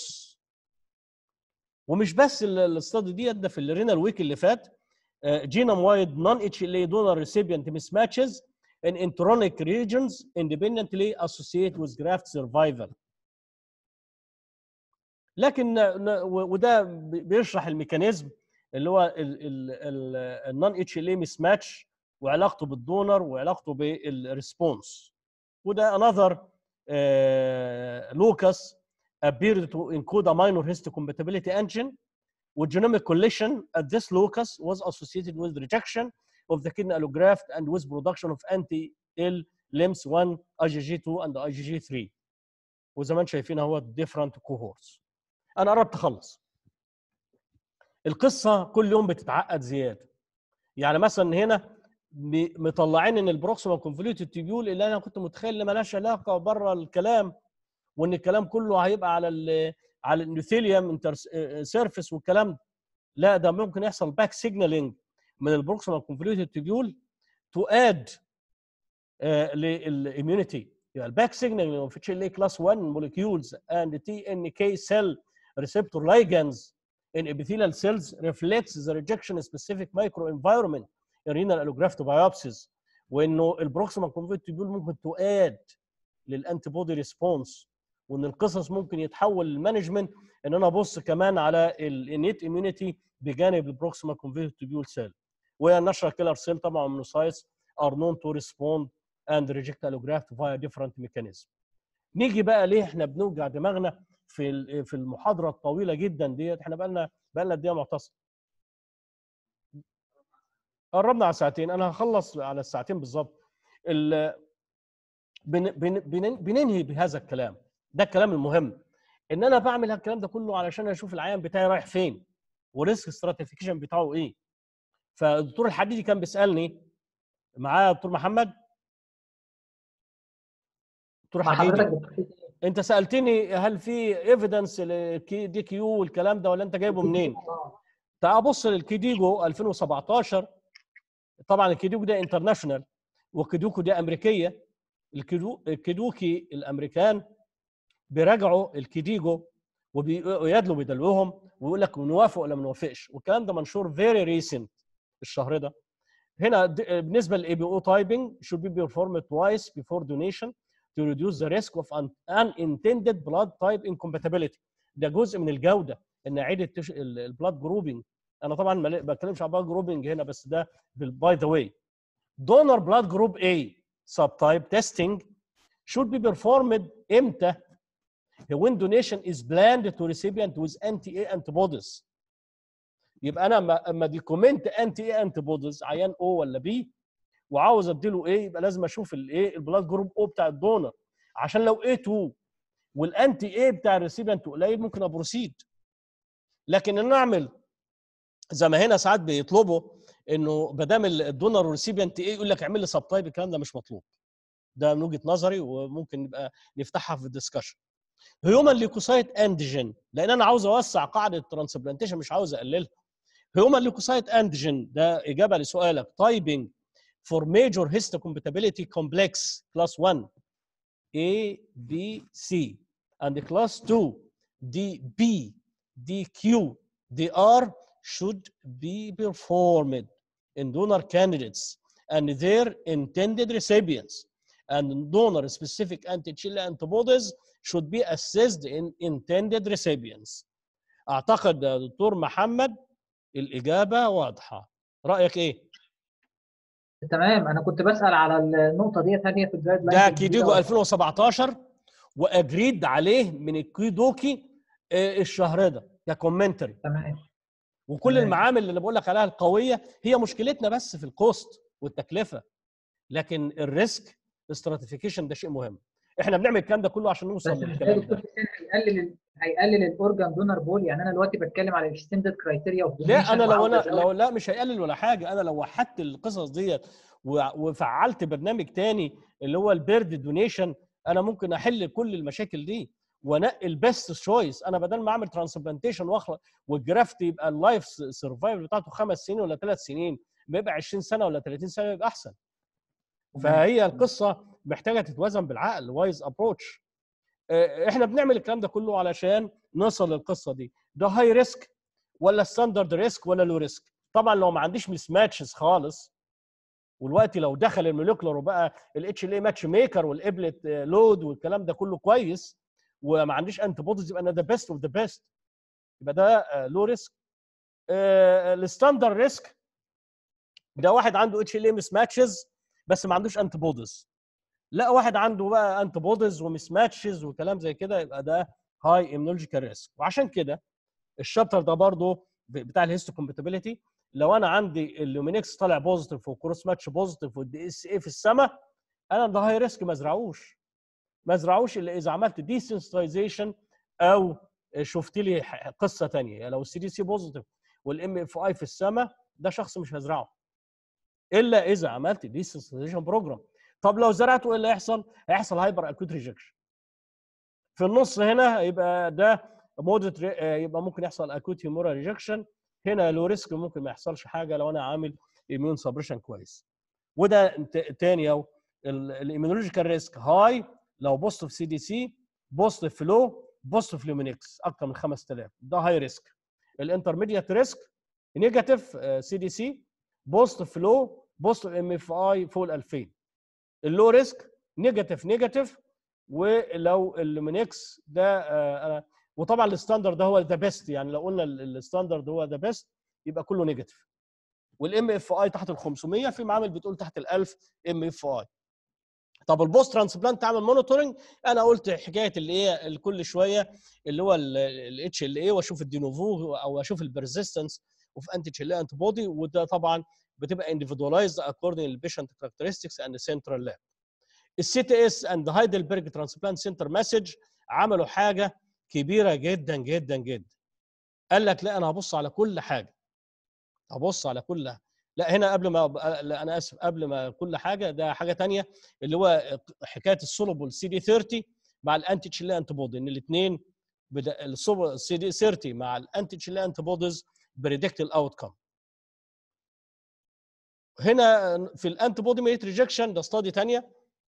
ومش بس الاستادي ديت ده في الرينال ويك اللي فات genome wide non-HLA donor recipient mismatches in enteronic regions independently associate with graft survival. لكن وده بيشرح الميكانيزم اللي هو النون اتش ال اي مس ماتش وعلاقته بالدونر وعلاقته بالريسبونس وده another uh, locus appeared to encode a minor histocompatibility engine والgenomic collision at this locus was associated with rejection of the kidney allograft and with production of anti-L LIMS 1 IgG2 and IgG3 وزي ما انتم شايفين اهو different cohorts انا قربت اخلص القصه كل يوم بتتعقد زياده يعني مثلا هنا مطلعين ان البروكسيمال كونفوليوتد تيبيول اللي انا كنت متخيل ان مالهاش علاقه بره الكلام وان الكلام كله هيبقى على ال على النيوثيليوم سيرفيس والكلام ده لا ده ممكن يحصل باك سيجنالينج من البروكسيمال كونفوليوتد تيبيول تو اد للاميونيتي يبقى الباك سيجنالينج اوف اتش ال اي كلاس 1 molecules and TNK cell receptor ligands in epithelial cells reflects the rejection specific microenvironment in renal allograft biopsies وانه البروكسيمال كونفوليوتد تيبيول ممكن تؤاد للانتي بودي ريسبونس وان القصص ممكن يتحول للمانجمنت ان انا ابص كمان على الانيت اميونيتي بجانب البروكسيمال كونفوليوتد تيبيول سيل وهي النشره كيلر سيل طبعا مونوسايتس are known to respond and reject allograft via different mechanism. نيجي بقى ليه احنا بنوجع دماغنا في ال- في المحاضره الطويله جدا ديت احنا بقى لنا بقى لنا دقيقه معتصم. قربنا على ساعتين انا هخلص على الساعتين بالظبط. ال- بن بن بن بننهي بهذا الكلام ده الكلام المهم ان انا بعمل الكلام ده كله علشان اشوف العيان بتاعي رايح فين وريسك ستراتيفيكيشن بتاعه ايه فالدكتور الحديدي كان بيسالني معايا دكتور محمد دكتور مع حديدي حضرتك دكتور حسين. انت سالتني هل في ايفيدنس دي كيو والكلام ده ولا انت جايبه منين آه. تعال بص للكيديجو 2017 طبعا الكيديجو ده انترناشونال والكيدوكو دي امريكيه الكيدو الكيدوكي الامريكان بيراجعوا الكيديجو وبي- ويدلوا بيدلوهم ويقول لك نوافق ولا ما نوافقش والكلام ده منشور فيري ريسنت الشهر ده هنا د- بالنسبه للاي بي او تايبنج should be performed twice before donation to reduce the risk of un- unintended blood type incompatibility ده جزء من الجوده ان اعيد التش... البلاد جروبنج انا طبعا ما بتكلمش عن بلاد جروبنج هنا بس ده باي ذا واي donor blood group A subtype testing should be performed امتى when donation is planned to recipient with anti-A antibodies يبقى انا اما اما ديكومنت انتي اي انتي بوديز عيان او ولا بي وعاوز اديله ايه يبقى لازم اشوف الايه البلاد جروب او بتاع الدونر عشان لو اي 2 والانتي اي بتاع الريسيبيانت قليل ممكن ابروسيد لكن ان اعمل زي ما هنا ساعات بيطلبوا انه ما دام الدونر والريسيبيانت ايه يقول لك اعمل لي سب تايب الكلام ده مش مطلوب ده من وجهه نظري وممكن نبقى نفتحها في الدسكشن هيومن ليكوسايت انتيجين لان انا عاوز اوسع قاعده الترانسبلانتيشن مش عاوز اقللها هيومن ليكوسايت انتيجين ده اجابه لسؤالك تايبنج for major histocompatibility complex class 1 A B C and class 2 D B D Q D R should be performed in donor candidates and their intended recipients and donor specific anti-chill antibodies should be assessed in intended recipients اعتقد يا دكتور محمد الاجابه واضحه رايك ايه تمام انا كنت بسال على النقطه ديت هل هي في الجايد ده لاينز كيديجو 2017 واجريد عليه من الكيدوكي آه، الشهر ده ككومنتري تمام وكل تمام. المعامل اللي انا بقول لك عليها القويه هي مشكلتنا بس في الكوست والتكلفه لكن الريسك استراتيفيكيشن ده شيء مهم احنا بنعمل الكلام ده كله عشان بس نوصل مش ده للكلام دكتور ده حسين هيقلل ال- هيقلل الاورجان دونر بول يعني انا دلوقتي بتكلم على اكستندد كرايتيريا اوف لا انا لو انا لو لا مش هيقلل ولا حاجه انا لو وحدت القصص ديت و- وفعلت برنامج تاني اللي هو البيرد دونيشن انا ممكن احل كل المشاكل دي وانقي البيست شويس انا بدل ما اعمل ترانسبلانتيشن واخلق والجرافت يبقى اللايف سرفايفل بتاعته خمس سنين ولا ثلاث سنين بيبقى 20 سنه ولا 30 سنه يبقى احسن فهي القصه محتاجه تتوازن بالعقل وايز ابروتش احنا بنعمل الكلام ده كله علشان نوصل للقصه دي ده هاي ريسك ولا ستاندرد ريسك ولا لو ريسك طبعا لو ما عنديش مس ماتشز خالص والوقت لو دخل الموليكولر وبقى الاتش ال اي ماتش ميكر والابلت لود والكلام ده كله كويس وما عنديش انتي بوديز يبقى انا ذا بيست اوف ذا بيست يبقى ده لو ريسك الستاندرد ريسك ده واحد عنده اتش ال اي مس ماتشز بس ما عندوش انتي بوديز لا واحد عنده بقى انتي بوديز ومس ماتشز وكلام زي كده يبقى ده هاي ايمونولوجيكال ريسك وعشان كده الشابتر ده برضه بتاع الهيستوكومباتيبيليتي لو انا عندي اللومينكس طالع بوزيتيف والكروس ماتش بوزيتيف والدي اس اي في السماء انا ده هاي ريسك ما ازرعوش ما ازرعوش الا اذا عملت ديسنسيتايزيشن او شفت لي ح- قصه ثانيه يعني لو السي دي سي بوزيتيف والام اف اي في السماء ده شخص مش هزرعه الا اذا عملت ديسنسيتايزيشن بروجرام طب لو زرعته ايه اللي هيحصل؟ هيحصل هايبر اكوت ريجكشن في النص هنا يبقى ده مودت يبقى ممكن يحصل اكوت هيمورا ريجكشن هنا لو ريسك ممكن ما يحصلش حاجه لو انا عامل اميون سبريشن كويس وده ت- تاني اهو الايميونولوجيكال ريسك هاي لو بوست في سي دي سي بوست في لو بوست في لومينكس اكتر من 5000 ده هاي ريسك الانترميديت ريسك نيجاتيف سي دي سي بوست في لو بوست ام اف اي فوق ال 2000 اللو ريسك نيجاتيف نيجاتيف ولو اللومينكس ده آه، آه، وطبعا الستاندرد ده هو ذا بيست يعني لو قلنا ال- الستاندرد هو ذا بيست يبقى كله نيجاتيف والام اف اي تحت ال 500 في معامل بتقول تحت ال 1000 ام اف اي طب البوست ترانسبلانت تعمل مونيتورنج انا قلت حكايه اللي هي ال- كل شويه اللي هو الاتش ال اي واشوف الدينوفو او اشوف البرزيستنس اوف انتي اتش ال اي انتي بودي وده طبعا بتبقى individualized according للبيشنت characteristics and the central lab. السي تي اس اند هايدلبرج ترانسبلانت سنتر مسج عملوا حاجه كبيره جدا جدا جدا. قال لك لا انا هبص على كل حاجه. هبص على كل لا هنا قبل ما لا انا اسف قبل ما كل حاجه ده حاجه تانية اللي هو حكايه السولوبول سي دي 30 مع الانتي اتش ال انتي بودي ان الاثنين السي دي 30 مع الانتي اتش ال انتي بوديز بريدكت الاوت كم هنا في الانتي بودي ميت ريجكشن ده استادي ثانيه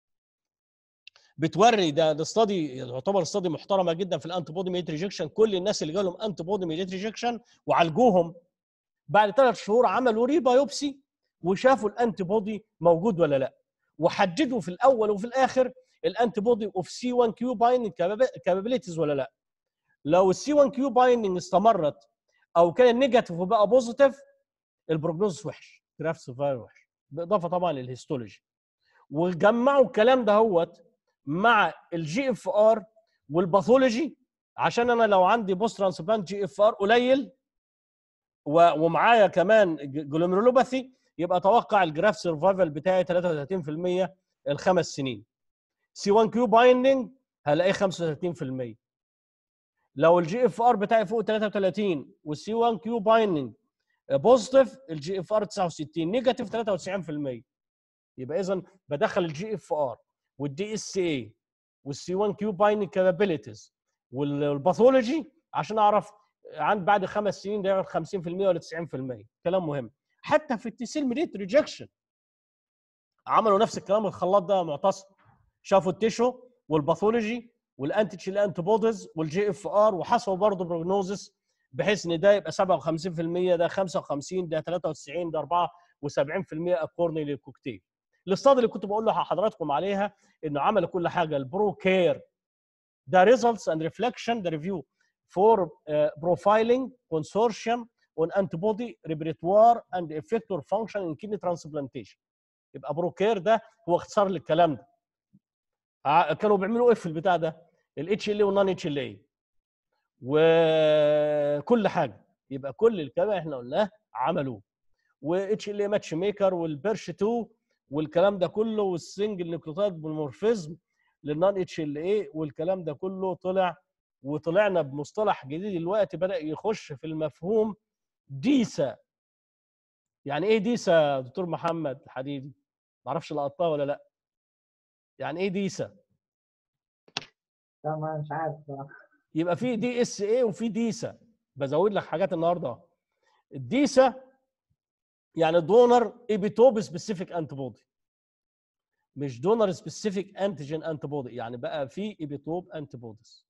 بتوري ده ده استادي يعتبر استادي محترمه جدا في الانتي بودي ميت ريجكشن كل الناس اللي جالهم انتي بودي ميت ريجكشن وعالجوهم بعد ثلاث شهور عملوا ريبايوبسي وشافوا الانتي بودي موجود ولا لا وحددوا في الاول وفي الاخر الانتي بودي اوف سي 1 كيو بايندنج كابابيلتيز ولا لا لو السي 1 كيو بايندنج استمرت او كان نيجاتيف وبقى بوزيتيف البروجنوز وحش جراف سيرفاير وحش بالاضافه طبعا للهيستولوجي وجمعوا الكلام ده هوت مع الجي اف ار والباثولوجي عشان انا لو عندي بوست ترانسبلانت جي اف ار قليل و- ومعايا كمان جلوميرولوباثي يبقى اتوقع الجراف سرفايفل بتاعي 33% الخمس سنين سي 1 كيو بايندنج هلاقيه 35% لو الجي اف ار بتاعي فوق 33 والسي 1 كيو بايندنج بوزيتيف الجي اف ار 69 نيجاتيف 93% يبقى اذا بدخل الجي اف ار والدي اس اي والسي 1 كيو بايندنج كابابيلتيز والباثولوجي عشان اعرف عند بعد خمس سنين ده ياخد 50% ولا 90% كلام مهم حتى في التيسيل ميديت ريجكشن عملوا نفس الكلام الخلاط ده معتصم شافوا التيشو والباثولوجي والانتي تشيل انتي بوديز والجي اف ار وحسبوا برضه بروجنوزس بحيث ان ده يبقى 57% ده 55 ده 93 ده 74% اكوردنج للكوكتيل الاستاد اللي كنت بقول لحضراتكم عليها انه عملوا كل حاجه البرو كير ده ريزلتس اند ريفلكشن ده ريفيو فور بروفايلنج كونسورشيوم on antibody repertoire and effector function in kidney transplantation يبقى بروكير ده هو اختصار للكلام ده ع- كانوا بيعملوا ايه في البتاع ده الاتش ال اي والنون اتش ال اي وكل حاجه يبقى كل الكلام احنا قلناه عملوه واتش ال اي ماتش ميكر والبيرش 2 والكلام ده كله والسنجل نيوكليوتايد بالمورفيزم للنون اتش ال اي والكلام ده كله طلع وطلعنا بمصطلح جديد دلوقتي بدا يخش في المفهوم ديسا يعني ايه ديسا يا دكتور محمد حديدي ما اعرفش لقطتها ولا لا يعني ايه ديسا لا ما مش عارف بصراحه يبقى في دي اس اي وفي ديسا بزود لك حاجات النهارده الديسا يعني دونر ايبيتوب سبيسيفيك انتي بودي مش دونر سبيسيفيك انتيجين انتي بودي يعني بقى في ايبيتوب انتي بوديز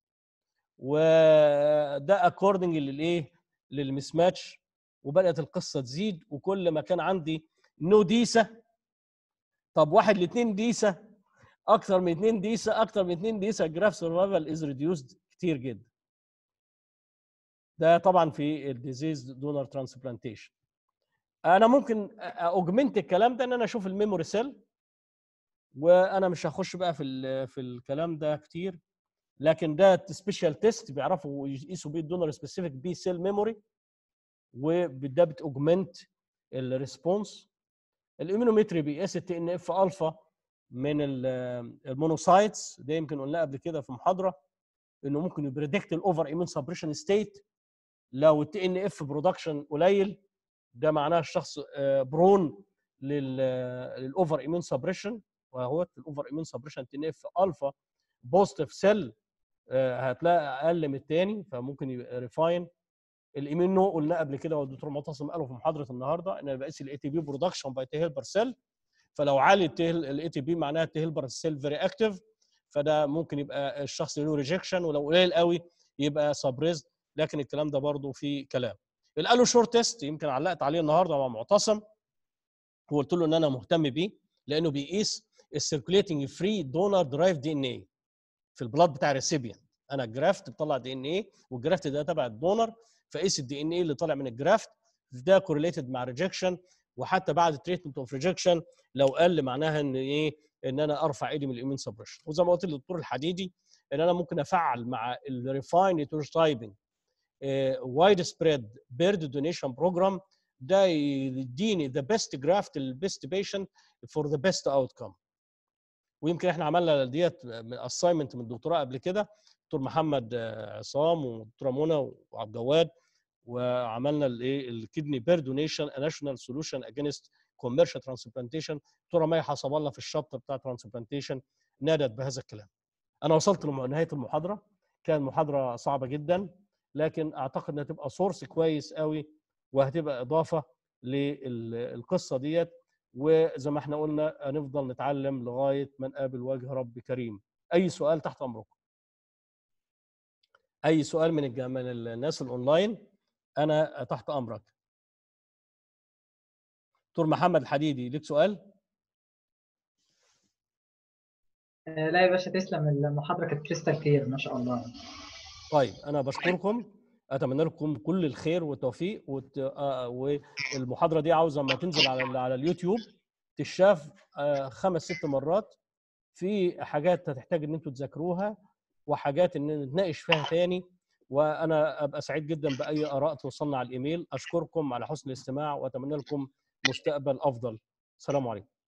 وده اكوردنج للايه للمس ماتش وبدات القصه تزيد وكل ما كان عندي نو ديسا طب واحد لاثنين ديسا اكثر من اثنين ديسا اكثر من اثنين ديسا جراف سرفايفل از ريديوسد كتير جدا ده طبعا في الديزيز دونر ترانسبلانتيشن انا ممكن اوجمنت الكلام ده ان انا اشوف الميموري سيل وانا مش هخش بقى في ال- في الكلام ده كتير لكن ده سبيشال تيست بيعرفوا يقيسوا بيه الدونر سبيسيفيك بي سيل ميموري وده بتوجمنت الريسبونس الامينومتري بيقيس التي ان اف الفا من ال- المونوسايتس ده يمكن قلناه قبل كده في محاضره انه ممكن يبريدكت الاوفر ايمون سبريشن ستيت لو التي ان اف برودكشن قليل ده معناه الشخص آه، برون للاوفر ايمون سبريشن وهو الاوفر ايمون سبريشن تي ان اف الفا بوزيتيف سيل آه، هتلاقي اقل من الثاني فممكن يبقى ريفاين الايمين نو قلنا قبل كده والدكتور معتصم قاله في محاضره النهارده ان بقيس الاي تي بي برودكشن باي تي هيلبر سيل فلو عالي الاي تي بي معناها التي هيلبر سيل فيري اكتف فده ممكن يبقى الشخص له ريجكشن ولو قليل قوي يبقى سبريزد لكن الكلام ده برضه في كلام الالو شورت تيست يمكن علقت عليه النهارده مع معتصم وقلت له ان انا مهتم بيه لانه بيقيس السيركوليتنج فري دونر درايف دي ان اي في البلاد بتاع الريسيبيانت انا الجرافت بطلع دي ان اي والجرافت ده تبع الدونر فقيس الدي ان اي اللي طالع من الجرافت ده كورليتد مع ريجكشن وحتى بعد التريتمنت اوف ريجكشن لو قل معناها ان ايه ان انا ارفع ايدي من الامين سبريشن وزي ما قلت للدكتور الحديدي ان انا ممكن افعل مع الريفاين تايبنج وايد سبريد بيرد دونيشن بروجرام ده يديني ذا بيست جرافت البيست بيشنت فور ذا بيست اوت كم ويمكن احنا عملنا ديت اساينمنت من الدكتوراه قبل كده دكتور محمد آه، عصام ودكتوره منى وعبد الجواد وعملنا الايه الكدني بير دونيشن ناشونال سولوشن اجينست كوميرشال ترانسبلانتيشن دكتوره مي حسب الله في الشابتر بتاع ترانسبلانتيشن نادت بهذا الكلام انا وصلت لنهايه المحاضره كان محاضره صعبه جدا لكن اعتقد انها تبقى سورس كويس قوي وهتبقى اضافه للقصه ديت وزي ما احنا قلنا هنفضل نتعلم لغايه ما نقابل وجه رب كريم اي سؤال تحت امركم اي سؤال من الج- من الناس الاونلاين انا تحت امرك دكتور محمد الحديدي ليك سؤال آه، لا يا باشا تسلم المحاضره كانت كريستال كلير ما شاء الله طيب انا بشكركم اتمنى لكم كل الخير والتوفيق وت... آه، والمحاضره دي عاوزه لما تنزل على على اليوتيوب تشاف آه، خمس ست مرات في حاجات هتحتاج ان انتوا تذاكروها وحاجات ان نتناقش فيها تاني وانا ابقى سعيد جدا باي اراء توصلنا على الايميل اشكركم على حسن الاستماع واتمنى لكم مستقبل افضل السلام عليكم